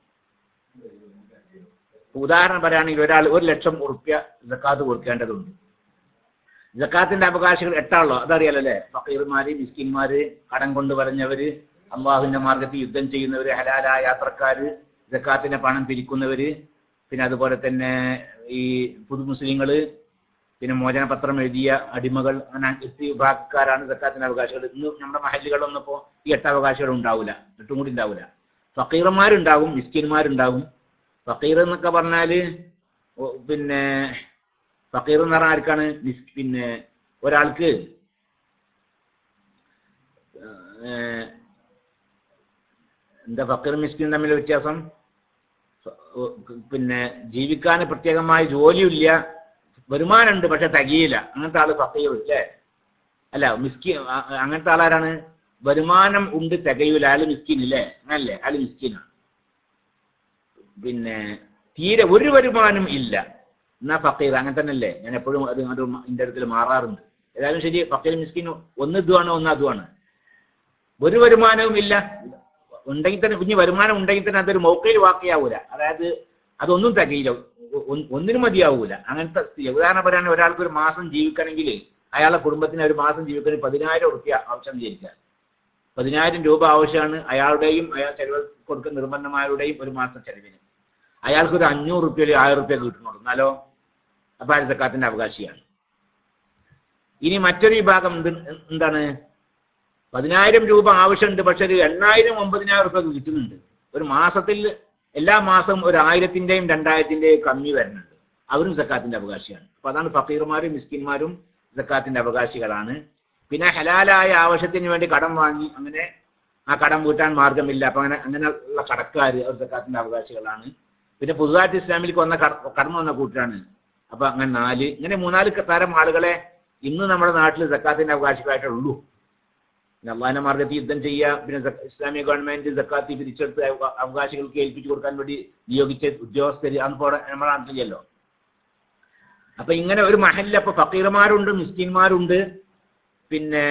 ഇപ്പൊ ഉദാഹരണം പറയുകയാണെങ്കിൽ ഒരാൾ ഒരു ലക്ഷം ഉറുപ്യ ജക്കാത്ത് കൊടുക്കേണ്ടതുണ്ട് ജക്കാത്തിന്റെ അവകാശികൾ എട്ടാണല്ലോ അതറിയാലോ അല്ലെ ഫക്കീർമാര് മിസ്കിന്മാര് കടം കൊണ്ട് പറഞ്ഞവര് അള്ളാഹുവിന്റെ മാർഗത്തിൽ യുദ്ധം ചെയ്യുന്നവര് ഹലാലായ യാത്രക്കാര് ജക്കാത്തിന്റെ പണം പിരിക്കുന്നവര് പിന്നെ അതുപോലെ തന്നെ ഈ പുതു മുസ്ലിങ്ങള് പിന്നെ മോചനപത്രം എഴുതിയ അടിമകൾ അങ്ങനെ എട്ട് വിഭാഗക്കാരാണ് സക്കാത്തിന്റെ അവകാശികൾ ഇന്ന് നമ്മുടെ മഹല്ലുകളൊന്നും ഇപ്പോ ഈ എട്ട് അവകാശികൾ ഉണ്ടാവില്ല എട്ടും കൂടി ഉണ്ടാവില്ല ഫക്കീർമാരുണ്ടാവും മിസ്കിന്മാരുണ്ടാവും ഫക്കീർ എന്നൊക്കെ പറഞ്ഞാല് ഓ- പിന്നെ ഫക്കീർ എന്ന് പറഞ്ഞാൽ ആർക്കാണ് മിസ് പിന്നെ ഒരാൾക്ക് ഏഹ്, എന്താ ഫക്കീർ മിസ്കിൻ തമ്മിൽ വ്യത്യാസം ഫ- ഓ- പിന്നെ ജീവിക്കാൻ പ്രത്യേകമായ ജോലിയില്ല വരുമാനമുണ്ട് പക്ഷെ തികയില്ല അങ്ങനത്തെ ആള് ഫക്കീർ അല്ലേ അല്ല മിസ്കിൻ അ- അങ്ങനത്തെ ആളാരാണ് വരുമാനം ഉണ്ട് തികയൂല അയാള് മിസ്കിൻ ഇല്ലേ അങ്ങനല്ലേ അയാള് മിസ്കിനാണ് പിന്നെ തീരെ ഒരു വരുമാനം ഇല്ല എന്നാ ഫക്കീർ അങ്ങനെ തന്നെ അല്ലേ ഞാൻ എപ്പോഴും അത് അത് എന്റെ അടുത്തിൽ മാറാറുണ്ട് ഏതായാലും ശരി ഫക്കീർ മിസ്കിൻ ഒന്ന് ഇതുമാണ് ഒന്ന് അതുമാണ് ഒരു വരുമാനവും ഇല്ല ഉണ്ടെങ്കിൽ തന്നെ കുഞ്ഞ് വരുമാനം ഉണ്ടെങ്കിൽ തന്നെ അതൊരു മൗക്കയിൽ വാക്കിയാവൂല അതായത് അതൊന്നും തികയില്ല ഒ- ഒ- ഒന്നിനും മതിയാവൂല അങ്ങനത്തെ സ്ഥിതി ഉദാഹരണം പറയുകയാണെങ്കിൽ ഒരാൾക്ക് ഒരു മാസം ജീവിക്കണമെങ്കിൽ അയാളെ കുടുംബത്തിന് ഒരു മാസം ജീവിക്കണമെങ്കിൽ പതിനായിരം ഉറുപ്പ്യ ആവശ്യം വിചാരിക്കുക പതിനായിരം രൂപ ആവശ്യമാണ് അയാളുടെയും അയാൾ ചെലവ് കൊടുക്കുന്ന നിർബന്ധമാരുടെയും ഒരു മാസം ചെലവിന് അയാൾക്ക് ഒരു അഞ്ഞൂറ് റുപ്യ അല്ലെങ്കിൽ ആയിരം റുപ്യ കിട്ടുന്നുള്ളൂ എന്നാലോ അപ്പൊ അയാൾ സക്കാത്തിന്റെ അവകാശിയാണ് ഇനി മറ്റൊരു വിഭാഗം എന്ത് എന്താണ് പതിനായിരം രൂപ ആവശ്യമുണ്ട് പക്ഷെ ഒരു എണ്ണായിരം ഒമ്പതിനായിരം റുപ്യ കിട്ടുന്നുണ്ട് ഒരു മാസത്തിൽ എല്ലാ മാസവും ഒരു ആയിരത്തിന്റെയും രണ്ടായിരത്തിന്റെയും കമ്മി വരുന്നുണ്ട് അവരും സക്കാത്തിന്റെ അവകാശിയാണ് അപ്പൊ അതാണ് ഫക്കീർമാരും മിസ്കിന്മാരും സക്കാത്തിന്റെ അവകാശികളാണ് പിന്നെ ഹലാലായ ആവശ്യത്തിന് വേണ്ടി കടം വാങ്ങി അങ്ങനെ ആ കടം വീട്ടാൻ മാർഗമില്ല അപ്പൊ അങ്ങനെ അങ്ങനെയുള്ള കടക്കാര് അവർ സക്കാത്തിന്റെ അവകാശികളാണ് പിന്നെ പുതുതായിട്ട് ഇസ്ലാമിലേക്ക് വന്ന കട- കടന്നു വന്ന കൂട്ടരാണ് അപ്പൊ അങ്ങനെ നാല് ഇങ്ങനെ മൂന്നാല് തരം ആളുകളെ ഇന്ന് നമ്മുടെ നാട്ടിൽ സക്കാത്തിന്റെ അവകാശികളായിട്ടുള്ളൂ പിന്നെ അള്ളാഹിന്റെ മാർഗത്തിൽ യുദ്ധം ചെയ്യുക പിന്നെ സക്ക- ഇസ്ലാമിക ഗവൺമെന്റ് സക്കാത്തി പിരിച്ചെടുത്ത് അവ- അവകാശികൾക്ക് ഏൽപ്പിച്ചു കൊടുക്കാൻ വേണ്ടി നിയോഗിച്ച ഉദ്യോഗസ്ഥര് അന്നിപ്പോ അവിടെ നമ്മുടെ നാട്ടിലില്ലല്ലോ അപ്പൊ ഇങ്ങനെ ഒരു മഹലിൽ അപ്പൊ ഫക്കീർമാരുണ്ട് മിസ്കിന്മാരുണ്ട് പിന്നെ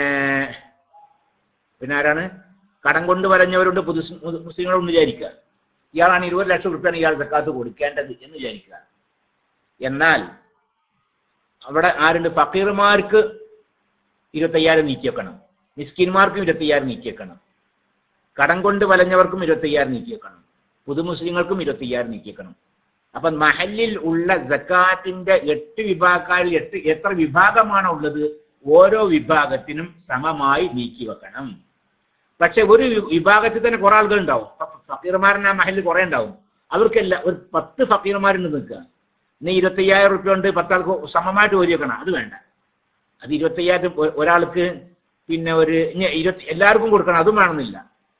പിന്നെ ആരാണ് കടം കൊണ്ട് വരഞ്ഞവരുണ്ട് പുതു മുസ്ലിങ്ങളുണ്ട് വിചാരിക്കുക ഇയാളാണ് ഇരുപത് ലക്ഷം റുപ്യാണ് ഇയാൾ സക്കാത്ത് കൊടുക്കേണ്ടത് എന്ന് വിചാരിക്കുക എന്നാൽ അവിടെ ആരുണ്ട് ഫക്കീർമാർക്ക് ഇരുപത്തയ്യായിരം നീക്കി വെക്കണം മിസ്കിന്മാർക്കും ഇരുപത്തയ്യായിരം നീക്കിയേക്കണം കടം കൊണ്ട് വലഞ്ഞവർക്കും ഇരുപത്തയ്യായിരം നീക്കിയേക്കണം പുതുമുസ്ലിങ്ങൾക്കും ഇരുപത്തയ്യായിരം നീക്കിയേക്കണം അപ്പൊ മഹലിൽ ഉള്ള സക്കാത്തിന്റെ എട്ട് വിഭാഗക്കാരിൽ എട്ട് എത്ര വിഭാഗമാണ് ഉള്ളത് ഓരോ വിഭാഗത്തിനും സമമായി നീക്കി വെക്കണം പക്ഷെ ഒരു വി- വിഭാഗത്തിൽ തന്നെ കുറെ ആളുകൾ ഉണ്ടാവും ഫക്കീർമാരൻ ആ മഹലിൽ കുറെ ഉണ്ടാവും അവർക്കെല്ലാം ഒരു പത്ത് ഫക്കീർമാരുണ്ട് നിൽക്കുക ഇനി ഇരുപത്തയ്യായിരം റുപ്യ കൊണ്ട് പത്താൾക്ക് സമമായിട്ട് ഓരി വെക്കണം അത് വേണ്ട അത് ഇരുപത്തയ്യായിരം ഒ- ഒരാൾക്ക് പിന്നെ ഒരു ഇനി ഇരുപത്തി എല്ലാവർക്കും കൊടുക്കണം അതും വേണമെന്നില്ല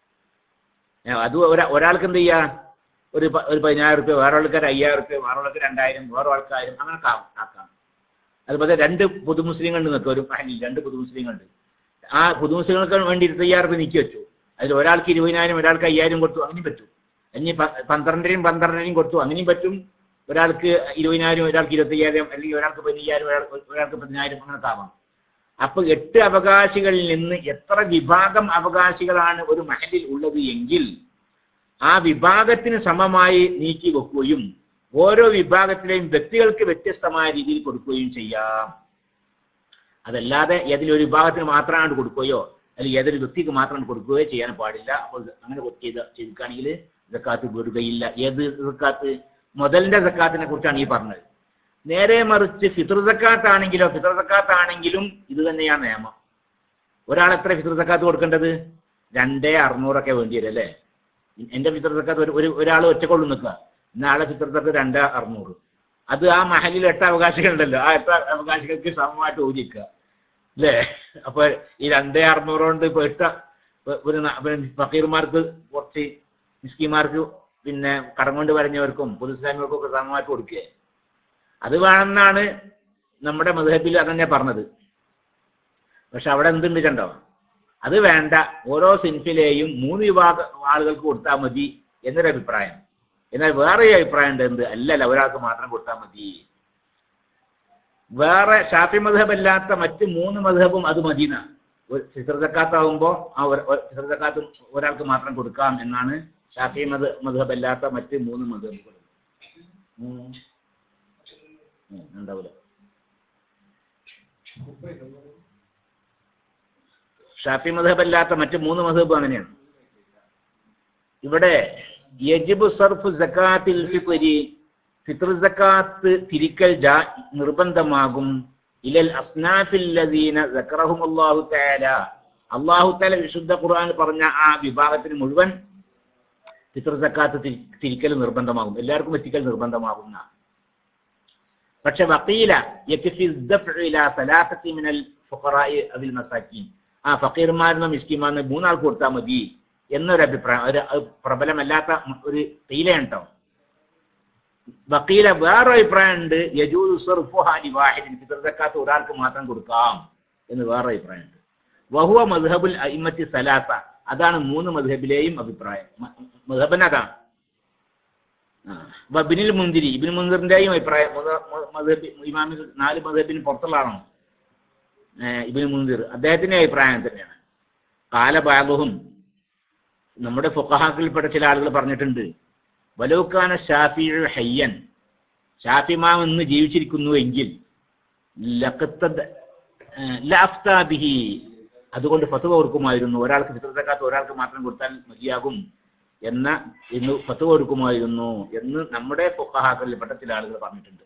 ഏ, അത് ഒരാ- ഒരാൾക്ക് എന്ത് ചെയ്യാ ഒരു പ- ഒരു പതിനായിരം റുപ്യ വേറെ ആൾക്കാർ അയ്യായിരം റുപ്യ വേറെ ആൾക്ക് രണ്ടായിരം വേറെ ആൾക്കാരും അങ്ങനെ ആക്കാം ആക്കാം അതുപോലെ രണ്ട് പുതുമുസ്ലിങ്ങളുണ്ട് നിൽക്കുക ഒരു മഹലിൽ രണ്ട് പുതുമുസ്ലിങ്ങളുണ്ട് ആ പുതുമുസ്ലിങ്ങൾക്ക് വേണ്ടി ഇരുപത്തയ്യായിരം റുപ്യ നീക്കി വെച്ചു അതിൽ ഒരാൾക്ക് ഇരുപതിനായിരം ഒരാൾക്ക് അയ്യായിരം കൊടുത്തു അങ്ങനെയും പറ്റും ഇനി പ- പന്ത്രണ്ടരയും പന്ത്രണ്ടരയും കൊടുത്തു അങ്ങനെയും പറ്റും ഒരാൾക്ക് ഇരുപതിനായിരം ഒരാൾക്ക് ഇരുപത്തയ്യായിരം അല്ലെങ്കിൽ ഒരാൾക്ക് പതിനയ്യായിരം ഒരാൾക്ക് ഒരാൾക്ക് പതിനായിരം അങ്ങനെ ആവാം അപ്പൊ എട്ട് അവകാശികളിൽ നിന്ന് എത്ര വിഭാഗം അവകാശികളാണ് ഒരു മഹലിൽ ഉള്ളത് എങ്കിൽ ആ വിഭാഗത്തിന് സമമായി നീക്കി വെക്കുകയും ഓരോ വിഭാഗത്തിലെയും വ്യക്തികൾക്ക് വ്യത്യസ്തമായ രീതിയിൽ കൊടുക്കുകയും ചെയ്യാം അതല്ലാതെ ഏതെങ്കിലും ഒരു വിഭാഗത്തിന് മാത്രമാണ് കൊടുക്കുകയോ അല്ലെങ്കിൽ ഏതൊരു വ്യക്തിക്ക് മാത്രം കൊടുക്കുകയോ ചെയ്യാൻ പാടില്ല അപ്പോൾ അങ്ങനെ ചെയ്ത ചെയ്തിക്കുകയാണെങ്കിൽ സക്കാത്ത് വിടുകയില്ല ഏത് സക്കാത്ത് മുതലിന്റെ സക്കാത്തിനെ കുറിച്ചാണ് ഈ പറഞ്ഞത് നേരെ മറിച്ച് ഫിത്ർ സക്കാത്ത് ആണെങ്കിലോ ഫിത്ർ സക്കാത്ത് ആണെങ്കിലും ഇത് തന്നെയാണ് നിയമം ഒരാൾ എത്ര ഫിത്ർ സക്കാത്ത് കൊടുക്കേണ്ടത് രണ്ടേ അറുന്നൂറൊക്കെ വേണ്ടി വരും അല്ലേ എന്റെ ഫിത്ർ സക്കാത്ത് ഒരു ഒരു- ഒരാൾ ഒറ്റക്കൊള്ളു നിൽക്കുക നാളെ ഫിത്ർ സക്കാത്ത് രണ്ട് അറുന്നൂറ് അത് ആ മഹലിൽ എട്ട് അവകാശികളുണ്ടല്ലോ ആ എട്ട് അവകാശികൾക്ക് സമമായിട്ട് ഊരിക്കുക അല്ലേ അപ്പൊ ഈ രണ്ടേ അറുന്നൂറ് കൊണ്ട് ഇപ്പൊ എട്ട ഇപ്പൊ ഒരു ന- പിന്നെ ഫക്കീർമാർക്ക് കുറച്ച് മിസ്കിമാർക്ക് പിന്നെ കടം കൊണ്ട് വരഞ്ഞവർക്കും പൊതുസ്ലാമികൾക്കും ഒക്കെ സമമായിട്ട് കൊടുക്കുക അത് വേണമെന്നാണ് നമ്മുടെ മധുഹബിൽ അതന്നെ പറഞ്ഞത് പക്ഷെ അവിടെ എന്തുണ്ട് കണ്ടോ അത് വേണ്ട ഓരോ സിൻഫിലെയും മൂന്ന് വിഭാഗ ആളുകൾക്ക് കൊടുത്താൽ മതി എന്നൊരു അഭിപ്രായം എന്നാൽ വേറെ ഒരു അഭിപ്രായം ഉണ്ട് എന്ത് അല്ലല്ല ഒരാൾക്ക് മാത്രം കൊടുത്താൽ മതി വേറെ ഷാഫി മധബ് അല്ലാത്ത മറ്റ് മൂന്ന് മധബും അത് മദീന ഒരു ഫിത്ർ സക്കാത്ത് ആവുമ്പോ ആ ഒരു- ഒരു ഫിത്ർ സക്കാത്ത് ഒരാൾക്ക് മാത്രം കൊടുക്കാം എന്നാണ് ഷാഫി മധ മധബ് അല്ലാത്ത മറ്റ് മൂന്ന് മധബുകൾ ഉണ്ടാവില്ല ഷാഫി മധബ് അല്ലാത്ത മറ്റ് മൂന്ന് മധബ് അങ്ങനെയാണ് ഇവിടെ യജിബു സർഫ് സക്കാത്തിൽ ഫിത്രി ഫിത്ർ സക്കാത്ത് തിരിക്കൽ ജാ- നിർബന്ധമാകും ഇലൽ അസ്നാഫില്ലദീന സക്കറഹുമുല്ലാഹു തആല അല്ലാഹു തആല വിശുദ്ധ ഖുർആൻ പറഞ്ഞ ആ വിഭാഗത്തിന് മുഴുവൻ ഫിത്ർ സക്കാത്ത് തിരി- തിരിക്കൽ നിർബന്ധമാകും എല്ലാവർക്കും എത്തിക്കൽ നിർബന്ധമാകുന്ന പക്ഷെ വക്കീല യക്ഫി الدفع الى ثلاثه من الفقراء او المساكين ആ ഫക്കീർമാരെന്നോ മിസ്കിമാരെന്നോ മൂന്നാൾക്ക് കൊടുത്താൽ മതി എന്നൊരു അഭിപ്രായം ഒരു അത് പ്രബലമല്ലാത്ത ഒരു തീലയാണ് കേട്ടോ വക്കീല വേറെ അഭിപ്രായം ഉണ്ട് യജൂദ് സർഫുഹാ ലിവാഹിദിൻ ഫിത്ർ സക്കാത്ത് ഒരാൾക്ക് മാത്രം കൊടുക്കാം എന്ന് വേറെ അഭിപ്രായം ഉണ്ട് വഹുവ മദ്ഹബുൽ അയിമത്തി സലാസ അതാണ് മൂന്ന് മദ്ഹബിലെയും അഭിപ്രായം മദ്ഹബൻ അതാണ് ആ. വ ബിനിൽ മുന്തിരി ഇബിൻ മുന്തിറിന്റെയും അഭിപ്രായം മുത- മ- മദ്ഹബ് ഇമാമിൽ നാല് മദ്ഹബിന് പുറത്തുള്ള ആളാണ് ഏഹ് ഇബിൻ മുന്തിർ അദ്ദേഹത്തിന്റെ അഭിപ്രായം തന്നെയാണ് കാലബാലഹും നമ്മുടെ ഫുഖഹാക്കളിൽപ്പെട്ട ചില ആളുകൾ പറഞ്ഞിട്ടുണ്ട് വലൗക്കാന ഷാഫി ഹയ്യൻ ഷാഫിമാം ഇന്ന് ജീവിച്ചിരിക്കുന്നു എങ്കിൽ ലഖത്തദ് ഏഹ് ലഅഫ്താ ബിഹി അതുകൊണ്ട് ഫത്വ കൊടുക്കുമായിരുന്നു ഒരാൾക്ക് ഫിത്ർ സക്കാത്ത് ഒരാൾക്ക് മാത്രം കൊടുത്താൽ മതിയാകും എന്ന എന്ന് ഫത്വ കൊടുക്കുമായിരുന്നു എന്ന് നമ്മുടെ ഫുഖഹാക്കളിൽപ്പെട്ട ചില ആളുകൾ പറഞ്ഞിട്ടുണ്ട്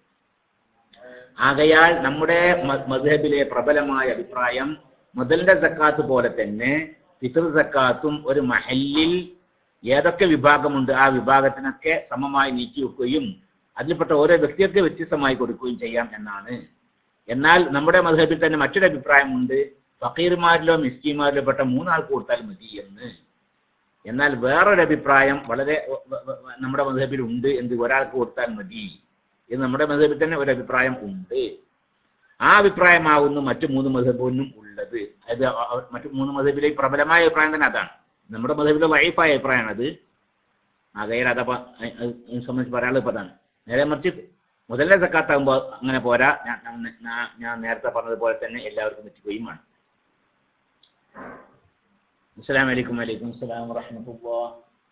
ആകയാൽ നമ്മുടെ മ- മദ്ഹബിലെ പ്രബലമായ അഭിപ്രായം മുതലിന്റെ സക്കാത്ത് പോലെ തന്നെ ഫിത്ർ സക്കാത്തും ഒരു മഹല്ലിൽ ഏതൊക്കെ വിഭാഗമുണ്ട് ആ വിഭാഗത്തിനൊക്കെ സമമായി നീക്കി വെക്കുകയും അതിൽപ്പെട്ട ഓരോ വ്യക്തികൾക്ക് വ്യത്യസ്തമായി കൊടുക്കുകയും ചെയ്യാം എന്നാണ് എന്നാൽ നമ്മുടെ മധബിൽ തന്നെ മറ്റൊരു അഭിപ്രായമുണ്ട് ഫക്കീർമാരിലോ മിസ്കിമാരിലോ പെട്ട മൂന്നാൾക്ക് കൊടുത്താൽ മതി എന്ന് എന്നാൽ വേറൊരു അഭിപ്രായം വളരെ വ- വ- വ- നമ്മുടെ മധബിൽ ഉണ്ട് എന്ത് ഒരാൾക്ക് കൊടുത്താൽ മതി എന്ന് നമ്മുടെ മധബിൽ തന്നെ ഒരു അഭിപ്രായം ഉണ്ട് ആ അഭിപ്രായമാവുന്നു മറ്റു മൂന്ന് മധബിനും ഉള്ളത് അത് അ- അ- മറ്റു മൂന്ന് മധബിലെ പ്രബലമായ അഭിപ്രായം തന്നെ അതാണ് നമ്മുടെ മധബിലെ വൈഫായ അഭിപ്രായമാണ് അത് ആകയാൽ അതപ്പ സംബന്ധിച്ച് പറയാനുള്ളത് ഇപ്പൊ അതാണ് നേരെ മറിച്ച് മുതലേ സക്കാത്താകുമ്പോൾ അങ്ങനെ പോരാ ഞാൻ ഞാൻ- ഞാൻ- ഞാൻ നേരത്തെ പറഞ്ഞതുപോലെ തന്നെ എല്ലാവർക്കും എത്തിക്കുകയും വേണം അസ്സലാമു അലൈക്കും വലൈക്കും അസ്സലാം വറഹ്മത്തുള്ളാഹ്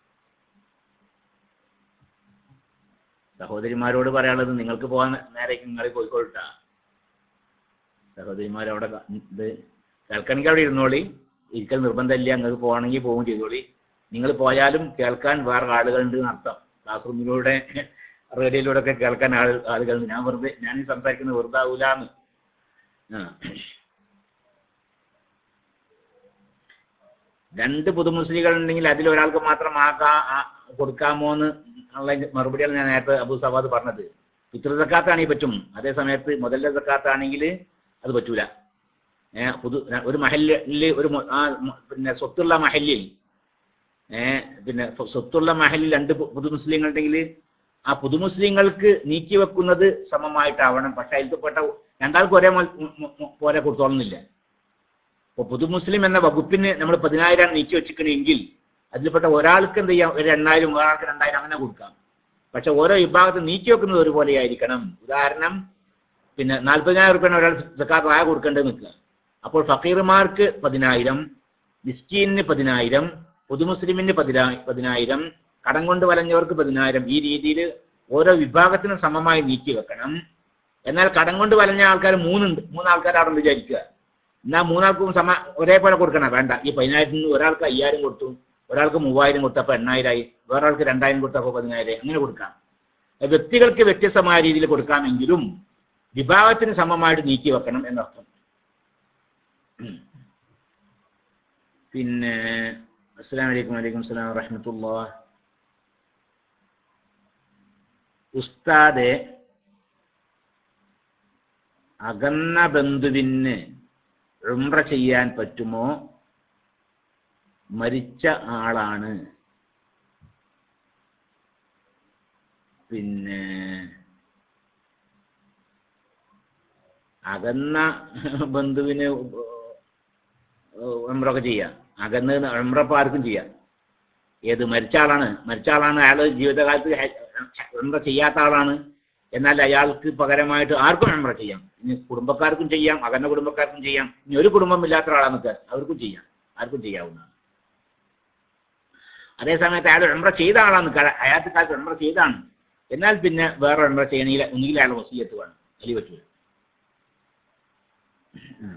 സഹോദരിമാരോട് പറയാനുള്ളത് നിങ്ങൾക്ക് പോകാൻ നേരേക്ക് നിങ്ങൾ പോയിക്കോട്ടാ സഹോദരിമാർ അവിടെ ക- ഇത് കേൾക്കണമെങ്കിൽ അവിടെ ഇരുന്നോളി ഇരിക്കൽ നിർബന്ധമില്ല നിങ്ങൾക്ക് പോകണമെങ്കിൽ പോകും ചെയ്തോളി നിങ്ങൾ പോയാലും കേൾക്കാൻ വേറെ ആളുകളുണ്ട് എന്നർത്ഥം ക്ലാസ് റൂമിലൂടെ റേഡിയോയിലൂടെ ഒക്കെ കേൾക്കാൻ ആൾ ആളുകളുണ്ട് ഞാൻ വെറുതെ ഞാൻ ഈ സംസാരിക്കുന്നത് വെറുതെ ആവൂലാന്ന് ആ. രണ്ട് പുതുമുസ്ലികൾ ഉണ്ടെങ്കിൽ അതിൽ ഒരാൾക്ക് മാത്രം ആക്കാ ആ- കൊടുക്കാമോ എന്ന് ഉള്ള മറുപടിയാണ് ഞാൻ നേരത്തെ അബു സവാദ് പറഞ്ഞത് പിതൃ സക്കാത്താണെങ്കിൽ പറ്റും അതേ സമയത്ത് മുതലിന്റെ സക്കാത്താണെങ്കിൽ അത് പറ്റൂല ഏ, പുതു ഒരു മഹലില് ഒരു മൊ- ആ മ- പിന്നെ സ്വത്തുള്ള മഹലിൽ ഏഹ് പിന്നെ ഫ- സ്വത്തുള്ള മഹലിൽ രണ്ട് പു- പുതുമുസ്ലിങ്ങൾ ഉണ്ടെങ്കിൽ ആ പുതുമുസ്ലിങ്ങൾക്ക് നീക്കി വെക്കുന്നത് സമമായിട്ടാവണം പക്ഷെ അതിൽപ്പെട്ട രണ്ടാൾക്കും ഒരേ മ- മ- മ- പോലെ കൊടുത്തോളുന്നില്ല ഇപ്പൊ പുതുമുസ്ലിം എന്ന വകുപ്പിന് നമ്മൾ പതിനായിരം നീക്കി വെച്ചിക്കണമെങ്കിൽ അതിൽപ്പെട്ട ഒരാൾക്ക് എന്ത് ചെയ്യാം ഒരു എണ്ണായിരം ഒരാൾക്ക് രണ്ടായിരം അങ്ങനെ കൊടുക്കാം പക്ഷെ ഓരോ വിഭാഗത്ത് നീക്കി വെക്കുന്നത് ഒരുപോലെ ആയിരിക്കണം ഉദാഹരണം പിന്നെ നാൽപ്പതിനായിരം റുപ്യാണ് ഒരാൾ സക്കാത്ത് ആയ കൊടുക്കേണ്ടത് നിൽക്കുക അപ്പോൾ ഫക്കീർമാർക്ക് പതിനായിരം മിസ്കീനിന് പതിനായിരം പുതുമുസ്ലിമിന് പതിനാ പതിനായിരം കടം കൊണ്ട് വലഞ്ഞവർക്ക് പതിനായിരം ഈ രീതിയിൽ ഓരോ വിഭാഗത്തിനും സമമായി നീക്കി വെക്കണം എന്നാൽ കടം കൊണ്ട് വലഞ്ഞ ആൾക്കാർ മൂന്നുണ്ട് മൂന്ന് ആൾക്കാരാണെന്ന് വിചാരിക്കുക എന്നാ മൂന്നാൾക്കും സമ ഒരേപോലെ കൊടുക്കണം വേണ്ട ഈ പതിനായിരത്തിൽ നിന്ന് ഒരാൾക്ക് അയ്യായിരം കൊടുത്തു ഒരാൾക്ക് മൂവായിരം കൊടുത്തപ്പോ എണ്ണായിരമായി വേറെ ആൾക്ക് രണ്ടായിരം കൊടുത്തപ്പോ പതിനായിരം അങ്ങനെ കൊടുക്കാം വ്യക്തികൾക്ക് വ്യത്യസ്തമായ രീതിയിൽ കൊടുക്കാമെങ്കിലും വിഭാഗത്തിന് സമമായിട്ട് നീക്കി വെക്കണം എന്നർത്ഥം ഉം. പിന്നെ അസ്സലാം വലൈക്കും വലൈക്കും സ്ലാം വറഹമത്തുള്ള ഉസ്താദെ അകന്ന ബന്ധുവിന് ഉംറ ചെയ്യാൻ പറ്റുമോ മരിച്ച ആളാണ് പിന്നെ അകന്ന ബന്ധുവിന് ഉംറൊക്കെ ചെയ്യാം അകന്ന് ഉംറ ആർക്കും ചെയ്യാം ഏത് മരിച്ച ആളാണ് മരിച്ച ആളാണ് അയാള് ജീവിതകാലത്ത് ഹെ- ഉംറ ചെയ്യാത്ത ആളാണ് എന്നാൽ അയാൾക്ക് പകരമായിട്ട് ആർക്കും ഉംറ ചെയ്യാം ഇനി കുടുംബക്കാർക്കും ചെയ്യാം അകന്ന കുടുംബക്കാർക്കും ചെയ്യാം ഇനി ഒരു കുടുംബം ഇല്ലാത്ത ഒരാളാണ് അവർക്കും ചെയ്യാം ആർക്കും ചെയ്യാവുന്നതാണ് അതേ സമയത്ത് അയാൾ ഉംറ ചെയ്ത ആളാണ് ക- അയാൾക്ക് കാലത്ത് ഉംറ ചെയ്താണ് എന്നാൽ പിന്നെ വേറെ ഉംറ ചെയ്യണമെങ്കിൽ ഒന്നുകിൽ അയാൾ വസീയത്ത് വേണം അതിൽ പറ്റൂല ഉം.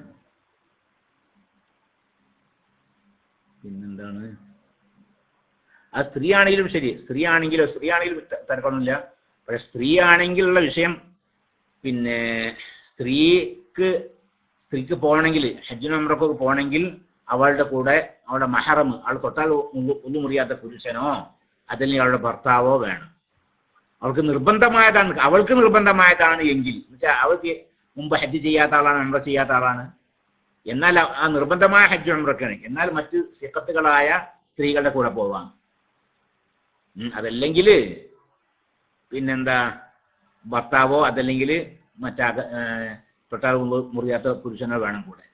പിന്നെന്താണ് ആ സ്ത്രീ ആണെങ്കിലും ശരി സ്ത്രീ ആണെങ്കിലും സ്ത്രീ ആണെങ്കിലും ത- തിരക്കൊന്നുമില്ല പക്ഷെ സ്ത്രീ ആണെങ്കിലുള്ള വിഷയം പിന്നെ സ്ത്രീക്ക് സ്ത്രീക്ക് പോകണമെങ്കിൽ ഹജ്ജിനും ഉംറക്കൊക്കെ പോകണമെങ്കിൽ അവളുടെ കൂടെ അവളുടെ മഹറം അവൾ തൊട്ടാൽ ഒന്നു- ഒന്നും മുറിയാത്ത പുരുഷനോ അതല്ലെങ്കിൽ അവളുടെ ഭർത്താവോ വേണം അവൾക്ക് നിർബന്ധമായതാണ് അവൾക്ക് നിർബന്ധമായതാണ് എങ്കിൽ എന്നുവെച്ചാൽ അവൾക്ക് മുമ്പ് ഹജ്ജ് ചെയ്യാത്ത ആളാണ് ഉംറ ചെയ്യാത്ത ആളാണ് എന്നാൽ ആ- ആ നിർബന്ധമായ ഹജ്ജ് ഉംറക്കാണ് എന്നാൽ മറ്റ് സിക്കത്തുകളായ സ്ത്രീകളുടെ കൂടെ പോവാം ഉം, അതല്ലെങ്കിൽ പിന്നെന്താ ഭർത്താവോ അതല്ലെങ്കിൽ മറ്റാ തൊട്ടാൽ മുമ്പ് മുറിയാത്ത പുരുഷനോ വേണം കൂടെ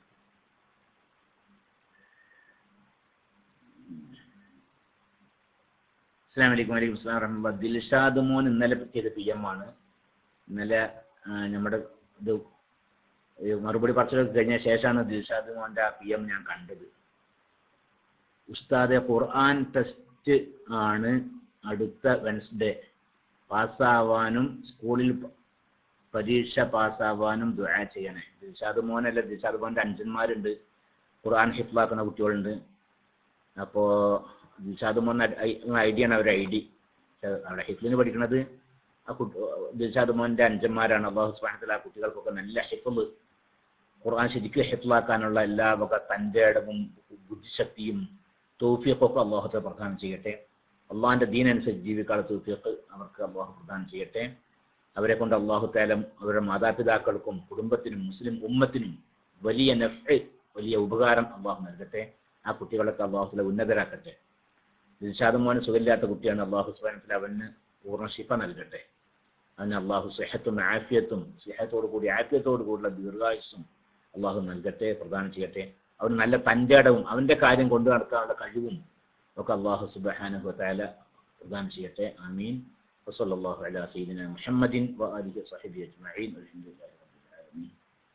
അസ്സാം വലൈക്കും വലൈക്കും സ്ലാം വറഹ്മത്തുള്ളാഹി ദിൽഷാദ് മോൻ ഇന്നലെ ചെയ്ത പി എം ആണ് ഇന്നലെ ആ, നമ്മുടെ ഇത് ഈ മറുപടി പറച്ചിലൊക്കെ കഴിഞ്ഞ ശേഷമാണ് ദിൽഷാദ് മോന്റെ ആ പി എം ഞാൻ കണ്ടത് ഉസ്താദെ ഖുർആൻ ടെസ്റ്റ് ആണ് അടുത്ത വെൻസ്ഡേ പാസ്സാവാനും സ്കൂളിൽ പ- പരീക്ഷ പാസ്സാവാനും ദുആ ചെയ്യണേ ദിൽഷാദ് മോനല്ല ദിൽഷാദ് മോന്റെ അഞ്ചന്മാരുണ്ട് ഖുർആൻ ഹിഫ്ലാക്കുന്ന കുട്ടികളുണ്ട് അപ്പോ ദിൽഷാദ് മോൻ ഐഡിയ ആണ് അവരുടെ ഐ ഡി അവിടെ ഹിഫ്ലിന് പഠിക്കുന്നത് ആ കുട്ടി ദിൽഷാദ് മോന്റെ അഞ്ചന്മാരാണ് അള്ളാഹു സുബ്ഹാനഹു ആ കുട്ടികൾക്കൊക്കെ നല്ല ഹിഫ്ള് ഖുർആൻ ശരിക്കും ഹിഫ്ലാക്കാനുള്ള എല്ലാ വക തന്റെ ഇടവും ബുദ്ധിശക്തിയും തൗഫീഖൊക്കെ അള്ളാഹുത്തെ പ്രദാനം ചെയ്യട്ടെ അള്ളാഹിന്റെ ദീനനുസരിച്ച് ജീവിക്കാനുള്ള തൗഫീഖ് അവർക്ക് അള്ളാഹു പ്രദാനം ചെയ്യട്ടെ അവരെ കൊണ്ട് അള്ളാഹു താലം അവരുടെ മാതാപിതാക്കൾക്കും കുടുംബത്തിനും മുസ്ലിം ഉമ്മത്തിനും വലിയ നഫ് വലിയ ഉപകാരം അള്ളാഹു നൽകട്ടെ ആ കുട്ടികളൊക്കെ അള്ളാഹുത്തിലെ ഉന്നതരാക്കട്ടെ ദിൽഷാദ് മോന് സുഖമില്ലാത്ത കുട്ടിയാണ് അള്ളാഹു സുബാനത്തിൽ അവന് പൂർണ്ണ ശിഫ നൽകട്ടെ അവന് അള്ളാഹു സെഹത്തും ആഫിയത്തും സെഹത്തോടു കൂടി ആഫിയത്തോടു കൂടിയുള്ള ദീർഘായുസ്സും അള്ളാഹു നൽകട്ടെ പ്രദാനം ചെയ്യട്ടെ അവന് നല്ല തൻ്റെ ഇടവും അവന്റെ കാര്യം കൊണ്ടു നടക്കാനുള്ള കഴിവും ഒക്കെ അള്ളാഹു സുബാനഹു താല പ്രദാനം ചെയ്യട്ടെ ആമീൻ وصلى الله على سيدنا محمد وآله وصحبه أجمعين والحمد لله رب العالمين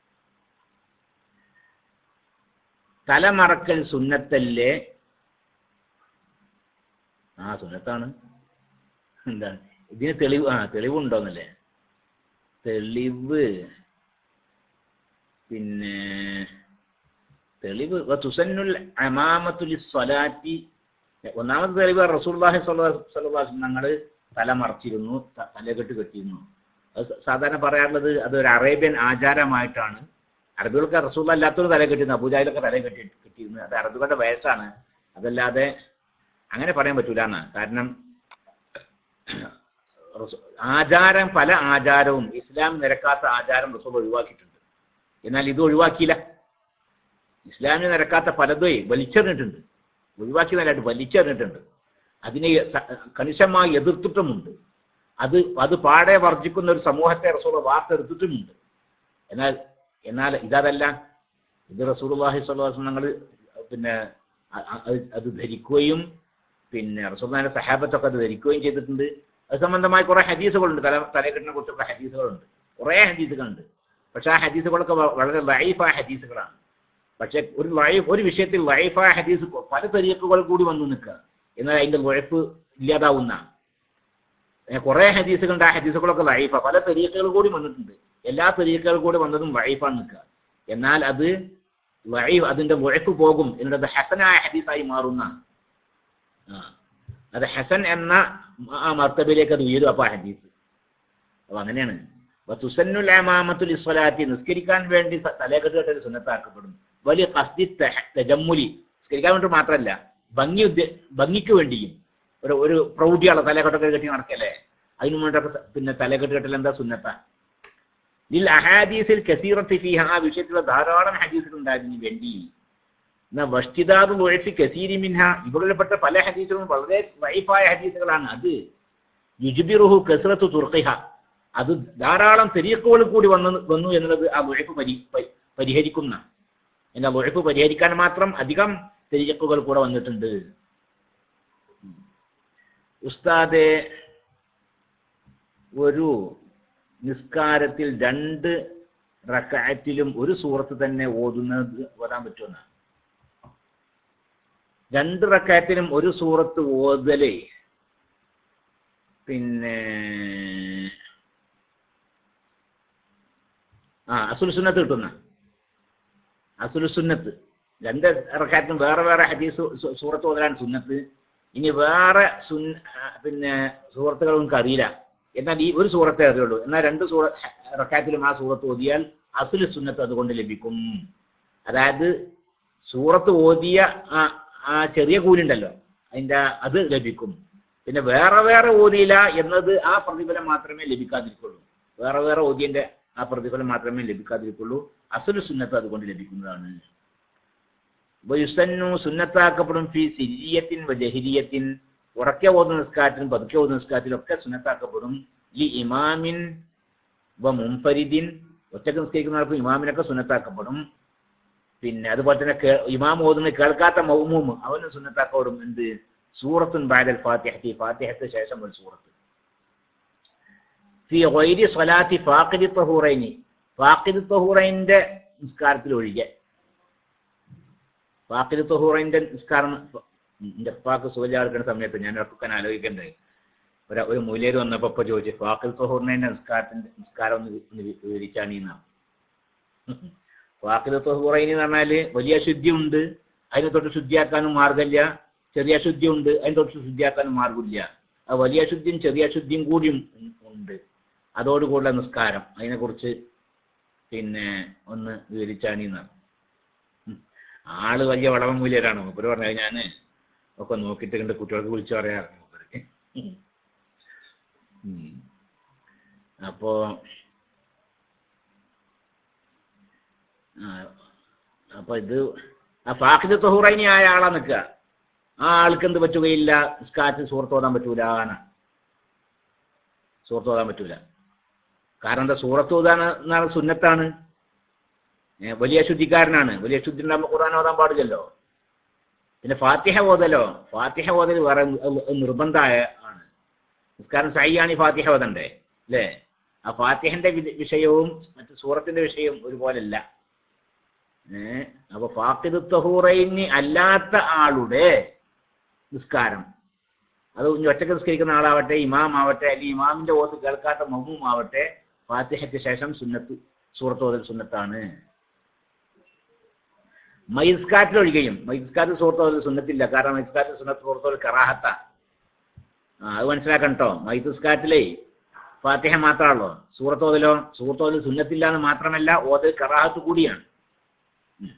തലമറക്കൽ സുന്നത്തല്ലേ ആ സുന്നത്താണ് എന്താണ് ഇതിന് തെളിവ് ആ തെളിവുണ്ടോന്നല്ലേ തെളിവ് പിന്നെ തെളിവ് വ തുസന്നുൽ അമാമത്തുൽ സ്വലാത്തി ഒന്നാമത്തെ തെളിവ് റസൂൽഹി സ്വല്ലാസ് ഞങ്ങള് തല മറച്ചിരുന്നു ത- തലകെട്ട് കെട്ടിയിരുന്നു അത് സ- സാധാരണ പറയാറുള്ളത് അത് ഒരു അറേബ്യൻ ആചാരമായിട്ടാണ് അറബികൾക്ക് റസൂൽ അല്ലാത്തൊരു തല കെട്ടിയിരുന്നു അബൂജാഹിലൊക്കെ തല കെട്ടി കെട്ടിയിരുന്നു അത് അറബികളുടെ വയസ്സാണ് അതല്ലാതെ അങ്ങനെ പറയാൻ പറ്റൂല എന്നാണ് കാരണം റസൂ- ആചാരം പല ആചാരവും ഇസ്ലാം നിരക്കാത്ത ആചാരം റസൂൽ ഒഴിവാക്കിയിട്ടുണ്ട് എന്നാൽ ഇത് ഒഴിവാക്കിയില്ല ഇസ്ലാമിന് നിരക്കാത്ത പലതും വലിച്ചെറിഞ്ഞിട്ടുണ്ട് ഒഴിവാക്കി നല്ലതായിട്ട് വലിച്ചെറിഞ്ഞിട്ടുണ്ട് അതിനെ സ- കണിശമായി എതിർത്തിട്ടുമുണ്ട് അത് അത് പാടെ വർജിക്കുന്ന ഒരു സമൂഹത്തെ റസൂൽ വാർത്തെടുത്തിട്ടുമുണ്ട് എന്നാൽ എന്നാൽ ഇതല്ല ഇത് റസൂൽഹി സ്വലാസ് ഞങ്ങൾ പിന്നെ അ- അ- അത് അത് ധരിക്കുകയും പിന്നെ റസൂൽന്റെ സഹാബത്തൊക്കെ അത് ധരിക്കുകയും ചെയ്തിട്ടുണ്ട് അത് സംബന്ധമായ കുറെ ഹദീസുകളുണ്ട് തല തലകെട്ടിനെ കുറിച്ചൊക്കെ ഹദീസുകളുണ്ട് കുറെ ഹദീസുകളുണ്ട് പക്ഷെ ആ ഹദീസുകളൊക്കെ വ- വളരെ ലൈഫായ ഹദീസുകളാണ് പക്ഷെ ഒരു ലൈഫ് ഒരു വിഷയത്തിൽ ലൈഫായ ഹദീസ് പല തരീക്കുകൾ കൂടി വന്നു നിൽക്കുക എന്നാൽ അതിന്റെ ലൈഫ് ഇല്ലാതാവുന്ന കുറെ ഹദീസുകളുണ്ട് ആ ഹദീസുകളൊക്കെ ലൈഫാ പല തരീക്കുകൾ കൂടി വന്നിട്ടുണ്ട് എല്ലാ തരീക്കുകൾ കൂടി വന്നതും ലൈഫാണ് നിൽക്കുക എന്നാൽ അത് ലൈഫ് അതിന്റെ ലൈഫ് പോകും എന്നിട്ട് ഹസനായ ഹദീസായി മാറുന്ന ആ. അത് ഹസൻ എന്ന ആ മർത്തബയിലേക്ക് അത് ഉയരും അപ്പൊ ആ ഹദീസ് അപ്പൊ അങ്ങനെയാണ് തുസന്നുൽ അമാമത്തുൽ ഇസ്വലാത്തി നിസ്കരിക്കാൻ വേണ്ടി സ- തലകെട്ട് കെട്ടൽ സുന്നത്താക്കപ്പെടും വലിയ കസ്തി തെജമ്മുലി നിസ്കരിക്കാൻ വേണ്ടി മാത്രമല്ല ഭംഗി ഉദ്ദേ- ഭംഗിക്ക് വേണ്ടിയും ഒരു ഒരു പ്രൗഢിയുള്ള തലകെട്ടൊക്കെ കെട്ടി നടക്കല്ലേ അതിനു വേണ്ടിയൊക്കെ സ- പിന്നെ തലകെട്ട് കെട്ടൽ എന്താ സുന്നത്ത ലിൽ അഹാദീസിൽ കസീറത്തി ഫീഹ ആ വിഷയത്തിലുള്ള ധാരാളം ഹദീസുകൾ ഉണ്ടായതിനു വേണ്ടി എന്നാ വഷ്ടിദാദു ലൊഴഫി കസീരി മിൻഹ ഇവകളിൽപ്പെട്ട പല ഹദീസുകളും വളരെ വൈഫായ ഹദീസുകളാണ് അത് യുജ്ബിറുഹു കസ്റത്തു തുർക്കിഹ അത് ധാരാളം തെരീക്കുകൾ കൂടി വന്നു വന്നു എന്നുള്ളത് ആ ലൊഴഫ് പരി പരി- പരിഹരിക്കുന്ന എന്നാ ലൊഴഫ് പരിഹരിക്കാൻ മാത്രം അധികം തെരീക്കുകൾ കൂടെ വന്നിട്ടുണ്ട് ഉസ്താദെ ഒരു നിസ്കാരത്തിൽ രണ്ട് റക്കായത്തിലും ഒരു സൂറത്ത് തന്നെ ഓതുന്നത് ഓതാൻ പറ്റുമെന്നാണ് രണ്ട് റക്കായത്തിലും ഒരു സൂറത്ത് ഓതല് പിന്നെ ആ അസുൽ സുന്നത്ത് കിട്ടുന്ന അസുൽ സുന്നത്ത് രണ്ട് റക്കായത്തിലും വേറെ വേറെ ഹദീസ് സു- സൂറത്ത് ഓതലാണ് സുന്നത്ത് ഇനി വേറെ സുൻ ആ, പിന്നെ സൂറത്തുകൾ നമുക്ക് അറിയില്ല എന്നാൽ ഈ ഒരു സൂറത്തെ അറിയുള്ളൂ എന്നാൽ രണ്ട് സൂറ റക്കായത്തിലും ആ സൂറത്ത് ഓതിയാൽ അസുൽ സുന്നത്ത് അതുകൊണ്ട് ലഭിക്കും അതായത് സൂറത്ത് ഓതിയ ആ ആ ചെറിയ കൂലുണ്ടല്ലോ അതിന്റെ അത് ലഭിക്കും പിന്നെ വേറെ വേറെ ഓതിയില്ല എന്നത് ആ പ്രതിഫലം മാത്രമേ ലഭിക്കാതിരിക്കുള്ളൂ വേറെ വേറെ ഓതിയന്റെ ആ പ്രതിഫലം മാത്രമേ ലഭിക്കാതിരിക്കുള്ളൂ അസുൽ സുന്നത്ത് അതുകൊണ്ട് ലഭിക്കുന്നതാണ് വയുസന്നു സുന്നത്താക്കപ്പെടും ഫി സിരിയത്തിൻ ജഹിരിയത്തിൻ ഉറക്കെ ഓതുന്ന നിസ്കാരത്തിനും പതുക്കെ ഓതുന്ന നിസ്കാരത്തിലും ഒക്കെ സുന്നത്താക്കപ്പെടും ലി ഇമാമിൻ വ മുംഫരിദിൻ ഒറ്റക്ക് നിസ്കരിക്കുന്നവർക്കും ഇമാമിനൊക്കെ സുന്നത്താക്കപ്പെടും പിന്നെ അതുപോലെ തന്നെ കേ- ഇമാം ഓതുന്ന കേൾക്കാത്ത മൗമൂം അവനും സുന്നത്താക്കപ്പെടും എന്ത് സൂറത്തുൻ ബാദൽ ഫാത്തിഹത്തി ഫാത്തിഹത്ത് ശേഷം ഒരു സൂറത്ത് ഫി ഗൈരി സ്വലാത്തി ഫാഖിദി തഹൂറൈനി ഫാഖിദി തഹൂറൈന്റെ നിസ്കാരത്തിൽ ഒഴികെ ഫാഖിദി തഹൂറൈന്റെ നിസ്കാരം എന്റെ ഉപ്പാക്ക് സുഖം എടുക്കുന്ന സമയത്ത് ഞാൻ ഒക്കെ ആലോചിക്കണ്ടേ ഒരു ഒരു മൂലേര് വന്നപ്പോ ഇപ്പൊ ചോദിച്ചു ഫാഖിദ് തഹൂറിന്റെ നിസ്കാരത്തിന്റെ നിസ്കാരം ഒന്ന് വി- ഒന്ന് വി- വിവരിച്ചാണ് ഈ നാം വാക്കിൽ തൊഹുറൈനി എന്ന് പറഞ്ഞാല് വലിയ ശുദ്ധി ഉണ്ട് അതിനെ തൊട്ട് ശുദ്ധിയാക്കാനും മാർഗമില്ല ചെറിയ ശുദ്ധി ഉണ്ട് അതിനെ തൊട്ട് ശുദ്ധിയാക്കാനും മാർഗമില്ല ആ വലിയ ശുദ്ധിയും ചെറിയ ശുദ്ധിയും കൂടിയും ഉ- ഉണ്ട് അതോടുകൂടിയുള്ള നിസ്കാരം അതിനെ കുറിച്ച് പിന്നെ ഒന്ന് വിവരിച്ചാണ് എന്നാണ് ഉം. ആള് വലിയ വളവൻ മൂല്യരാണ് മൂപ്പര് പറഞ്ഞത് ഞാന് ഒക്കെ നോക്കിയിട്ട് കണ്ട് കുട്ടികൾക്ക് വിളിച്ചു പറയാറുണ്ട് മൂപ്പര് ഉം. അപ്പോ ആ, അപ്പൊ ഇത് ആ ഫാഖിദ് തൊഹുറൈനി ആയ ആളാ നിൽക്കുക ആ ആൾക്ക് എന്ത് പറ്റുകയില്ല സ്കാറ്റ് സൂറത്ത് ഓതാൻ പറ്റൂല എന്നാണ് സൂറത്ത് ഓതാൻ പറ്റൂല കാരണം എന്താ സൂറത്ത് ഓതാൻ എന്നാണ് സുന്നത്താണ് ഏ, വലിയ ശുദ്ധിക്കാരനാണ് വലിയ ശുദ്ധി ഉണ്ടാകുമ്പോൾ ഖുർആൻ ഓതാൻ പാടില്ലല്ലോ പിന്നെ ഫാത്തിഹ ഓതലോ ഫാത്തിഹ ഓതൽ വേറെ നിർബന്ധമായ ആണ് നിസ്കാരം സഹിയാണ് ഈ ഫാത്തിഹ ഓതണ്ടേ അല്ലേ ആ ഫാത്തിഹന്റെ വിധ- വിഷയവും മറ്റു സൂറത്തിന്റെ വിഷയവും ഒരുപോലല്ല ഏഹ് അപ്പൊ ഫാക്കിദ് തഹൂറൈനി അല്ലാത്ത ആളുടെ നിസ്കാരം അത് ഇനി ഒറ്റക്ക് നിസ്കരിക്കുന്ന ആളാവട്ടെ ഇമാം ആവട്ടെ അല്ലെങ്കിൽ ഇമാമിന്റെ ഓത്ത് കേൾക്കാത്ത മഹ്മൂം ആവട്ടെ ഫാത്തിഹയ്ക്ക് ശേഷം സുന്നത്ത് സൂറത്ത് ഓതൽ സുന്നത്താണ് മൈസ്കാറ്റിൽ ഒഴികെയും മൈസ്കാറ്റ് സുഹൃത്തോൽ സുന്നത്തില്ല കാരണം മൈസ്കാറ്റ് സുന്നത്ത് സുഹൃത്തോൽ കറാഹത്ത ആ അത് മനസ്സിലാക്കണം കേട്ടോ മൈസ്കാറ്റിലേ ഫാത്തിഹ മാത്രമല്ലോ സൂറത്തോതിലോ സൂറത്തോതിൽ സുന്നത്തില്ല എന്ന് മാത്രമല്ല ഓതിൽ കറാഹത്ത് കൂടിയാണ് ഉം.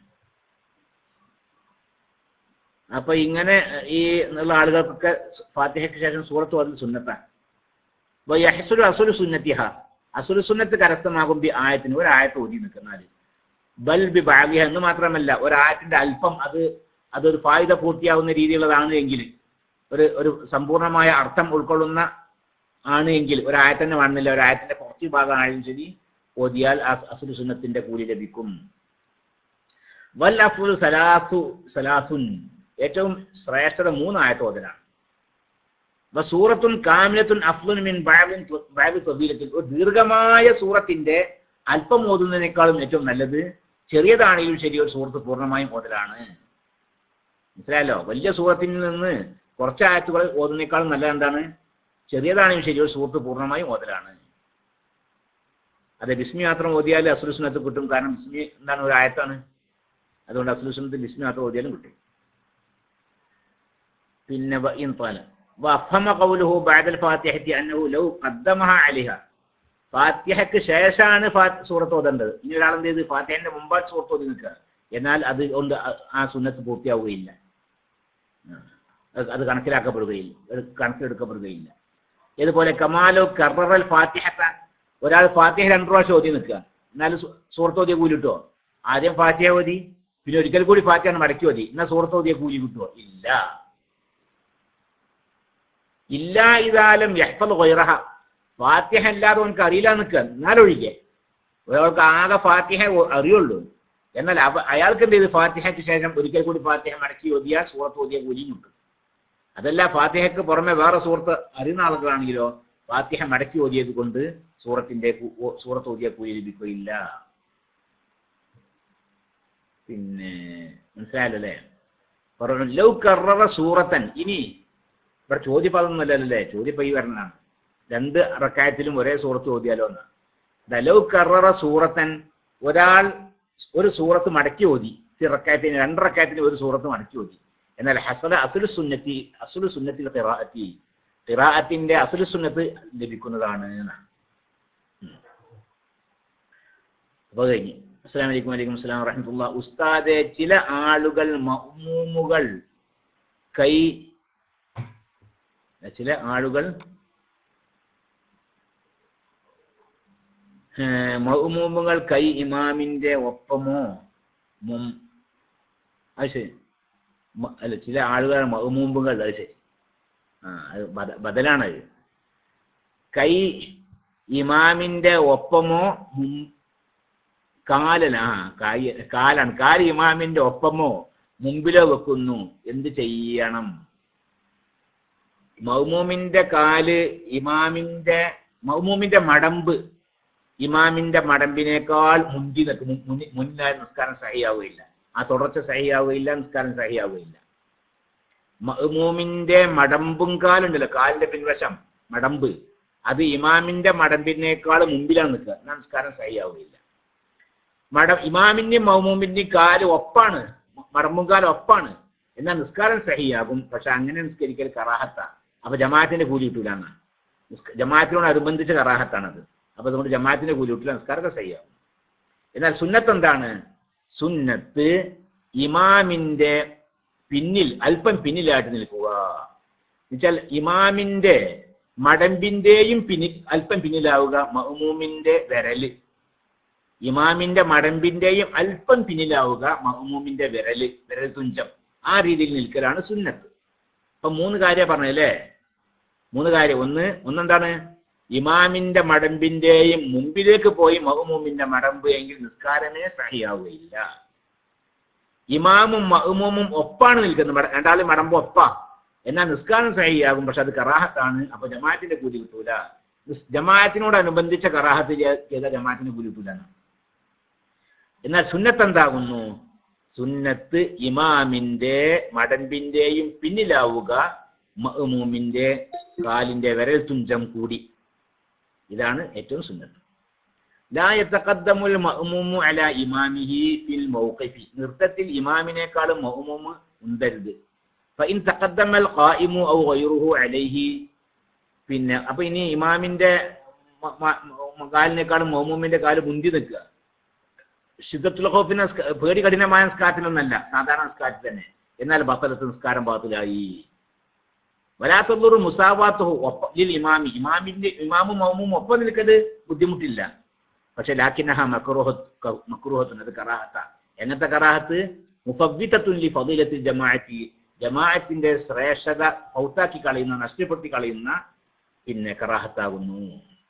അപ്പൊ ഇങ്ങനെ ഈ ഉള്ള ആളുകൾക്കൊക്കെ ഫാത്തിഹയ്ക്ക് ശേഷം സൂറത്ത് ഓതിൽ സുന്നത്താണ് അപ്പൊ യഹസുൽ അസുൽ സുന്നത്തിഹ അസുൽ സുന്നത്ത് കരസ്ഥമാകും ബി ആയത്തിന് ഒരു ആയത്ത് ഓതി നിൽക്കുന്നാല് ബൽ ബി ബാഗിഹ എന്ന് മാത്രമല്ല ഒരായത്തിന്റെ അല്പം അത് അതൊരു ഫായുധ പൂർത്തിയാവുന്ന രീതിയിലുള്ളതാണ് എങ്കിൽ ഒരു ഒരു സമ്പൂർണമായ അർത്ഥം ഉൾക്കൊള്ളുന്ന ആണ് എങ്കിൽ ഒരായത്ത് തന്നെ വേണമെന്നില്ല ഒരായത്തിന്റെ കുറച്ച് ഭാഗമായാലും ശരി ഓതിയാൽ ആ അസുൽ സുന്നത്തിന്റെ കൂലി ലഭിക്കും വൽ അഫുൽ സലാസു സലാസുൻ ഏറ്റവും ശ്രേഷ്ഠത മൂന്ന് ആയത്ത് ഓതലാണ് വ സൂറത്തുൻ കാമിലത്തുൻ അഫ്ലുൻ മിൻ ബഅദിൻ തു- ബഅദി തബീലത്തിൽ ഒരു ദീർഘമായ സൂറത്തിന്റെ അല്പം ഓതുന്നതിനേക്കാളും ഏറ്റവും നല്ലത് ചെറിയതാണെങ്കിലും ശരി ഒരു സൂറത്ത് പൂർണ്ണമായും ഓതലാണ് മനസ്സിലായല്ലോ വലിയ സൂറത്തിൽ നിന്ന് കുറച്ച് ആയത്തുകൾ ഓതുന്നതിനേക്കാളും നല്ലത് എന്താണ് ചെറിയതാണെങ്കിലും ശരി ഒരു സൂറത്ത് പൂർണ്ണമായും ഓതലാണ് അതെ ബിസ്മി മാത്രം ഓതിയാൽ അസുൽ സുന്നത്ത് കിട്ടും കാരണം ബിസ്മി എന്താണ് ഒരു ആയത്താണ് അതുകൊണ്ട് അസുൽ സുന്നത്ത് ബിസ്മി മാത്രം ഓതിയാലും കിട്ടും പിന്നെ വ ഇൻ ത്വാല വഫഹമ ഖൗലുഹു ബഅദൽ ഫാത്തിഹത്തി അന്നഹു ലൗ ഖദ്ദമഹ അലൈഹ ഫാത്തിഹക്ക് ശേഷമാണ് ഫാ- സൂറത്ത് ഓതേണ്ടത് ഇനി ഒരാൾ എന്ത് ചെയ്ത് ഫാത്തിഹന്റെ മുമ്പായിട്ട് സൂറത്ത് ഓതി നിൽക്കുക എന്നാൽ അത് കൊണ്ട് അ- ആ സുന്നത്ത് പൂർത്തിയാവുകയില്ല ആ. അത് അത് കണക്കിലാക്കപ്പെടുകയില്ല അത് കണക്കിലെടുക്കപ്പെടുകയില്ല ഇതുപോലെ കമാലോ കററൽ ഫാത്തിഹത്ത ഒരാൾ ഫാത്തിഹ രണ്ടു പ്രാവശ്യം ഓതി നിൽക്കുക എന്നാൽ സൂറത്ത് ഓതിയ കൂലി കിട്ടുമോ ആദ്യം ഫാത്തിഹ ഓതി പിന്നെ ഒരിക്കൽ കൂടി ഫാത്തിഹ മടക്കി ഓതി എന്നാൽ സൂറത്ത് ഓതിയ കൂലി കിട്ടുമോ ഇല്ല ഇല്ല ഇതാലും യഹ്ഫൽ ഗൈറഹ ഫാത്തിഹ അല്ലാതെ അവനക്ക് അറിയില്ല നിൽക്കുക എന്നാലൊഴികെ ഒരാൾക്ക് ആകെ ഫാത്തിഹ ഒ- അറിയുള്ളൂ എന്നാൽ അവ അയാൾക്ക് എന്ത് ചെയ്ത് ഫാത്തിഹയ്ക്ക് ശേഷം ഒരിക്കൽ കൂടി ഫാത്തിഹ മടക്കി ഓതിയാൽ സൂറത്ത് ഓതിയ കൂലിയും കിട്ടും അതല്ല ഫാത്തിഹയ്ക്ക് പുറമെ വേറെ സൂറത്ത് അറിയുന്ന ആളുകളാണെങ്കിലോ ഫാത്തിഹ മടക്കി ഓതിയത് കൊണ്ട് സൂറത്തിന്റെ കു- ഓ- സൂറത്ത് ഓതിയ കൂലി ലഭിക്കുകയില്ല പിന്നെ മനസ്സിലായല്ലോ അല്ലേ പറഞ്ഞു ലൗ കററ സൂറത്തൻ ഇനി ഇവിടെ ചോദ്യപദമൊന്നുമല്ലല്ലോ അല്ലേ ചോദ്യപ്പ ഈ വരണതാണ് രണ്ട് റക്കായത്തിലും ഒരേ സൂറത്ത് ഓതിയാലോ എന്ന് ദലൗ കററ സൂറത്തൻ ഒരാൾ ഒരു സൂറത്ത് മടക്കി ഓതി ഫി റക്കായത്തിന് രണ്ട് റക്കായത്തിന് ഒരു സൂറത്ത് മടക്കി ഓതി എന്നാൽ ഹസല അസുൽ സുന്നത്തി അസുൽ സുന്നത്തിൽ ഖിറാഅത്തി ഖിറാഅത്തിന്റെ അസുൽ സുന്നത്ത് ലഭിക്കുന്നതാണ് എന്നാണ് ഉം. അപ്പൊ കഴിഞ്ഞ് അസ്സലാമു അലൈക്കും വലൈക്കും അസ്സലാം വറഹ്മത്തുള്ളാ ഉസ്താദെ ചില ആളുകൾ മഅ്മൂമുകൾ കൈ ചില ആളുകൾ മൗമൂമുകൾ കൈ ഇമാമിന്റെ ഒപ്പമോ മും അത് ശരി മ- അല്ല ചില ആളുകൾ മൗമൂമുകൾ അത് ശരി ആ അത് ബദ- ബദലാണത് കൈ ഇമാമിന്റെ ഒപ്പമോ മും കാലന ആ കായ കാലാണ് കാല് ഇമാമിന്റെ ഒപ്പമോ മുമ്പിലോ വെക്കുന്നു എന്ത് ചെയ്യണം മൗമൂമിന്റെ കാല് ഇമാമിന്റെ മൗമൂമിന്റെ മടമ്പ് ഇമാമിന്റെ മടമ്പിനേക്കാൾ മുന്തി നിൽക്കും മുൻ- മുന്നിൽ മുന്നിലായ നിസ്കാരം സഹിയാവുകയില്ല ആ തുടർച്ച സഹിയാവുകയില്ല നിസ്കാരം സഹിയാവുകയില്ല മഹ്മൂമിന്റെ മടമ്പും കാലുണ്ടല്ലോ കാലിന്റെ പിൻവശം മടമ്പ് അത് ഇമാമിന്റെ മടമ്പിനേക്കാൾ മുമ്പിലാണ് നിൽക്കുക എന്നാൽ നിസ്കാരം സഹിയാവുകയില്ല മട ഇമാമിന്റെയും മഹ്മൂമിന്റെയും കാല് ഒപ്പാണ് മടമ്പും കാല് ഒപ്പാണ് എന്നാൽ നിസ്കാരം സഹിയാകും പക്ഷെ അങ്ങനെ നിസ്കരിക്കൽ കറാഹത്ത അപ്പൊ ജമാഅത്തിന്റെ കൂലി കിട്ടൂല എന്നാണ് നിസ്ക- ജമാഅത്തിനോട് അനുബന്ധിച്ച കറാഹത്താണത് അപ്പൊ അതുകൊണ്ട് ജമാഅത്തിന്റെ കൂലി കിട്ടില്ല നിസ്കാരമൊക്കെ സഹിയാകും എന്നാൽ സുന്നത്ത് എന്താണ് സുന്നത്ത് ഇമാമിന്റെ പിന്നിൽ അല്പം പിന്നിലായിട്ട് നിൽക്കുക എന്നുവെച്ചാൽ ഇമാമിന്റെ മടമ്പിന്റെയും പിന്നിൽ അല്പം പിന്നിലാവുക മഹ്മൂമിന്റെ വിരല് ഇമാമിന്റെ മടമ്പിന്റെയും അല്പം പിന്നിലാവുക മഹ്മൂമിന്റെ വിരല് വിരൽ തുഞ്ചം ആ രീതിയിൽ നിൽക്കലാണ് സുന്നത്ത് അപ്പൊ മൂന്ന് കാര്യം പറഞ്ഞല്ലേ മൂന്ന് കാര്യം ഒന്ന് ഒന്നെന്താണ് ഇമാമിന്റെ മടമ്പിന്റെയും മുമ്പിലേക്ക് പോയി മഹ്മൂമിന്റെ മടമ്പ് എങ്കിൽ നിസ്കാരമേ സഹിയാവുകയില്ല ഇമാമും മഹ്മൂമും ഒപ്പാണ് നിൽക്കുന്നത് മട- രണ്ടാളും മടമ്പ് ഒപ്പാ എന്നാൽ നിസ്കാരം സഹിയാകും പക്ഷെ അത് കറാഹത്താണ് അപ്പൊ ജമാഅത്തിന്റെ കൂലി കിട്ടൂല നിസ്- ജമാഅത്തിനോടനുബന്ധിച്ച കറാഹത്ത് ചെയ്ത- ചെയ്ത ജമാഅത്തിന് കൂലി കിട്ടൂല എന്നാണ്. എന്നാൽ സുന്നത്ത് എന്താകുന്നു സുന്നത്ത് ഇമാമിന്റെ മടമ്പിന്റെയും പിന്നിലാവുക മഅ്മൂമിന്റെ കാലിന്റെ വിരൽ തുഞ്ചം കൂടി ഇതാണ് ഏറ്റവും സുന്നത്ത് ലാ യതഖദ്ദമുൽ മഅ്മൂമു അലാ ഇമാമിഹി ഫിൽ മൗഖിഫി നൃത്തത്തിൽ ഇമാമിനേക്കാളും മഅ്മൂമ് ഉന്തരുത് ഫഇൻ തഖദ്ദമൽ ഖായിമു ഔ ഗൈറുഹു അലൈഹി പിന്നെ അപ്പൊ ഇനി ഇമാമിന്റെ മ- മ- മ- കാലിനേക്കാളും മൗമൂമിന്റെ കാല് മുന്തി നിൽക്കുക ഷിദ്ദത്തുൽ ഖൗഫിന് നിസ്ക- പേടി കഠിനമായ നിസ്കാരത്തിലൊന്നല്ല സാധാരണ നിസ്കാരത്തിൽ തന്നെ എന്നാൽ ബത്തലത്ത് നിസ്കാരം ബാത്തിലായി വലാത്തുള്ളൂർ മുസാവാത്തു ഒപ്പം ലിൽ ഇമാമി ഇമാമിന്റെ ഇമാമും മൗമും ഒപ്പം നിൽക്കത് ബുദ്ധിമുട്ടില്ല പക്ഷെ ലാക്കിനഹ മക്രൂഹത്ത് മക്രൂഹത്തുൻ അത് കറാഹത്ത എങ്ങനത്തെ കറാഹത്ത് മുഫവ്വിതത്തുൻ ലി ഫദീലത്തിൽ ജമാഅത്തി ജമാഅത്തിന്റെ ശ്രേഷ്ഠത ഔത്താക്കി കളയുന്ന നഷ്ടപ്പെടുത്തി കളയുന്ന പിന്നെ കറാഹത്താകുന്നു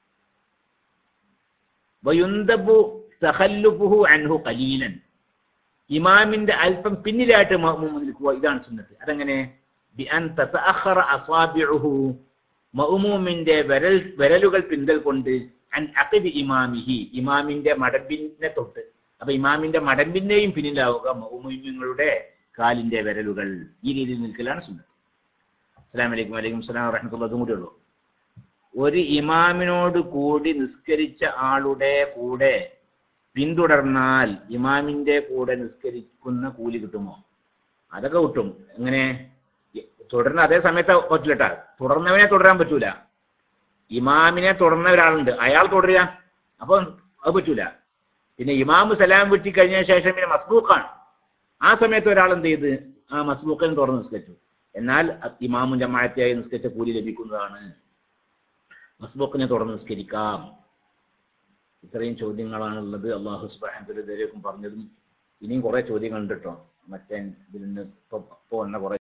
വയുന്തബു തഖല്ലുഫുഹു അൻഹു ഖലീലൻ ഇമാമിന്റെ അല്പം പിന്നിലായിട്ട് മഅ്മൂം നിൽക്കുക ഇതാണ് സുന്നത്ത് അതെങ്ങനെ ബി അൻ തതഅഖറ അസാബിഉഹു മഅ്മൂമിന്റെ വിരൽ വിരലുകൾ പിന്തൽ കൊണ്ട് അൻ അഖിബി ഇമാമിഹി ഇമാമിന്റെ മടമ്പിനെ തൊട്ട് അപ്പൊ ഇമാമിന്റെ മടമ്പിന്റെയും പിന്നിലാവുക മഅ്മൂമിങ്ങളുടെ കാലിന്റെ വിരലുകൾ ഈ രീതിയിൽ നിൽക്കലാണ് സുന്നത്ത് അസ്സലാമു അലൈക്കും വലൈക്കും സ്സലാം വറഹ്മത്തുള്ളാഹി അതും കൂടി ഉള്ളൂ ഒരു ഇമാമിനോട് കൂടി നിസ്കരിച്ച ആളുടെ കൂടെ പിന്തുടർന്നാൽ ഇമാമിന്റെ കൂടെ നിസ്കരിക്കുന്ന കൂലി കിട്ടുമോ അതൊക്കെ കിട്ടും എങ്ങനെ തുടരുന്ന അതേ സമയത്ത് പറ്റില്ലട്ടാ തുടർന്നവനെ തുടരാൻ പറ്റൂല ഇമാമിനെ തുടർന്ന ഒരാളുണ്ട് അയാൾ തുടരുക അപ്പൊ അത് പറ്റൂല പിന്നെ ഇമാമ് സലാം വിട്ടി കഴിഞ്ഞ ശേഷം പിന്നെ മസ്ബൂഖാണ് ആ സമയത്ത് ഒരാൾ എന്ത് ചെയ്ത് ആ മസ്ബൂഖിനെ തുറന്ന് നിസ്കരിച്ചു എന്നാൽ ഇമാമും ജമാഅത്തിയായി നിസ്കരിച്ച കൂലി ലഭിക്കുന്നതാണ് മസ്ബൂഖിനെ തുടർന്ന് നിസ്കരിക്കാം ഇത്രയും ചോദ്യങ്ങളാണ് ഉള്ളത് അള്ളാഹു സുബാഹത്തിലേക്കും പറഞ്ഞതും ഇനിയും കുറെ ചോദ്യങ്ങളുണ്ട് കേട്ടോ മറ്റേ ഇതിൽ നിന്ന് ഇപ്പൊ ഇപ്പൊ വന്ന കുറെ